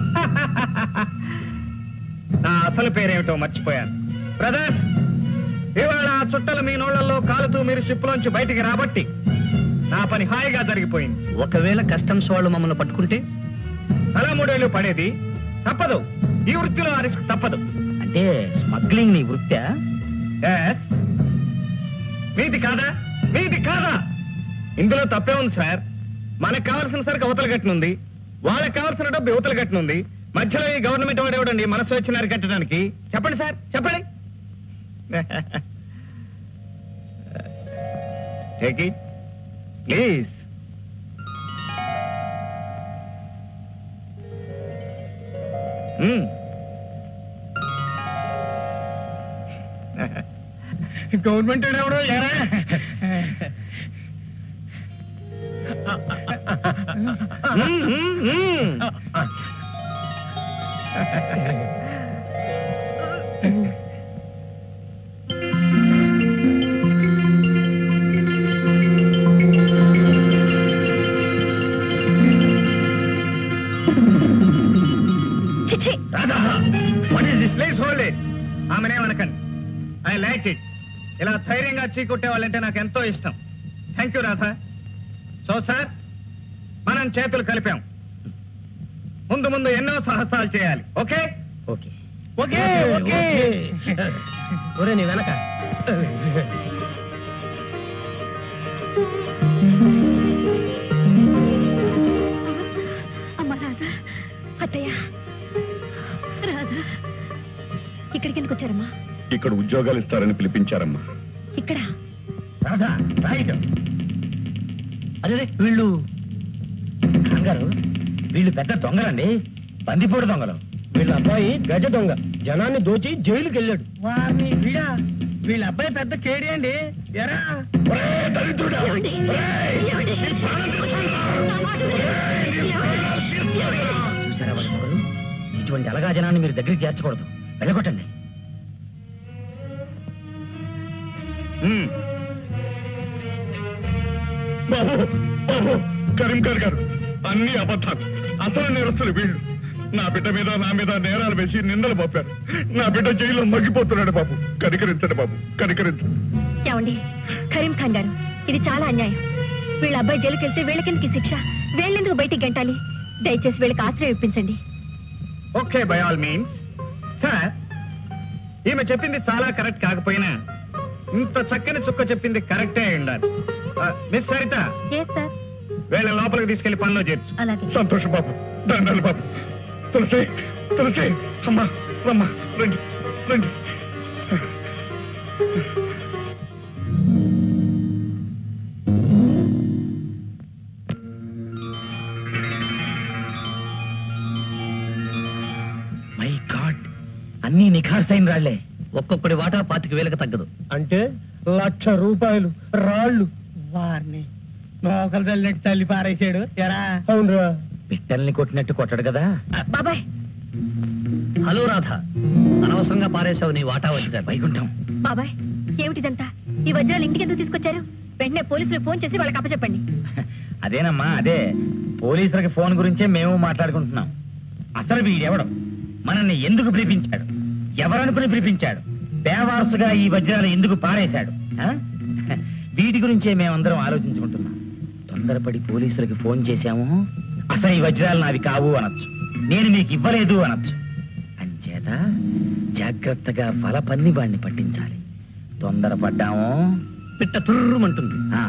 నా అసలు పేరేమిటో మర్చిపోయాను బ్రదర్స్ ఇవాళ ఆ చుట్టలు మీ నోళ్లలో కాలుతూ మీరు షిప్లోంచి బయటికి రాబట్టి నా పని హాయిగా జరిగిపోయింది ఒకవేళ కస్టమ్స్ వాళ్ళు మమ్మల్ని పట్టుకుంటే అలా మూడేళ్లు పడేది తప్పదు ఈ వృత్తిలో ఆ రిస్క్ తప్పదు అంటే స్మగ్లింగ్ నీ వృత్తా Yes. మీది కాదా మీది కాదా ఇందులో తప్పే ఉంది సార్ మనకు కావాల్సిన సరికి అవతల కట్టనుంది వాళ్ళకి కావాల్సిన డబ్బు యువతల కట్టనుంది మధ్యలో ఈ గవర్నమెంట్ వాడు ఎవడండి మనసు వచ్చినారు కట్టడానికి చెప్పండి సార్ చెప్పండి take it please um. Government ఎవడో ఎరా ఉమ్, ఉమ్, ఉమ్. చిచ్చి Radha what is this place hold it ఆమెనే అనకండి ఐ లైక్ ఇట్ ఇలా ధైర్యంగా చీకొట్టే వాళ్ళంటే నాకు ఎంతో ఇష్టం thank you Radha so sir మనం చేతులు కలిపాం ముందు ముందు ఎన్నో సాహసాలు చేయాలి ఓకే ఓకే ఓకే ఓకే ఒరే నీ వెనక అమ్మ రాధా అత్తయ్య రాధా ఇక్కడికి ఎందుకు వచ్చారమ్మా ఇక్కడ ఉద్యోగాలు ఇస్తారని పిలిపించారమ్మా ఇక్కడ రాధా రైట్ అదే వీళ్ళు కంగారు వీళ్ళు పెద్ద దొంగలండి బందిపోడు దొంగలు వీళ్ళ అబ్బాయి గజ దొంగ జనాన్ని దోచి జైలుకి వెళ్ళాడు వారిని వీడా వీళ్ళ అబ్బాయి పెద్ద కేడి అండి ఎరా ఏమండి? ఏమండి? చూసారా వాళ్ళ మొగలు ఇటువంటి అలగా జనాన్ని మీరు దగ్గరికి చేర్చకూడదు వెళ్ళగొట్టండి ఉమ్. బాబు బాబు కరీంకర్ గారు అన్ని అబద్ధాలు అసలు నేరస్తులు వీళ్ళు నా బిడ్డ మీద నా మీద నేరాలు వేసి నిందలు పంపారు నా బిడ్డ జైల్లో మగ్గిపోతున్నాడు బాబు కనికరించండి బాబు కనికరించండి ఏమండి కరీం ఖాన్ గారు ఇది చాలా అన్యాయం వీళ్ళ అబ్బాయి జైలుకి వెళ్తే వీళ్ళకెందుకు ఈ శిక్ష వీళ్ళెందుకు బయటికి గంటాలి దయచేసి వీళ్ళకి ఆశ్రయం ఇప్పించండి okay by all means sir ఈమె చెప్పింది చాలా కరెక్ట్ కాకపోయినా ఇంత చక్కని చుక్క చెప్పింది కరెక్టే అయి ఉండాలి మిస్ సరిత ఏ సార్ వీళ్ళ లోపలికి తీసుకెళ్లి పనిలో చేర్చు అలాగే సంతోషం బాబు దండాలు బాబు తులసి తులసి అమ్మా రమ్మా రండి రండి మై గాడ్ అన్ని నిఖార్సైన రాళ్లే ఒక్కొక్కడి వాటా పాతిక వేలకు తగ్గదు అంటే లక్ష రూపాయలు రాళ్ళు వారిని నోకలు తల్లినట్టు తల్లి పారేసాడు ఎరా అవునరా పిట్టల్ని కొట్టినట్టు కొట్టడు కదా బాబాయ్ హలో రాధ అనవసరంగా పారేశావు నీ వాటా వచ్చిన వైకుంఠం బాబాయ్ ఏమిటిదంతా ఈ వజ్రాలు ఇంటికి ఎందుకు తీసుకొచ్చారు వెంటనే పోలీసులు ఫోన్ చేసి వాళ్ళకి అప్పచెప్పండి అదేనమ్మా అదే పోలీసులకి ఫోన్ గురించే మేము మాట్లాడుకుంటున్నాం అసలు వీడెవడం మనల్ని ఎందుకు పిలిపించాడు ఎవరనుకుని పిలిపించాడు బేవారసుగా ఈ వజ్రాలు ఎందుకు పారేశాడు ఆ? వీటి గురించే మేమందరం ఆలోచించుకుంటున్నాం తొందరపడి పోలీసులకి ఫోన్ చేశాము అసలు ఈ వజ్రాలు నావి కావు అనొచ్చు నేను మీకు ఇవ్వలేదు అనొచ్చు అంచేత జాగ్రత్తగా వల పన్ని వాడిని పట్టించాలి తొందరపడ్డాము పిట్ట తుర్రుమంటుంది ఆ.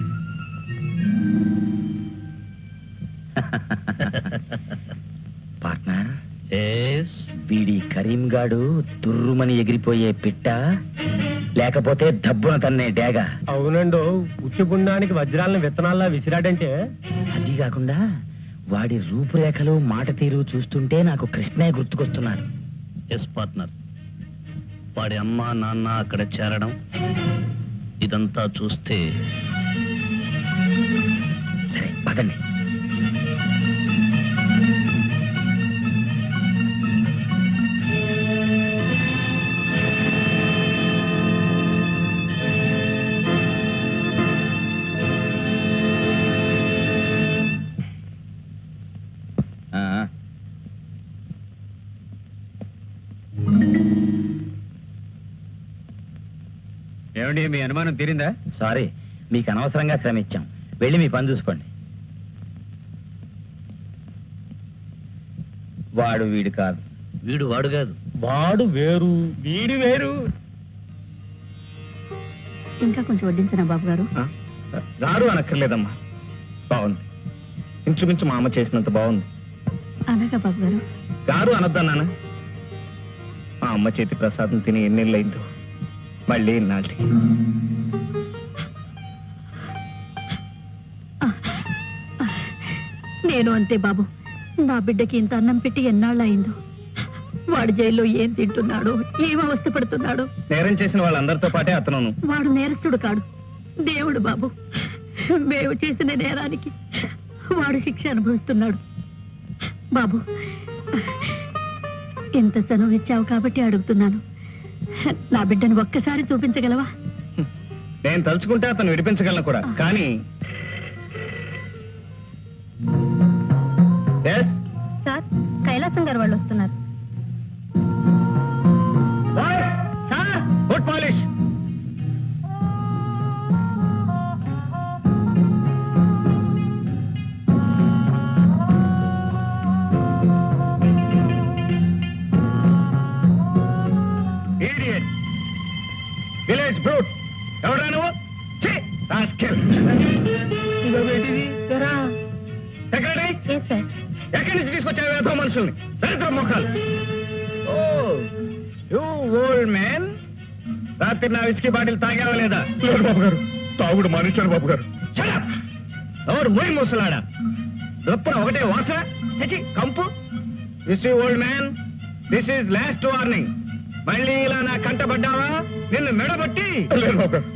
పార్ట్నర్ వీడి కరీం గాడు తుర్రుమని ఎగిరిపోయే పిట్ట లేకపోతే దబ్బున తన్నే డేగ అవునండు ఉట్టి గుండానికి వజ్రాలను విత్తనాల్లా విసిరాడంటే అది కాకుండా వాడి రూపురేఖలు మాట తీరు చూస్తుంటే నాకు కృష్ణయ్య గుర్తుకొస్తున్నాడు ఎస్ పార్ట్నర్ వాడి అమ్మ నాన్న అక్కడ చేరడం ఇదంతా చూస్తే సరే పదండి ఆ, ఆ. ఏమండి మీ అనుమానం తీరిందా సారీ మీకు అనవసరంగా శ్రమ ఇచ్చాం వెళ్ళి మీ పని చూసుకోండి వాడు వీడు కాదు వీడు వాడు కాదు వాడు వేరు వీడి వేరు ఇంకా కొంచెం వడ్డించనా బాబు గారు ఆ? గారు అనక్కర్లేదమ్మా బాగుంది ఇంచుమించు మా అమ్మ చేసినంత బాగుంది అలాగా బాబు గారు గారు అనొద్దన్నానా మా అమ్మ చేతి ప్రసాదం తిని ఎన్నెళ్ళైందో మళ్ళీ ఇన్నాళ్ళకి నేను అంతే బాబు నా బిడ్డకి ఇంత అన్నం పెట్టి ఎన్నాళ్ళు అయిందో వాడు జైల్లో ఏం తింటున్నాడు ఏం అవస్థ పడుతున్నాడు నేరం చేసిన వాళ్ళందరితో పాటే అతను వాడు నేరస్తుడు కాడు దేవుడు బాబు మేము చేసిన నేరానికి వాడు శిక్ష అనుభవిస్తున్నాడు బాబు ఎంత చనువు ఇచ్చావు కాబట్టి అడుగుతున్నాను నా బిడ్డను ఒక్కసారి చూపించగలవా నేను తలుచుకుంటే అతను విడిపించగలను కూడా కానీ ఎస్ సార్ కైలాసం గారు వాళ్ళు వస్తున్నారు sir good polish idiot village brute ఎవడా నువ్వు ఛీ రాస్కెల్ సెక్రటరీ ఏ సార్ ఎక్కడి నుంచి తీసుకొచ్చావు వేధో మనుషుల్ని దరిద్ర ముఖాలు ఓ యూ ఓల్డ్ మ్యాన్ రాత్రి నా విస్కీ బాటిల్ తాగావా లేదా లేదు బాబు గారు తాగుడు మానేశాను బాబు గారు Shut up! ఎవరు మొయ్ ముసలాడా ఎప్పుడు ఒకటే వాసన చచ్చి కంపు దిస్ ఈ old man this is last warning మళ్ళీ ఇలా నా కంట పడ్డావా నిన్ను మెడబట్టి లేదు బాబు గారు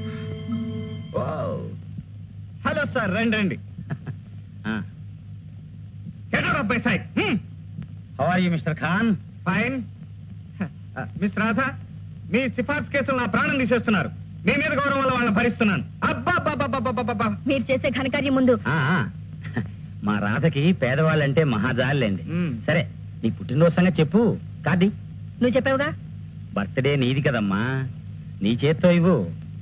హలో సార్ రండి రండి get out of my sight how are you Mister Khan fine miss Radha మీ సిఫార్సు కేసులు నా ప్రాణం తీసేస్తున్నారు మీ మీద గౌరవం వల్ల వాళ్ళని భరిస్తున్నాను అబ్బా అబ్బా మీరు చేసే ఘనకార్యం ముందు ఆ, ఆ. మా రాధకి పేదవాళ్ళంటే మహాజాలండి మ్మ్. సరే నీ పుట్టినరోజు సంగతి చెప్పు కాది నువ్వు చెప్పావుగా బర్త్డే నీది కదమ్మా నీ చేత్తో ఇవ్వు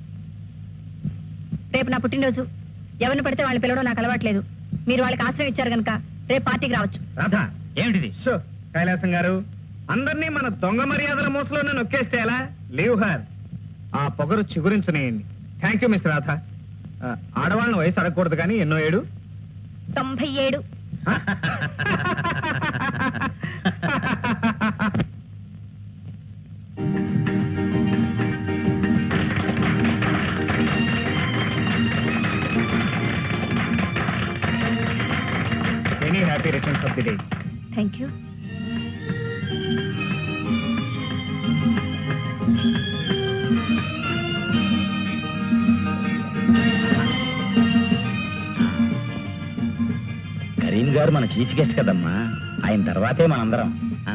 రేపు నా పుట్టినరోజు ఎవరిని పడితే వాళ్ళని పిలవడం నాకు అలవాట్లేదు మీరు వాళ్ళకి ఆశ్రయం ఇచ్చారు కనుక రేపు పార్టీకి రావచ్చు రాధా ఏమిటిది సో కైలాసం గారు అందరినీ మన దొంగ మర్యాదల మూసలోనే నొక్కేస్తే ఎలా లీవ్ హర్ ఆ పొగరు చిగురించనేయండి థ్యాంక్ యూ మిస్ రాధ ఆడవాళ్ళని వయసు అడగకూడదు కానీ ఎన్నో ఏడు తొంభై ఏడు any happy returns of the day thank you Karim గారు మన చీఫ్ గెస్ట్ కదమ్మా ఆయన తర్వాతే మనందరం ఆ.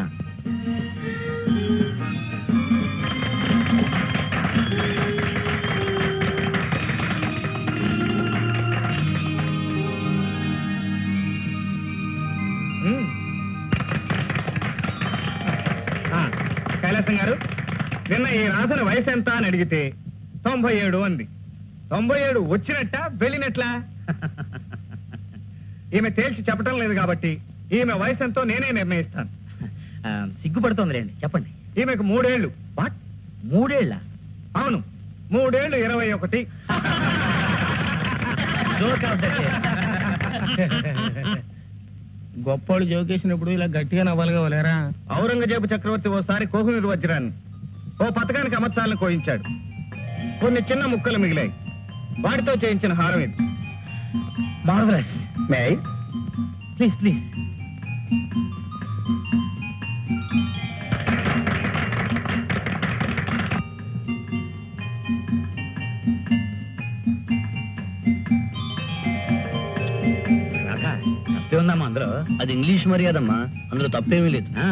మ్మ్. ఆ, కైలాసం గారు నిన్న ఈ రాధన వయసు ఎంత అని అడిగితే తొంభై ఏడు అంది తొంభై ఏడు వచ్చినట్ట వెళ్ళినట్లా ఈమె తేల్చి చెప్పటం లేదు కాబట్టి ఈమె వయసు ఎంతో నేనే నిర్ణయిస్తాను ఆ, సిగ్గుపడుతోందిలేండి చెప్పండి ఈమెకు మూడేళ్లు వాట్ మూడేళ్ళ అవును మూడేళ్లు ఇరవై ఒకటి గొప్పోళ్ళు జోకేసినప్పుడు ఇలా గట్టిగా నవ్వాలిగా వలేరా ఔరంగజేబు చక్రవర్తి ఓసారి కోహునూరు వజ్రాన్ని ఓ పథకానికి అమర్చాలను కోయించాడు కొన్ని చిన్న ముక్కలు మిగిలాయి వాటితో చేయించిన హారం ఇది marvellous may please please Radha తప్పే ఉందమ్మా అందులో అది ఇంగ్లీష్ మర్యాదమ్మా అందులో తప్పేమీ లేదు ఆ,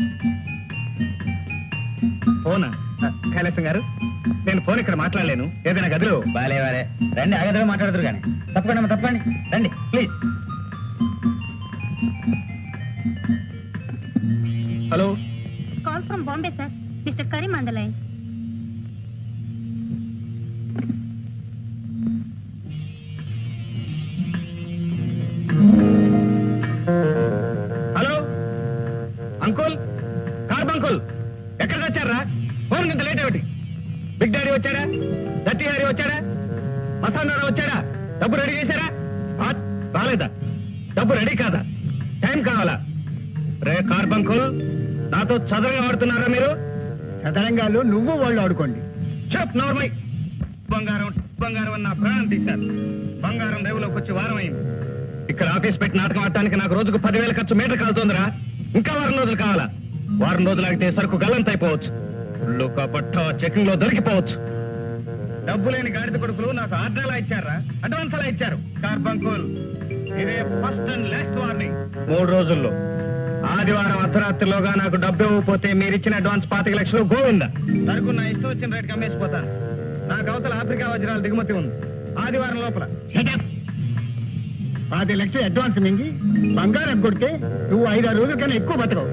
ఫోనా కైలాసం గారు నేను ఫోన్ ఇక్కడ మాట్లాడలేను ఏదైనా గదిలో బాలే బాలే రండి ఆగదుగా మాట్లాడదురు కానీ తప్పకండి అమ్మా తప్పకండి రండి please hello call from Bombay sir Mister Karim on the line hello uncle carb uncle ఎక్కడికి వచ్చారా ఫోన్ ఇంత లేట్ ఏమిటి బిగ్ డాడీ వచ్చాడా దత్తి హారీ వచ్చాడా మస్తాన్ వచ్చాడా డబ్బు రెడీ చేశారా ఆ, రాలేదా డబ్బు రెడీ కాదా టైం కావాలా రే కార్బ్ అంకుల్ నాతో చదరంగా ఆడుతున్నారా మీరు చదరంగాలు నువ్వు వాళ్ళు ఆడుకోండి చెప్ నార్మల్ బంగారం బంగారం అని నా ప్రాణం తీశారు బంగారం రేవులోకి వచ్చి వారం అయింది ఇక్కడ ఆఫీస్ పెట్టి నాటకం ఆడటానికి నాకు రోజుకు పదివేల ఖర్చు మీటర్ కాలుతోందిరా ఇంకా వారం రోజులు కావాలా వారం రోజులాగితే సరుకు గల్లంత అయిపోవచ్చు ఉళ్ళు కపట్ట చెకింగ్ లో దొరికిపోవచ్చు డబ్బు లేని గాడిద కొడుకులు నాకు ఆర్డర్ ఎలా ఇచ్చారా అడ్వాన్స్ ఎలా ఇచ్చారు కార్బంకుల్ ఇదే ఫస్ట్ అండ్ లాస్ట్ వార్నింగ్ మూడు రోజుల్లో ఆదివారం అర్ధరాత్రిలోగా నాకు డబ్బు ఇవ్వకపోతే మీరు ఇచ్చిన అడ్వాన్స్ పాతిక లక్షలు గోవింద సరుకు నా ఇష్టం వచ్చిన రేటుకి అమ్మేసిపోతాను నాకు అవతల ఆఫ్రికా వజ్రాల దిగుమతి ఉంది ఆదివారం లోపల పది లక్షలు అడ్వాన్స్ మింగి బంగారం కొడితే నువ్వు ఐదారు రోజుల కన్నా ఎక్కువ బతకవు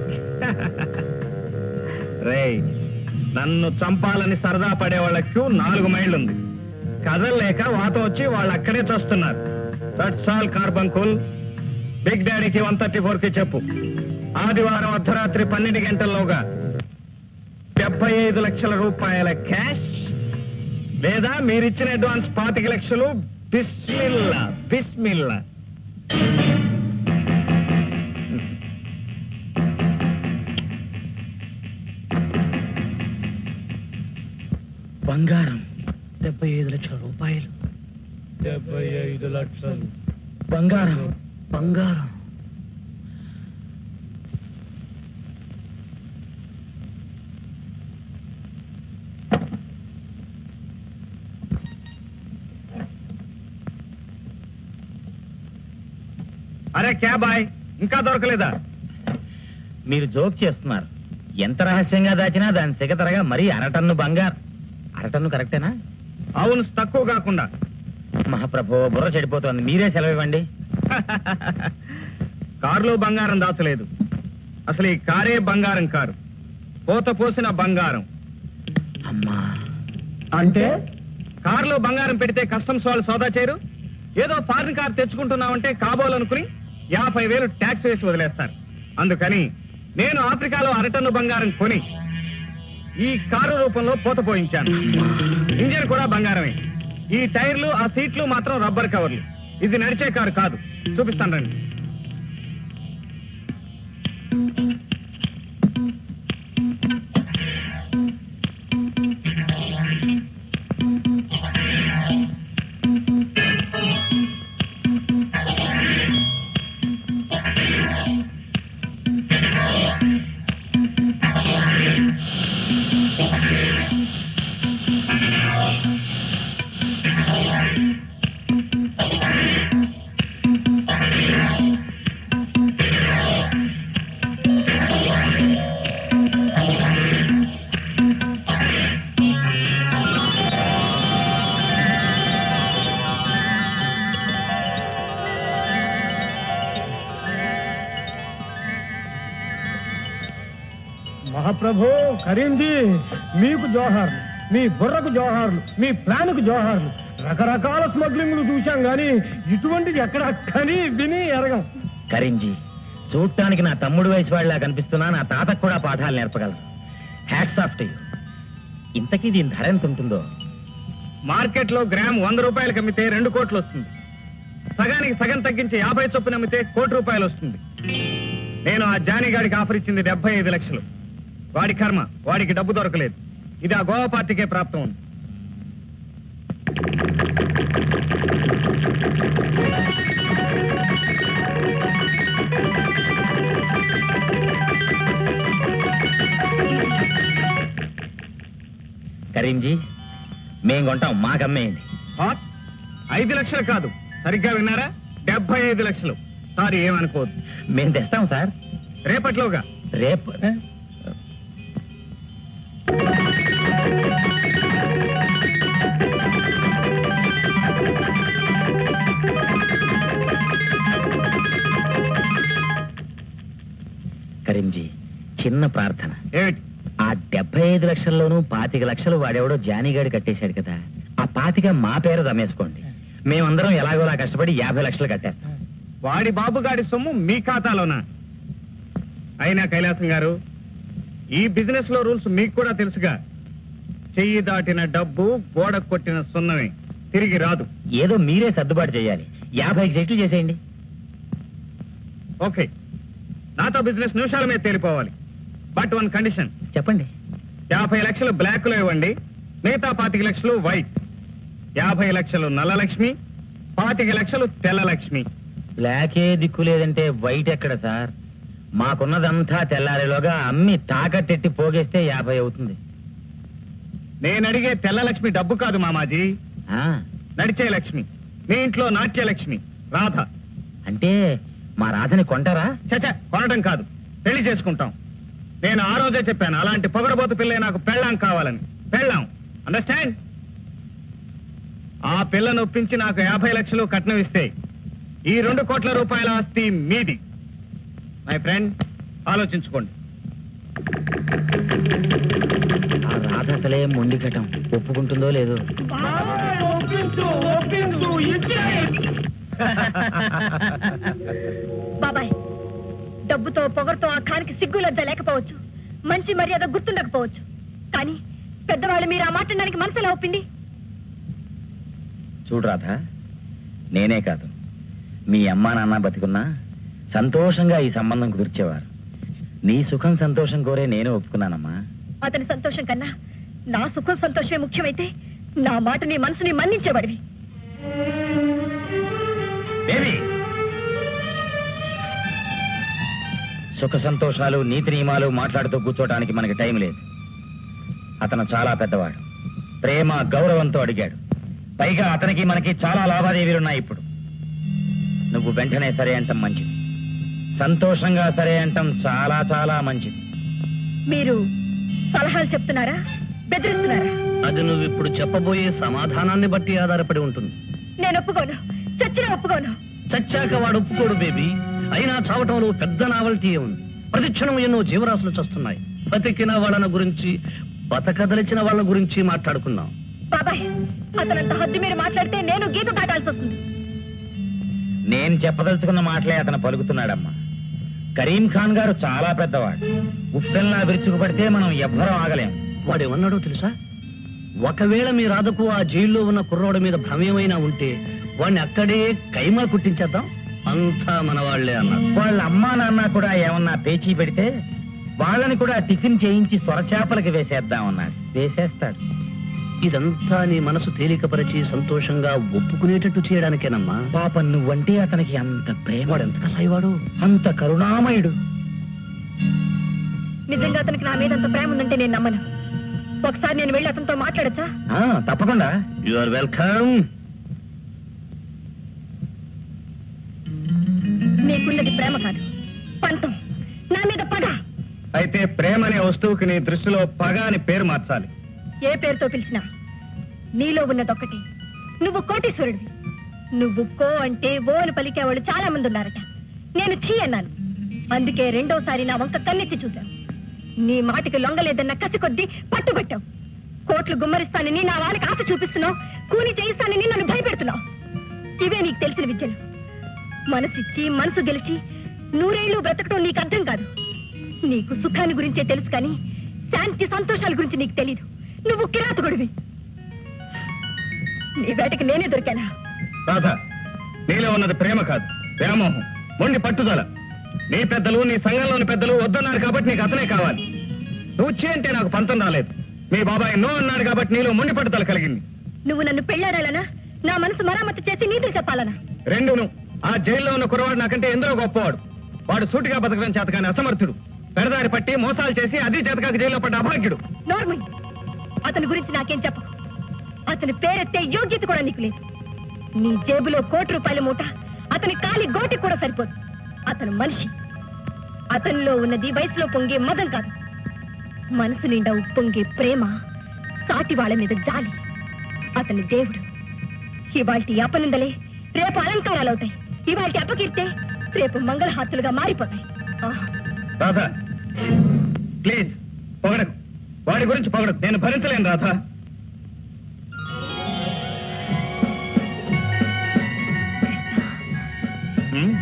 రేయ్ నన్ను చంపాలని సరదా పడే వాళ్ళ క్యూ నాలుగు మైళ్ళు ఉంది కదలలేక వాత వచ్చి వాళ్ళు అక్కడే చస్తున్నారు దట్స్ ఆల్ కార్బంకుల్ బిగ్ డాడీకి వన్ థర్టీ ఫోర్ కి చెప్పు ఆదివారం అర్ధరాత్రి పన్నెండు గంటల్లోగా డెబ్బై ఐదు లక్షల రూపాయల క్యాష్ లేదా మీరిచ్చిన అడ్వాన్స్ పాతిక లక్షలు బిస్మిల్లా బిస్మిల్లా బంగారం డెబ్బై ఐదు లక్షల రూపాయలు డెబ్బై ఐదు లక్షలు బంగారం బంగారం అరే క్యా బాయ్ ఇంకా దొరకలేదా మీరు జోక్ చేస్తున్నారు ఎంత రహస్యంగా దాచినా దాని సిగతరగా మరీ అరటన్ను బంగారు అరటన్ను కరెక్టేనా అవును తక్కువ కాకుండా మహాప్రభు బుర్ర చెడిపోతోంది మీరే సెలవు ఇవ్వండి కారులో బంగారం దాచలేదు అసలు ఈ కారే బంగారం కారు పోత పోసిన బంగారం అమ్మా అంటే కారులో బంగారం పెడితే కస్టమ్స్ వాళ్ళు సోదా చేయరు ఏదో ఫారిన్ కార్ తెచ్చుకుంటున్నామంటే కాబోలనుకుని యాభై వేలు ట్యాక్స్ వేసి వదిలేస్తారు అందుకని నేను ఆఫ్రికాలో అరటన్ను బంగారం కొని ఈ కారు రూపంలో పోత పోయించాను ఇంజిన్ కూడా బంగారమే ఈ టైర్లు ఆ సీట్లు మాత్రం రబ్బర్ కవర్లు ఇది నడిచే కారు కాదు చూపిస్తాను రండి మహాప్రభు కరీంజీ మీకు జోహార్లు మీ బుర్రకు జోహార్లు మీ ప్లాన్కు జోహార్లు రకరకాల స్మగ్లింగ్లు చూశాం గాని ఇటువంటిది ఎక్కడ కని విని ఎరగం కరింజీ చూడటానికి నా తమ్ముడు వయసు వాళ్ళ కనిపిస్తున్నా నా తాతకు కూడా పాఠాలు నేర్పగలరు హ్యాట్స్ ఆఫ్ టు ఇంతకీ దీని ధర ఎంత ఉంటుందో మార్కెట్ లో గ్రామ్ వంద రూపాయలకి అమ్మితే రెండు కోట్లు వస్తుంది సగానికి సగం తగ్గించి యాభై చొప్పున అమ్మితే కోటి రూపాయలు వస్తుంది నేను ఆ జానీగాడికి ఆఫర్ ఇచ్చింది డెబ్బై ఐదు లక్షలు వాడి కర్మ వాడికి డబ్బు దొరకలేదు ఇది ఆ గోవా పార్టీకే ప్రాప్తం ఉంది కరీంజీ మేం కొంటాం మాకమ్మేయండి ఆ? ఐదు లక్షలు కాదు సరిగ్గా విన్నారా డెబ్బై ఐదు లక్షలు సారీ ఏమనుకోవద్దు మేం తెస్తాం సార్ రేపట్లోగా రేపు కరీంజీ చిన్న ప్రార్థన ఏమిటి ఆ డెబ్బై ఐదు లక్షల్లోనూ పాతిక లక్షలు వాడెవడో జానీగాడు కట్టేశాడు కదా ఆ పాతిక మా పేరు రమేసుకోండి మేమందరం ఎలాగోలా కష్టపడి యాభై లక్షలు కట్టేస్తాం వాడి బాబుగాడి సొమ్ము మీ ఖాతాలోనా అయినా కైలాసం గారు ఈ బిజినెస్ లో రూల్స్ మీకు కూడా తెలుసుగా చెయ్యి దాటిన డబ్బు గోడ కొట్టిన సున్నమే తిరిగి రాదు ఏదో మీరే సర్దుబాటు చేయాలి యాభైకి సెట్లు చేసేయండి ఓకే నాతో బిజినెస్ నిమిషాల మీద తేలిపోవాలి బట్ వన్ కండిషన్ చెప్పండి యాభై లక్షలు బ్లాక్ లో ఇవ్వండి మిగతా పాతిక లక్షలు వైట్ యాభై లక్షలు నల్ల లక్ష్మి పాతిక లక్షలు తెల్ల లక్ష్మి బ్లాకే దిక్కు లేదంటే వైట్ ఎక్కడ సార్ మాకున్నదంతా తెల్లారిలోగా అమ్మి తాకట్టెట్టి పోగేస్తే యాభై అవుతుంది నేను అడిగే తెల్ల లక్ష్మి డబ్బు కాదు మామాజీ ఆ, నడిచే లక్ష్మి మీ ఇంట్లో నాట్య లక్ష్మి రాధ అంటే మా రాధని కొంటారా చచ కొనడం కాదు పెళ్లి చేసుకుంటాం నేను ఆ రోజే చెప్పాను అలాంటి పొగరబోతు పిల్లే నాకు పెళ్ళాం కావాలని పెళ్ళాం అండర్స్టాండ్ ఆ పిల్లను ఒప్పించి నాకు యాభై లక్షలు కట్నం ఇస్తే ఈ రెండు కోట్ల రూపాయల ఆస్తి మీది మై ఫ్రెండ్ ఆలోచించుకోండి ఆ రాధ అసలే మొండికటం ఒప్పుకుంటుందో లేదో బాబాయ్ డబ్బుతో పొగరుతో ఆ ఖానికి సిగ్గు లజ్జ లేకపోవచ్చు మంచి మర్యాద గుర్తుండకపోవచ్చు కానీ పెద్దవాళ్ళు మీరు ఆ మాట్లాడడానికి మనసు ఎలా ఒప్పింది చూడు రాధ నేనే కాదు మీ అమ్మా నాన్న బతికున్నా సంతోషంగా ఈ సంబంధం కుదిర్చేవారు నీ సుఖం సంతోషం కోరే నేను ఒప్పుకున్నానమ్మా అతని సంతోషం కన్నా నా సుఖం సంతోషమే ముఖ్యమైతే నా మాట నీ మనసుని మన్నించేవాడివి బేబీ సుఖ సంతోషాలు నీతి నియమాలు మాట్లాడుతూ కూర్చోటానికి మనకి టైం లేదు అతను చాలా పెద్దవాడు ప్రేమ గౌరవంతో అడిగాడు పైగా అతనికి మనకి చాలా లావాదేవీలున్నాయి ఇప్పుడు నువ్వు వెంటనే సరే అంటాం మంచిది సంతోషంగా సరే అంటాం చాలా చాలా మంచిది మీరు సలహాలు చెప్తున్నారా బెదిరిస్తున్నారా అది నువ్వు ఇప్పుడు చెప్పబోయే సమాధానాన్ని బట్టి ఆధారపడి ఉంటుంది నేను ఒప్పుకోను చచ్చినా ఒప్పుకోను చచ్చాక వాడు ఒప్పుకోడు బేబీ అయినా చావటంలో పెద్ద నావల్టీ ఉంది ప్రతి క్షణం ఎన్నో జీవరాశులు చస్తున్నాయి బతికిన వాళ్ళ గురించి బతకదలిచిన వాళ్ళ గురించి మాట్లాడుకుందాం బాబాయ్ అతనంత హద్దు మీరు మాట్లాడితే నేను గీత దాటాల్సి వస్తుంది నేను చెప్పదలుచుకున్న మాటలే అతను పలుకుతున్నాడమ్మా కరీం ఖాన్ గారు చాలా పెద్దవాడు ఉప్పెల్లా విరుచుకుపడితే మనం ఎవ్వరం ఆగలేం వాడు ఏమన్నాడో తెలుసా ఒకవేళ మీ రాధకు ఆ జైల్లో ఉన్న కుర్రోడి మీద భ్రమేమైనా ఉంటే వాడిని అక్కడే కైమా కుట్టించేద్దాం అంతా మన వాళ్లే అన్నాడు వాళ్ళ అమ్మా నాన్న కూడా ఏమన్నా పేచీ పెడితే వాళ్ళని కూడా టిఫిన్ చేయించి సొరచేపలకి వేసేద్దామన్నాడు వేసేస్తాడు ఇదంతా నీ మనసు తేలికపరిచి సంతోషంగా ఒప్పుకునేటట్టు చేయడానికేనమ్మా పాపం నువ్వంటే అతనికి అంత ప్రేమ వాడు ఎంత కసాయివాడు అంత కరుణామయుడు నిజంగా అతనికి నా మీద అంత ప్రేమ ఉందంటే నేను నమ్మను ఒకసారి నేను వెళ్ళి అతనితో మాట్లాడచ్చా ఆ, తప్పకుండా యు ఆర్ వెల్కమ్ నీకున్నది ప్రేమ కాదు పంతం నా మీద పగ అయితే ప్రేమ అనే వస్తువుకి నీ దృష్టిలో పగ అని పేరు మార్చాలి ఏ పేరుతో పిలిచినా నీలో ఉన్నదొక్కటి నువ్వు కోటీశ్వరుడివి నువ్వు కో అంటే ఓ అని పలికేవాళ్ళు చాలా మంది ఉన్నారట నేను చీ అన్నాను అందుకే రెండోసారి నా వంక కన్నెత్తి చూశాను నీ మాటికి లొంగలేదన్న కసి కొద్దీ పట్టుబట్టావు కోట్లు గుమ్మరిస్తానని నా వాళ్ళకి ఆశ చూపిస్తున్నావు కూని చేయిస్తానని నన్ను భయపెడుతున్నావు ఇవే నీకు తెలిసిన విద్యలు మనసిచ్చి మనసు గెలిచి నూరేళ్లు బ్రతకడం నీకు అర్థం కాదు నీకు సుఖాన్ని గురించే తెలుసు కానీ శాంతి సంతోషాల గురించి నీకు తెలీదు నువ్వు కిరాతకుడివి నీ వేటకి నేనే దొరికానా రాధ నీలో ఉన్నది ప్రేమ కాదు వ్యామోహం మొండి పట్టుదల నీ పెద్దలు నీ సంఘంలోని పెద్దలు వద్దన్నారు కాబట్టి నీకు అతనే కావాలి నువ్వు చే అంటే నాకు పంతం రాలేదు మీ బాబాయ్ నో అన్నాడు కాబట్టి నీలో మొండి పట్టుదల కలిగింది నువ్వు నన్ను పెళ్ళాడాలనా నా మనసు మరామత్తు చేసి నీతులు చెప్పాలనా రెండును ఆ జైల్లో ఉన్న కురవాడు నాకంటే ఎందరో గొప్పవాడు వాడు సూటిగా బతకడం చేతకాని అసమర్థుడు పెడదారి పట్టి మోసాలు చేసి అది చేతకాక జైల్లో పడ్డ అభాగ్యుడు నోర్ముయ్ అతని గురించి నాకేం చెప్పకు అతని పేరెత్తే యోగ్యత కూడా నీకు లేదు నీ జేబులో కోటి రూపాయల మూట అతని కాలి గోటి కూడా సరిపోదు అతను మనిషి అతనిలో ఉన్నది వయసులో పొంగే మదం కాదు మనసు నిండా ఉప్పొంగే ప్రేమ సాటి వాళ్ళ మీద జాలి అతని దేవుడు ఇవాల్టి అపనిందలే రేపు అలంకారాలు అవుతాయి ఇవాల్టి అపకీర్తే రేపు మంగళహారతులుగా మారిపోతాయి ఆహ్ రాధా ప్లీజ్ పొగడకు వాడి గురించి పొగడకు నేను భరించలేను రాధా హ్మ్?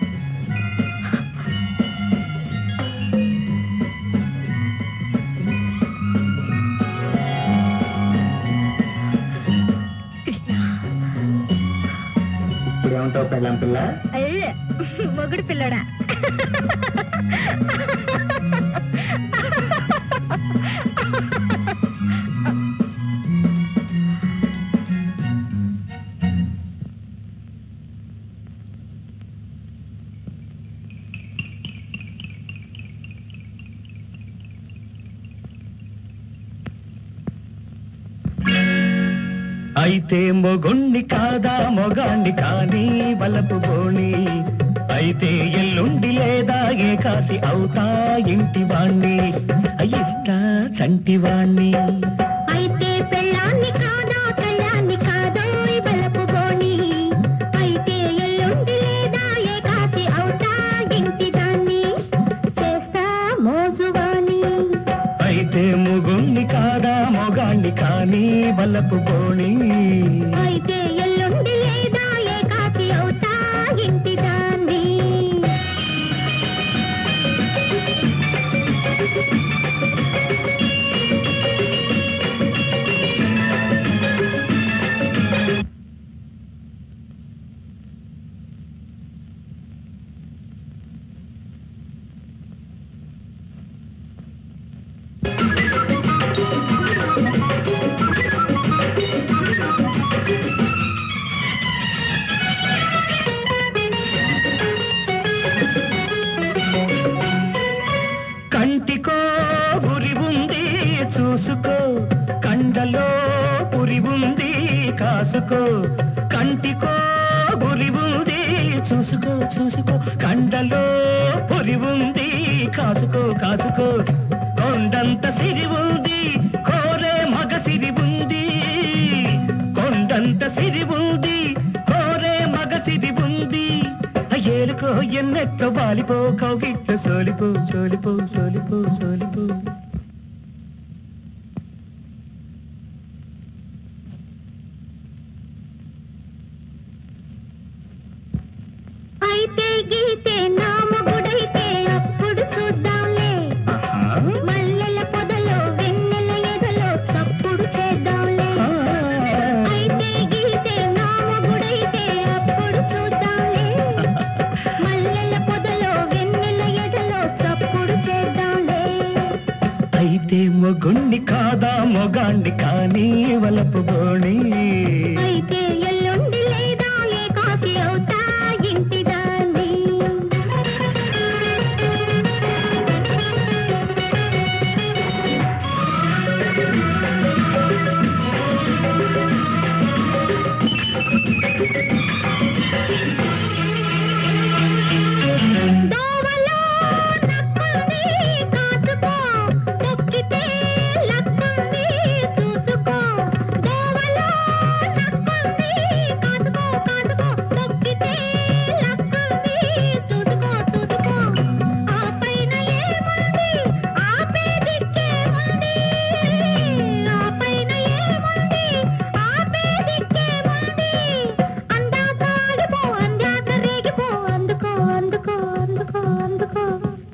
కృష్ణ ఇప్పుడు ఏమంటావు పెళ్ళాం పిల్ల అయ్యే మొగుడు పిల్లడా అయితే మొగొణ్ణి కాదా మొగాణ్ణి కానీ వలపు బోణి అయితే ఎల్లుండి లేదా ఏ కాసి అవుతా ఇంటి వాణ్ణి ఇష్ట చంటి వాణ్ణి అయితే పెళ్ళాన్ని కాదా కళ్యాణ్ణి కాదో ఈ బలపు గోణి అయితే ఎల్లుండి లేదా ఏ కాసి అవుతా ఇంటి దాన్ని చేస్తా మోజువాణి అయితే ముగుణ్ణి కాదా మొగాణ్ణి కానీ వలపు బోణి అయితే ఎల్లుండి లేదా ఏ కాసి అవుతా ఇంటి దాన్ని కంటికో గురి ఉంది చూసుకో కండలో పురి ఉంది కాసుకో కంటికో గురి ఉంది చూసుకో చూసుకో కండలో పురి ఉంది కాసుకో కాసుకో కొండంత సిరి ఉంది కోరే మగ సిరి ఉంది కొండంత సిరి ఉంది కోరే మగ సిరి ఉంది ఏలుకో ఎన్నెట్లో వాలిపో కౌగిట్లో సోలిపో సోలిపో సోలిపో సోలిపో అయితే గీతే నా మొగుడైతే అప్పుడు చూద్దాంలే మల్లెల పొదలో వెన్నెల ఎదలో చప్పుడు చేద్దాంలే అయితే గీతే నా మొగుడైతే అప్పుడు చూద్దాంలే మల్లెల పొదలో వెన్నెల ఎదలో చప్పుడు చేద్దాంలే అయితే మొగుణ్ణి కాదా మొగాణ్ణి కానీ వలపు బోణి అయితే ఎల్లుండి లేదా ఏ కాసి అవుతా ఇంటి దాన్ని దోవలో నక్కుంది కాసుకో తొక్కితే లక్కుంది చూసుకో దోవలో నక్కుంది కాసుకో కాసుకో తొక్కితే లక్కుంది చూసుకో చూసుకో ఆ పైన ఏముంది ఆపే దిక్కే ఉంది ఆ పైన ఏముంది ఆపే దిక్కే ఉంది అందాక ఆగిపో అందాక రేగిపో అందుకో అందుకో అందుకో అందుకో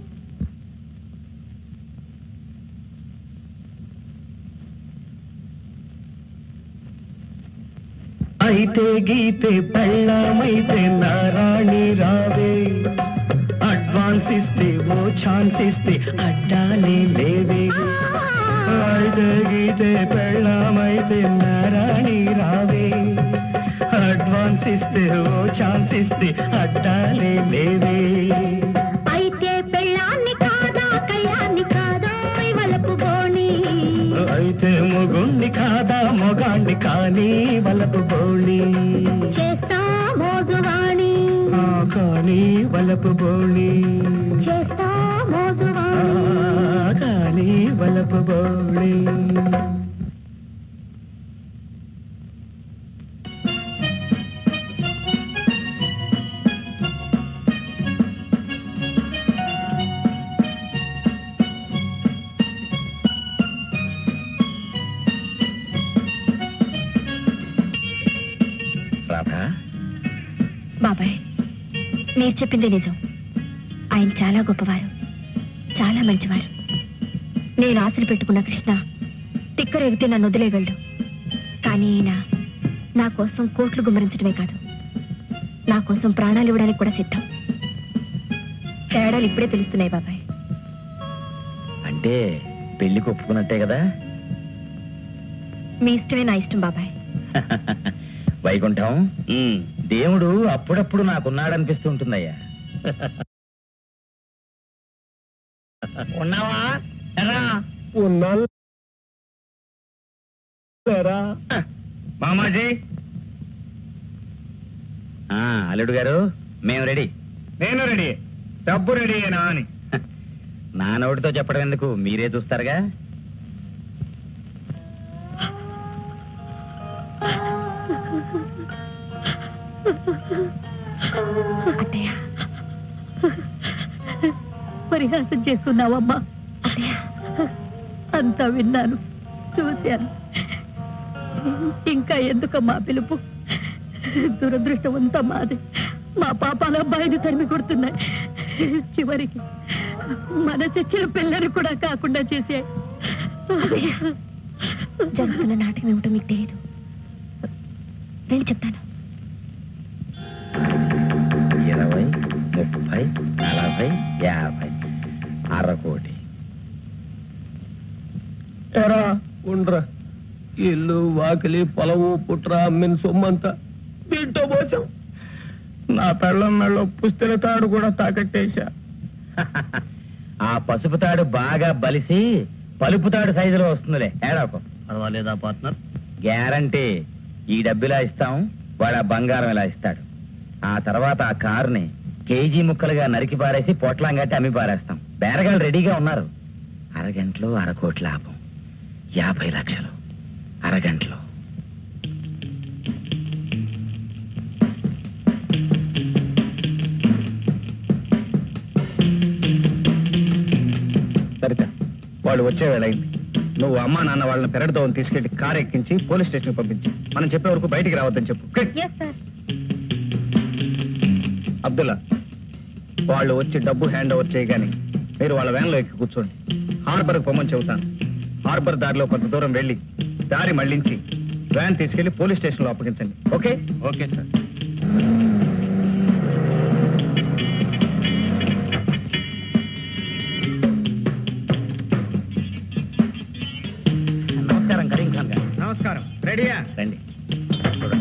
అయితే గీతే పెళ్ళమైతే నారాణి రావే అడ్వాన్స్ ఇస్తే ఓ ఛాన్స్ ఇస్తే అడ్డానే లేవే అయితే గీతే పెళ్ళమైతే నారాణి రావే అడ్వాన్స్ ఇస్తే ఓ ఛాన్స్ ఇస్తే అడ్డాలే లేవే అయితే పెళ్ళాన్ని కాదా కళ్యాణ్ణి కాదా వలపు గోణి అయితే మొగుణ్ణి కాదా మొగాణ్ణి కానీ వలపు బోళి చేస్తా మోజువాణి ఆ, కానీ వలపు బోళి చేస్తా ఆ, మోజువాణి కానీ వలపు బోళి రాధా బాబాయ్ మీరు చెప్పింది నిజం ఆయన చాలా గొప్పవారు చాలా మంచివారు నేను ఆశలు పెట్టుకున్న కృష్ణ తిక్కరేగితే నన్ను వదిలేయగలడు కానీ ఈయన నా కోసం కోట్లు గుమ్మరించడమే కాదు నా కోసం ప్రాణాలు ఇవ్వడానికి కూడా సిద్ధం తేడాలు ఇప్పుడే తెలుస్తున్నాయి బాబాయ్ అంటే పెళ్లికి ఒప్పుకున్నట్టే కదా మీ ఇష్టమే నా ఇష్టం బాబాయ్ వైకుంఠం దేవుడు అప్పుడప్పుడు నాకున్నాడనిపిస్తుంటుందయ్యా ఉన్నావా ఎరా ఉన్నాను లేరా? మామాజీ ఆ, అల్లుడు గారు మేము రెడీ నేను రెడీ డబ్బు రెడీయేనా అని నా నోటితో చెప్పడం ఎందుకు మీరే చూస్తారుగా అత్తయ్య పరిహాసం చేస్తున్నావమ్మా అంతా విన్నాను చూశాను ఇంకా ఎందుకమ్మా పిలుపు దురదృష్టం అంతా మాది మా పాపాల అబ్బాయిని తరిమి కొడుతున్నాయి చివరికి మన చచ్చిన పిల్లని కూడా కాకుండా చేసే జరుగుతున్న నాటకం ఏమిటో మీకు తెలియదు నేను చెప్తాను ఇరవై ముప్పై నలభై యాభై అరకోటి ఎరా ఉండ్రా ఇల్లు వాకిలి పొలము పుట్ర అమ్మిన సొమ్మంతా దీంట్లో పోసాం నా పెళ్ళం మెళ్ళ పుస్తెల తాడు కూడా తాకట్టేశా ఆ పసుపు తాడు బాగా బలిసి పలుపు తాడు సైజులో వస్తుందిలే ఏడాకు పర్వాలేదా పార్ట్నర్ గ్యారంటీ ఈ డబ్బులా ఇస్తాం వాడు ఆ బంగారం ఇలా ఇస్తాడు ఆ తర్వాత ఆ కారుని కేజీ ముక్కలుగా నరికి పారేసి పొట్లం కట్టి అమ్మి పారేస్తాం బేరగాళ్ళు రెడీగా ఉన్నారు అరగంటలో అరకోటి లాభం యాభై లక్షలు అరగంటలో సరిత వాళ్ళు వచ్చే వేళయింది నువ్వు అమ్మా నాన్న వాళ్ళని పెరడుతో తీసుకెళ్లి కారు ఎక్కించి పోలీస్ స్టేషన్ పంపించి మనం చెప్పే వరకు బయటికి రావద్దని చెప్పు క్విక్. అబ్దుల్లా వాళ్ళు వచ్చి డబ్బు హ్యాండ్ ఓవర్ చేయగానే మీరు వాళ్ళ వ్యాన్లో ఎక్కి కూర్చోండి హార్బర్కి పొమ్మని చెబుతాను హార్బర్ దారిలో కొంత దూరం వెళ్ళి దారి మళ్లించి వ్యాన్ తీసుకెళ్లి పోలీస్ స్టేషన్లో అప్పగించండి ఓకే ఓకే సార్ నమస్కారం కరీం ఖాన్ గారు నమస్కారం రెడీయా రండి చూడండి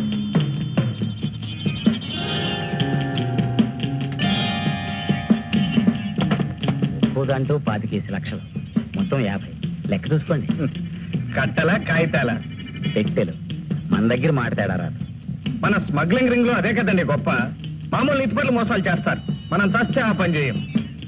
ఒక్కోదంటూ పాతికేసి లక్షలు మొత్తం యాభై లెక్క చూసుకోండి కట్టల కాగితాల పెట్టెలు మన దగ్గర మాట తేడా రాదు మన స్మగ్లింగ్ రింగ్ లో అదే కదండి గొప్ప మామూలు నీతిపరులు మోసాలు చేస్తారు మనం చస్తే ఆ పని చేయం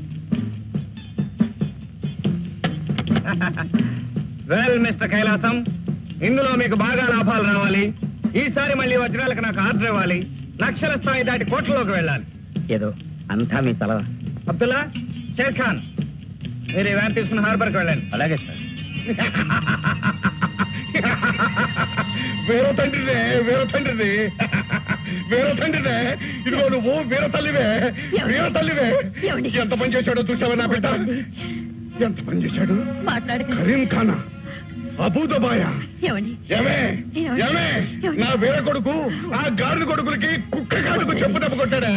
వెల్ మిస్టర్ కైలాసం ఇందులో మీకు బాగా లాభాలు రావాలి ఈసారి మళ్ళీ వజ్రాలకు నాకు ఆర్డర్ ఇవ్వాలి లక్షల స్థాయి దాటి కోట్లలోకి వెళ్ళాలి ఏదో అంతా మీ తల అబ్దుల్లా షేర్ ఖాన్ మీరు ఈ వ్యాన్ తీసుకుని హార్బర్కి వెళ్ళండి అలాగే సార్ వీర తండ్రినే వీర తండ్రిని వీర తండ్రినే ఇదిగో నువ్వు వీర తల్లివే వీర తల్లివే ఏమండి? ఎంత పని చేశాడో చూసావా నా బిడ్డ ఎంత పని చేశాడు మాట్లాడకండి కరీం ఖానా అబూదబాయా ఏమండి ఏమే ఏమండి? ఏమే ఏమండి? నా వీర కొడుకు ఆ గాడిద కొడుకులకి కుక్క కాడుకు చెప్పు దెబ్బ కొట్టాడా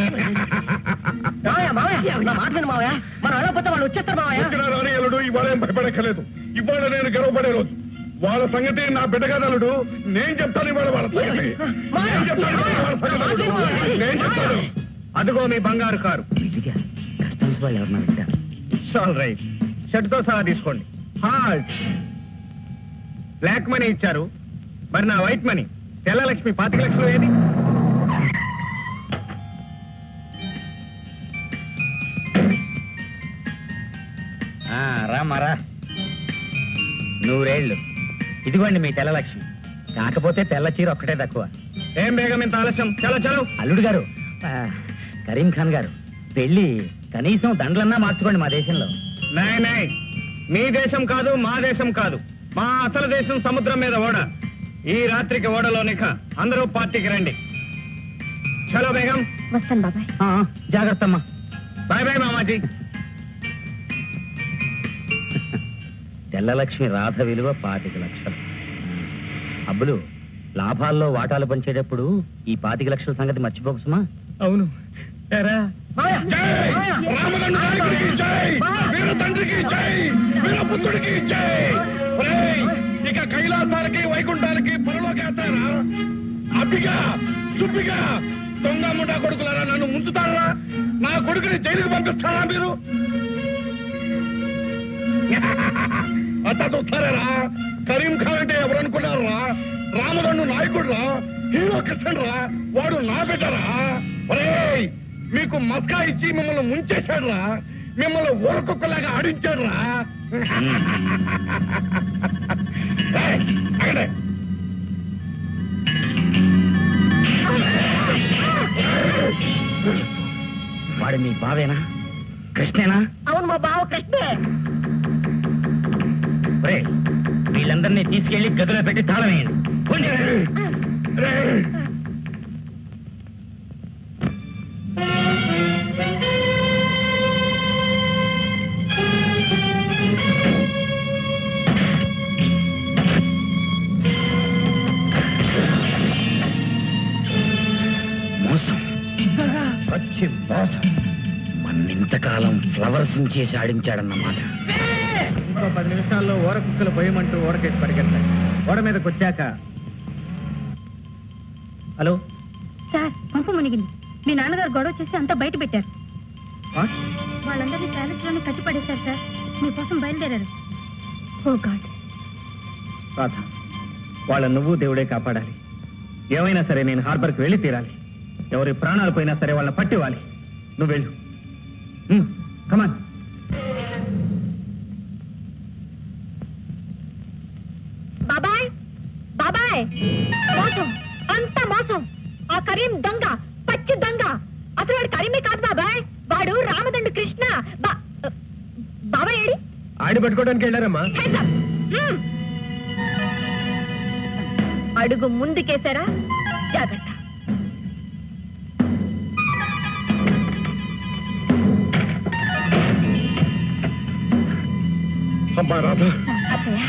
వచ్చిన రాని అల్లుడు ఇవాళ ఏం భయపడక్కలేదు ఇవాళ నేను గర్వపడే రోజు వాళ్ళ సంగతి నా బిడ్డగాదలుడు నేను చెప్తాను ఇవాళ వాళ్ళ సంగతి నేను చెప్తాను ఇవాళ వాళ్ళ సంగతి అల్లుడు. నేను చెప్తాను అదిగో మీ బంగారు కారు విడిగా కస్టమ్స్ వాళ్ళు ఎవరన్నా వింటారు ఆల్ రైట్ షర్ట్తో సహా తీసుకోండి హాల్ట్ బ్లాక్ మనీ ఇచ్చారు మరి నా వైట్ మనీ తెల్ల లక్ష్మి పాతిక లక్షలు ఏది ఆ, రా మరా నూరేళ్ళు ఇదిగోండి మీ తెల్ల లక్ష్మి కాకపోతే తెల్ల చీర ఒక్కటే తక్కువ ఏం బేగం ఇంత ఆలస్యం చలో చలో అల్లుడు గారు ఆ, కరీం ఖాన్ గారు పెళ్లి కనీసం దండలన్నా మార్చుకోండి మా దేశంలో నాయ్ నాయ్ మీ దేశం కాదు మా దేశం కాదు మా అసలు దేశం సముద్రం మీద ఓడ ఈ రాత్రికి ఓడలో నిఖ అందరూ పార్టీకి రండి చలో బేగం వస్తాను బాబాయ్ ఆ, జాగ్రత్త అమ్మా బాయ్ బాయ్ మామాజీ తెల్ల లక్ష్మి రాధ విలువ పాతిక లక్షలు అబ్బులు లాభాల్లో వాటాలు పంచేటప్పుడు ఈ పాతిక లక్షల సంగతి మర్చిపోకు సుమా అవును ఎరా జై రామదండ నాయకుడికి జై వీర తండ్రికి జై వీర పుత్రుడికి జై ఒరేయ్, ఇక కైలాసాలకి వైకుంఠాలకి పరలోకి వేస్తారా అబ్బిగా సుబ్బిగా దొంగ ముండా కొడుకులారా నన్ను ముంచుతారా నా కొడుకుని జైలుకి పంపిస్తారా మీరు అత్త చూస్తారా కరీం ఖాన్ అంటే ఎవరు అనుకున్నారా రామదండు నాయకుడు రా హీరో కృష్ణ రా వాడు నా బిడ్డరా ఒరేయ్ మీకు మస్కా ఇచ్చి మిమ్మల్ని ముంచేశాడు రా మిమ్మల్ని ఊరకొక్కలాగా ఆడించాడు రా వాడు మీ బావేనా కృష్ణేనా అవును మా బావ కృష్ణే ఒరేయ్, వీళ్ళందరినీ తీసుకెళ్లి గదిలో పెట్టి తాళం వేయండి పోండి. మోసం పచ్చి మోసం మన్నింతకాలం ఫ్లవర్స్ చేసి ఆడించాడన్నమాట ఇంకో పది నిమిషాల్లో ఊర కుక్కలు పోయమంటూ ఊరకేసి పరిగెత్తాయి ఓడ మీదకి వచ్చాక హలో సార్ పంప మునిగింది మీ నాన్నగారు గొడవ చేసి అంతా బయట పెట్టారు వాట్? వాళ్ళందరినీ ప్యాలెస్ లోనే కట్టి పడేశారు సార్ మీకోసం బయలుదేరారు ఓ గాడ్ రాధ వాళ్ళ నువ్వు దేవుడే కాపాడాలి ఏమైనా సరే నేను హార్బర్కి వెళ్ళి తీరాలి ఎవరి ప్రాణాలు పోయినా సరే వాళ్ళని పట్టివ్వాలి నువ్వు వెళ్ళు కమాన్ బాబాయ్ బాబాయ్ మోసం అంత మోసం ఆ కరీం దొంగ పచ్చి దొంగ అసలు వాడు కరీమే కాదు బాబాయ్ వాడు రామదండు కృష్ణ బా బాబాయ్ ఏడి ఆడి పట్టుకోవడానికి వెళ్ళారమ్మా Hands up. మ్మ్. అడుగు ముందుకేశారా జాగ్రత్త అమ్మా రాధా అత్తయ్య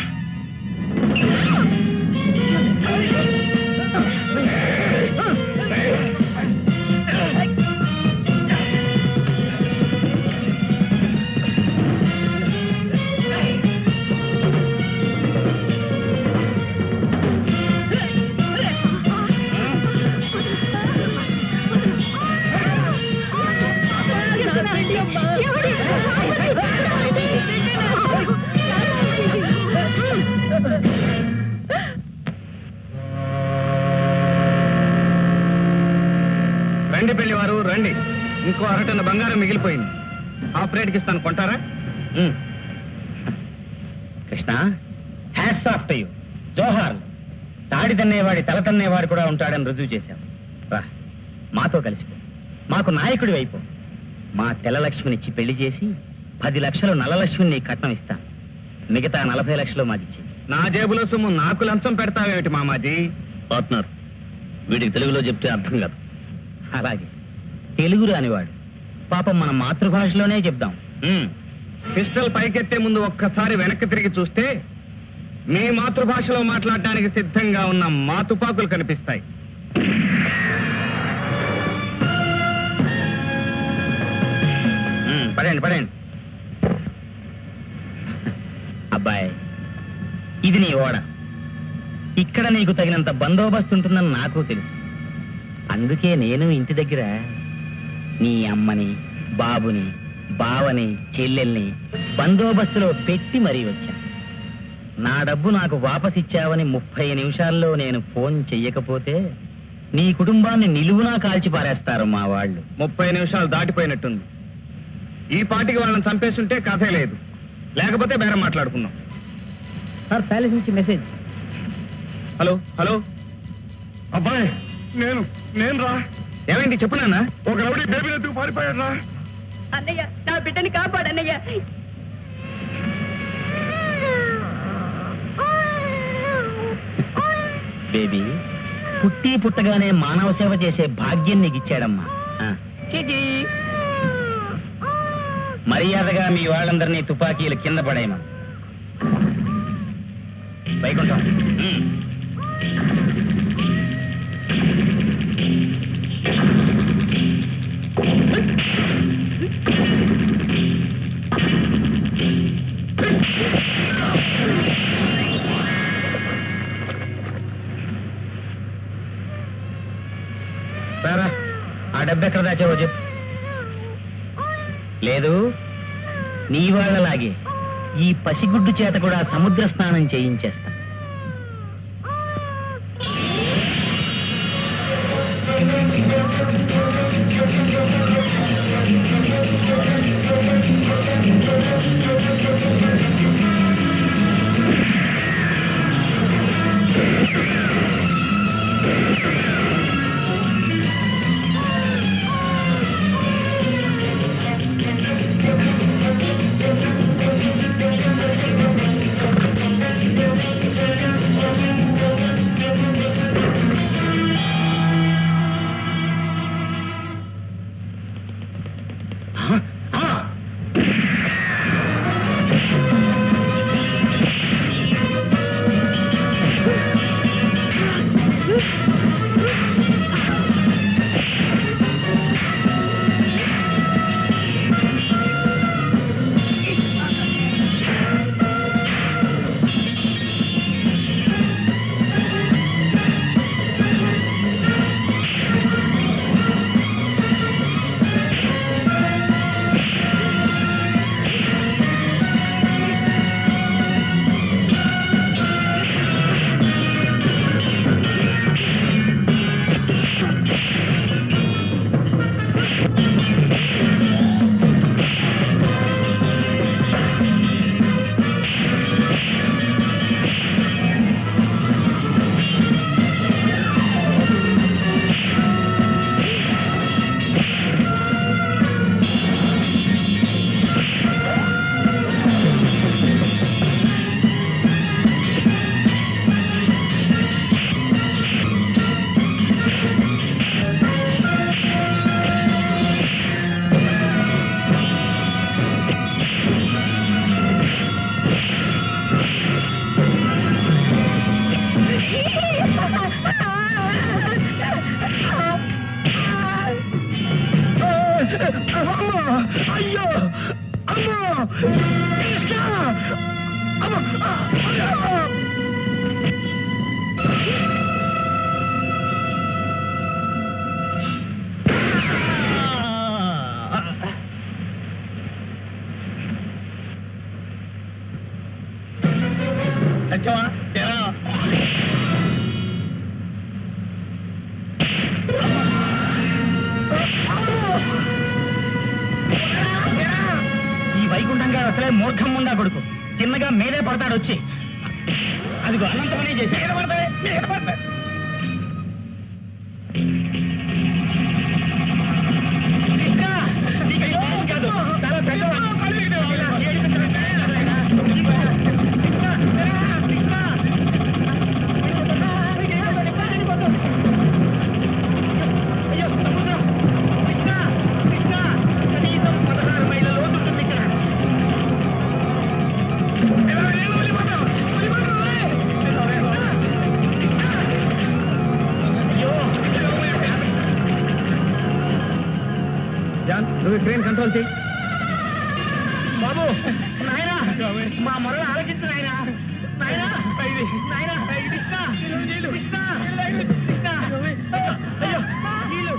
రండి పెళ్లి వారు రండి ఇంకో అరటన్న బంగారం మిగిలిపోయింది హాఫ్ రేట్కి ఇస్తాను కొంటారా ఉమ్. Krishna hats off to you జోహార్ తాడి తన్నేవాడి తల తన్నేవాడు కూడా ఉంటాడని రుజువు చేశాం రా మాతో కలిసిపో మాకు నాయకుడి వైపు మా తెల్ల లక్ష్మినిచ్చి పెళ్లి చేసి పది లక్షలు నల్ల లక్ష్మిని నీకు కట్నం ఇస్తాను మిగతా నలభై లక్షలు మాదిచ్చి నా జేబులో సొమ్ము నాకు లంచం పెడతావేమిటి మామాజీ పార్ట్నర్ వీడికి తెలుగులో చెప్తే అర్థం కాదు అలాగే తెలుగు రానివాడు పాపం మన మాతృభాషలోనే చెప్దాం ఉమ్. పిస్టల్ పైకెత్తే ముందు ఒక్కసారి వెనక్కి తిరిగి చూస్తే మీ మాతృభాషలో మాట్లాడడానికి సిద్ధంగా ఉన్న మా తుపాకులు కనిపిస్తాయి ఉమ్, పడండి పడండి అబ్బాయి ఇది నీ ఓడ ఇక్కడ నీకు తగినంత బందోబస్తు ఉంటుందని నాకు తెలుసు అందుకే నేను ఇంటి దగ్గర నీ అమ్మని బాబుని బావని చెల్లెల్ని బందోబస్తులో పెట్టి మరీ వచ్చా నా డబ్బు నాకు వాపస్ ఇచ్చావని ముప్పై నిమిషాల్లో నేను ఫోన్ చెయ్యకపోతే నీ కుటుంబాన్ని నిలువునా కాల్చి పారేస్తారు మా వాళ్ళు ముప్పై నిమిషాలు దాటిపోయినట్టుంది ఈ పాటికి వాళ్ళని చంపేస్తుంటే కథే లేదు లేకపోతే బేరం మాట్లాడుకుందాం సార్ ప్యాలెస్ నుంచి మెసేజ్ హలో హలో అబ్బాయి నేను నేను రా ఏమైంది చెప్పు నాన్న ఒక రౌడీ బేబీ ఎత్తుకు పారిపోయాడు రా అన్నయ్య నా బిడ్డని కాపాడన్నయ్య బేబీ పుట్టి పుట్టగానే మానవ సేవ చేసే భాగ్యం నీకు ఇచ్చాడమ్మా ఆ. మర్యాదగా మీ వాళ్ళందరినీ తుపాకీలు కింద పడేయమా వైకుంఠం ఉమ్. రారా ఆ డబ్బు ఎక్కడ దాచావో చెప్పు లేదు నీ వాళ్ళలాగే ఈ పసిగుడ్డు చేత కూడా సముద్ర స్నానం చేయించేస్తా వచ్చావా ఎరా ఈ వైకుంఠంగా అసలే మూర్ఖం ఉండా కొడుకు చిన్నగా మీదే పడతాడు వచ్చి అదిగో అనంతమనే చేసి మీద పడతాడే, మీద పడతాడు. కృష్ణ, నీకు ఈ భయం కాదు. చాలా పెద్దవాడు. ఇలా ఏడిపించడం నాయనా. కృష్ణ, రా, కృష్ణ. అయ్యో, సముద్రం. కృష్ణ, కృష్ణ, కనీసం పదహారు మైళ్ళ లోతు ఉంటుంది ఇక్కడ. ఎలా, ఎలా, వెళ్ళిపోతావు? వెళ్ళిపోతావు, రే. కృష్ణ, కృష్ణ. అయ్యో, జాన్ నువ్వు ట్రైన్ కంట్రోల్ చేయి బాబు నాయనా మా మొరలు ఆలోచించు నాయనా నాయనా నాయనా కృష్ణ కృష్ణ కృష్ణ అయ్యో నీళ్ళు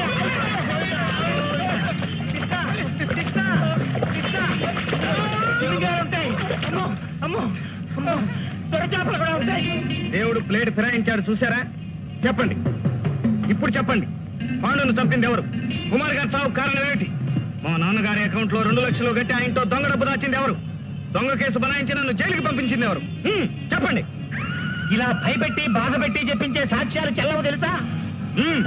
కృష్ణ కృష్ణ కృష్ణ చిలుకలు ఉంటాయి అమ్మో అమ్మో అమ్మో సొర చేపలు కూడా ఉంటాయి దేవుడు ప్లేట్ ఫిరాయించాడు చూసారా చెప్పండి ఇప్పుడు చెప్పండి పాండును చంపింది ఎవరు కుమార్ గారు చావు కారణం ఏమిటి మా నాన్నగారి అకౌంట్ లో రెండు లక్షలు కట్టి ఆయనతో దొంగ డబ్బు దాచింది ఎవరు దొంగ కేసు బనాయించి నన్ను జైలుకి పంపించింది ఎవరు హ్మ్, చెప్పండి ఇలా భయపెట్టి బాధ పెట్టి చెప్పించే సాక్ష్యాలు చెల్లవు తెలుసా హ్మ్.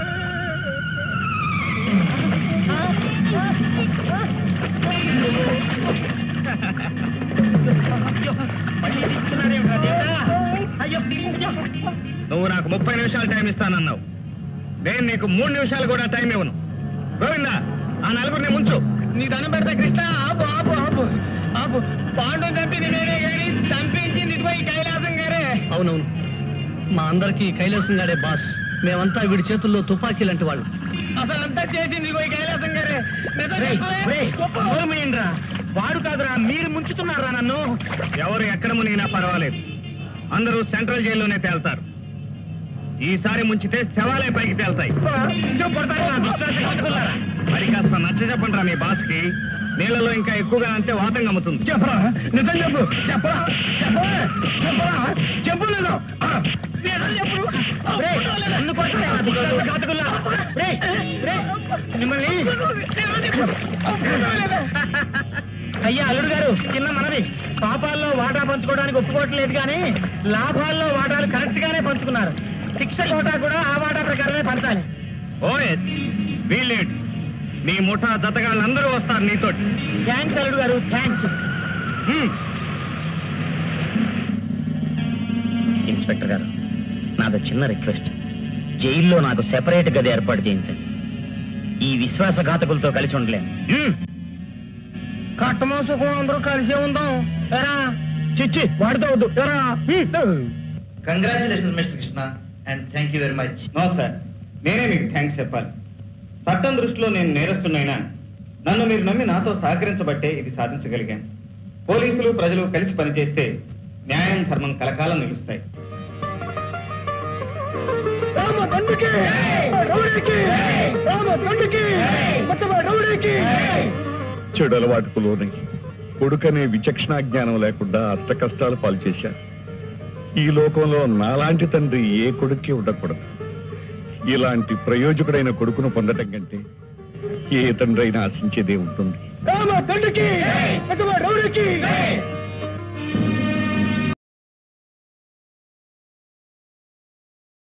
అయ్యో, మళ్ళీ తీసుకున్నారేమిట్రా దేవుడా? అయ్యో అయ్యో నువ్వు నాకు ముప్పై నిమిషాలు టైం ఇస్తానన్నావు నేను నీకు మూడు నిమిషాలు కూడా టైం ఇవ్వను గోవిందా ఆ నలుగురిని ముంచు నీ దండం పెడతా కృష్ణ ఆపు ఆపు ఆపు ఆపు పాండు చంపింది నేనే గాని చంపించింది ఇదిగో ఈ కైలాసం గారే అవునవును మా అందరికీ కైలాసం గారే బాస్ మేమంతా వీడి చేతుల్లో తుపాకీ లాంటి వాళ్ళు అసలు అంతా చేసింది ఇదిగో ఈ కైలాసం గారే నిజం రేయ్, చెప్పవే? రేయ్, నోరు మూయండిరా. వాడు కాదురా మీరు ముంచుతున్నారా నన్ను ఎవరు ఎక్కడ మునిగినా పర్వాలేదు అందరూ సెంట్రల్ జైల్లోనే తేల్తారు ఈసారి ముంచితే శవాలే పైకి తేల్తాయి మరి కాస్త నచ్చ చెప్పండి మీ బాస్ కి నీళ్ళలో ఇంకా ఎక్కువగా అంతే వాతం గమ్ముతుంది చెప్పరా నిజం చెప్పు చెప్పరా చెప్పరా చెప్పరా చెప్పు లేదు నిజం చెప్పు రేయ్, నన్ను కొట్టరా, దుష్టుడు, ఘాతకుల్లా. రేయ్, రేయ్, మిమ్మల్ని అయ్యా అల్లుడు గారు చిన్న మనవి పాపాల్లో వాటా పంచుకోవడానికి ఒప్పుకోవట్లేదు కానీ లాభాల్లో వాటాలు కరెక్ట్ గానే పంచుకున్నారు శిక్ష కోటా కూడా ఆ వాటా ప్రకారమే పంచాలి ఓఎస్ వీళ్ళేంటి నీ ముఠా జతగాళ్ళందరూ వస్తారు నీతోటి థ్యాంక్స్ అల్లుడు గారు థ్యాంక్స్ హ్మ్. ఇన్స్పెక్టర్ గారు నాది చిన్న రిక్వెస్ట్ జైల్లో నాకు సెపరేట్ గది ఏర్పాటు చేయించండి ఈ విశ్వాసఘాతకులతో కలిసి ఉండలేను హ్మ్. కట్టమో సుఖం అందరూ కలిసే ఉందాం ఎరా చిచ్చి వాడితో వద్దు ఎరా congratulation Mister Krishna and thank you very much no sir నేనే మీకు థ్యాంక్స్ చెప్పాలి చట్టం దృష్టిలో నేను నేరస్తున్నైనా నన్ను మీరు నమ్మి నాతో సహకరించబట్టే ఇది సాధించగలిగాను పోలీసులు ప్రజలు కలిసి పనిచేస్తే న్యాయం ధర్మం కలకాలం నిలుస్తాయి చెడు అలవాటుకు లోనై కొడుకనే విచక్షణ జ్ఞానం లేకుండా అష్ట కష్టాలు పాలు చేశాను ఈ లోకంలో నాలాంటి తండ్రి ఏ కొడుక్కి ఉండకూడదు ఇలాంటి ప్రయోజకుడైన కొడుకును పొందటం కంటే ఏ తండ్రి అయినా ఆశించేదే ఉంటుంది తండ్రికి రౌడీకి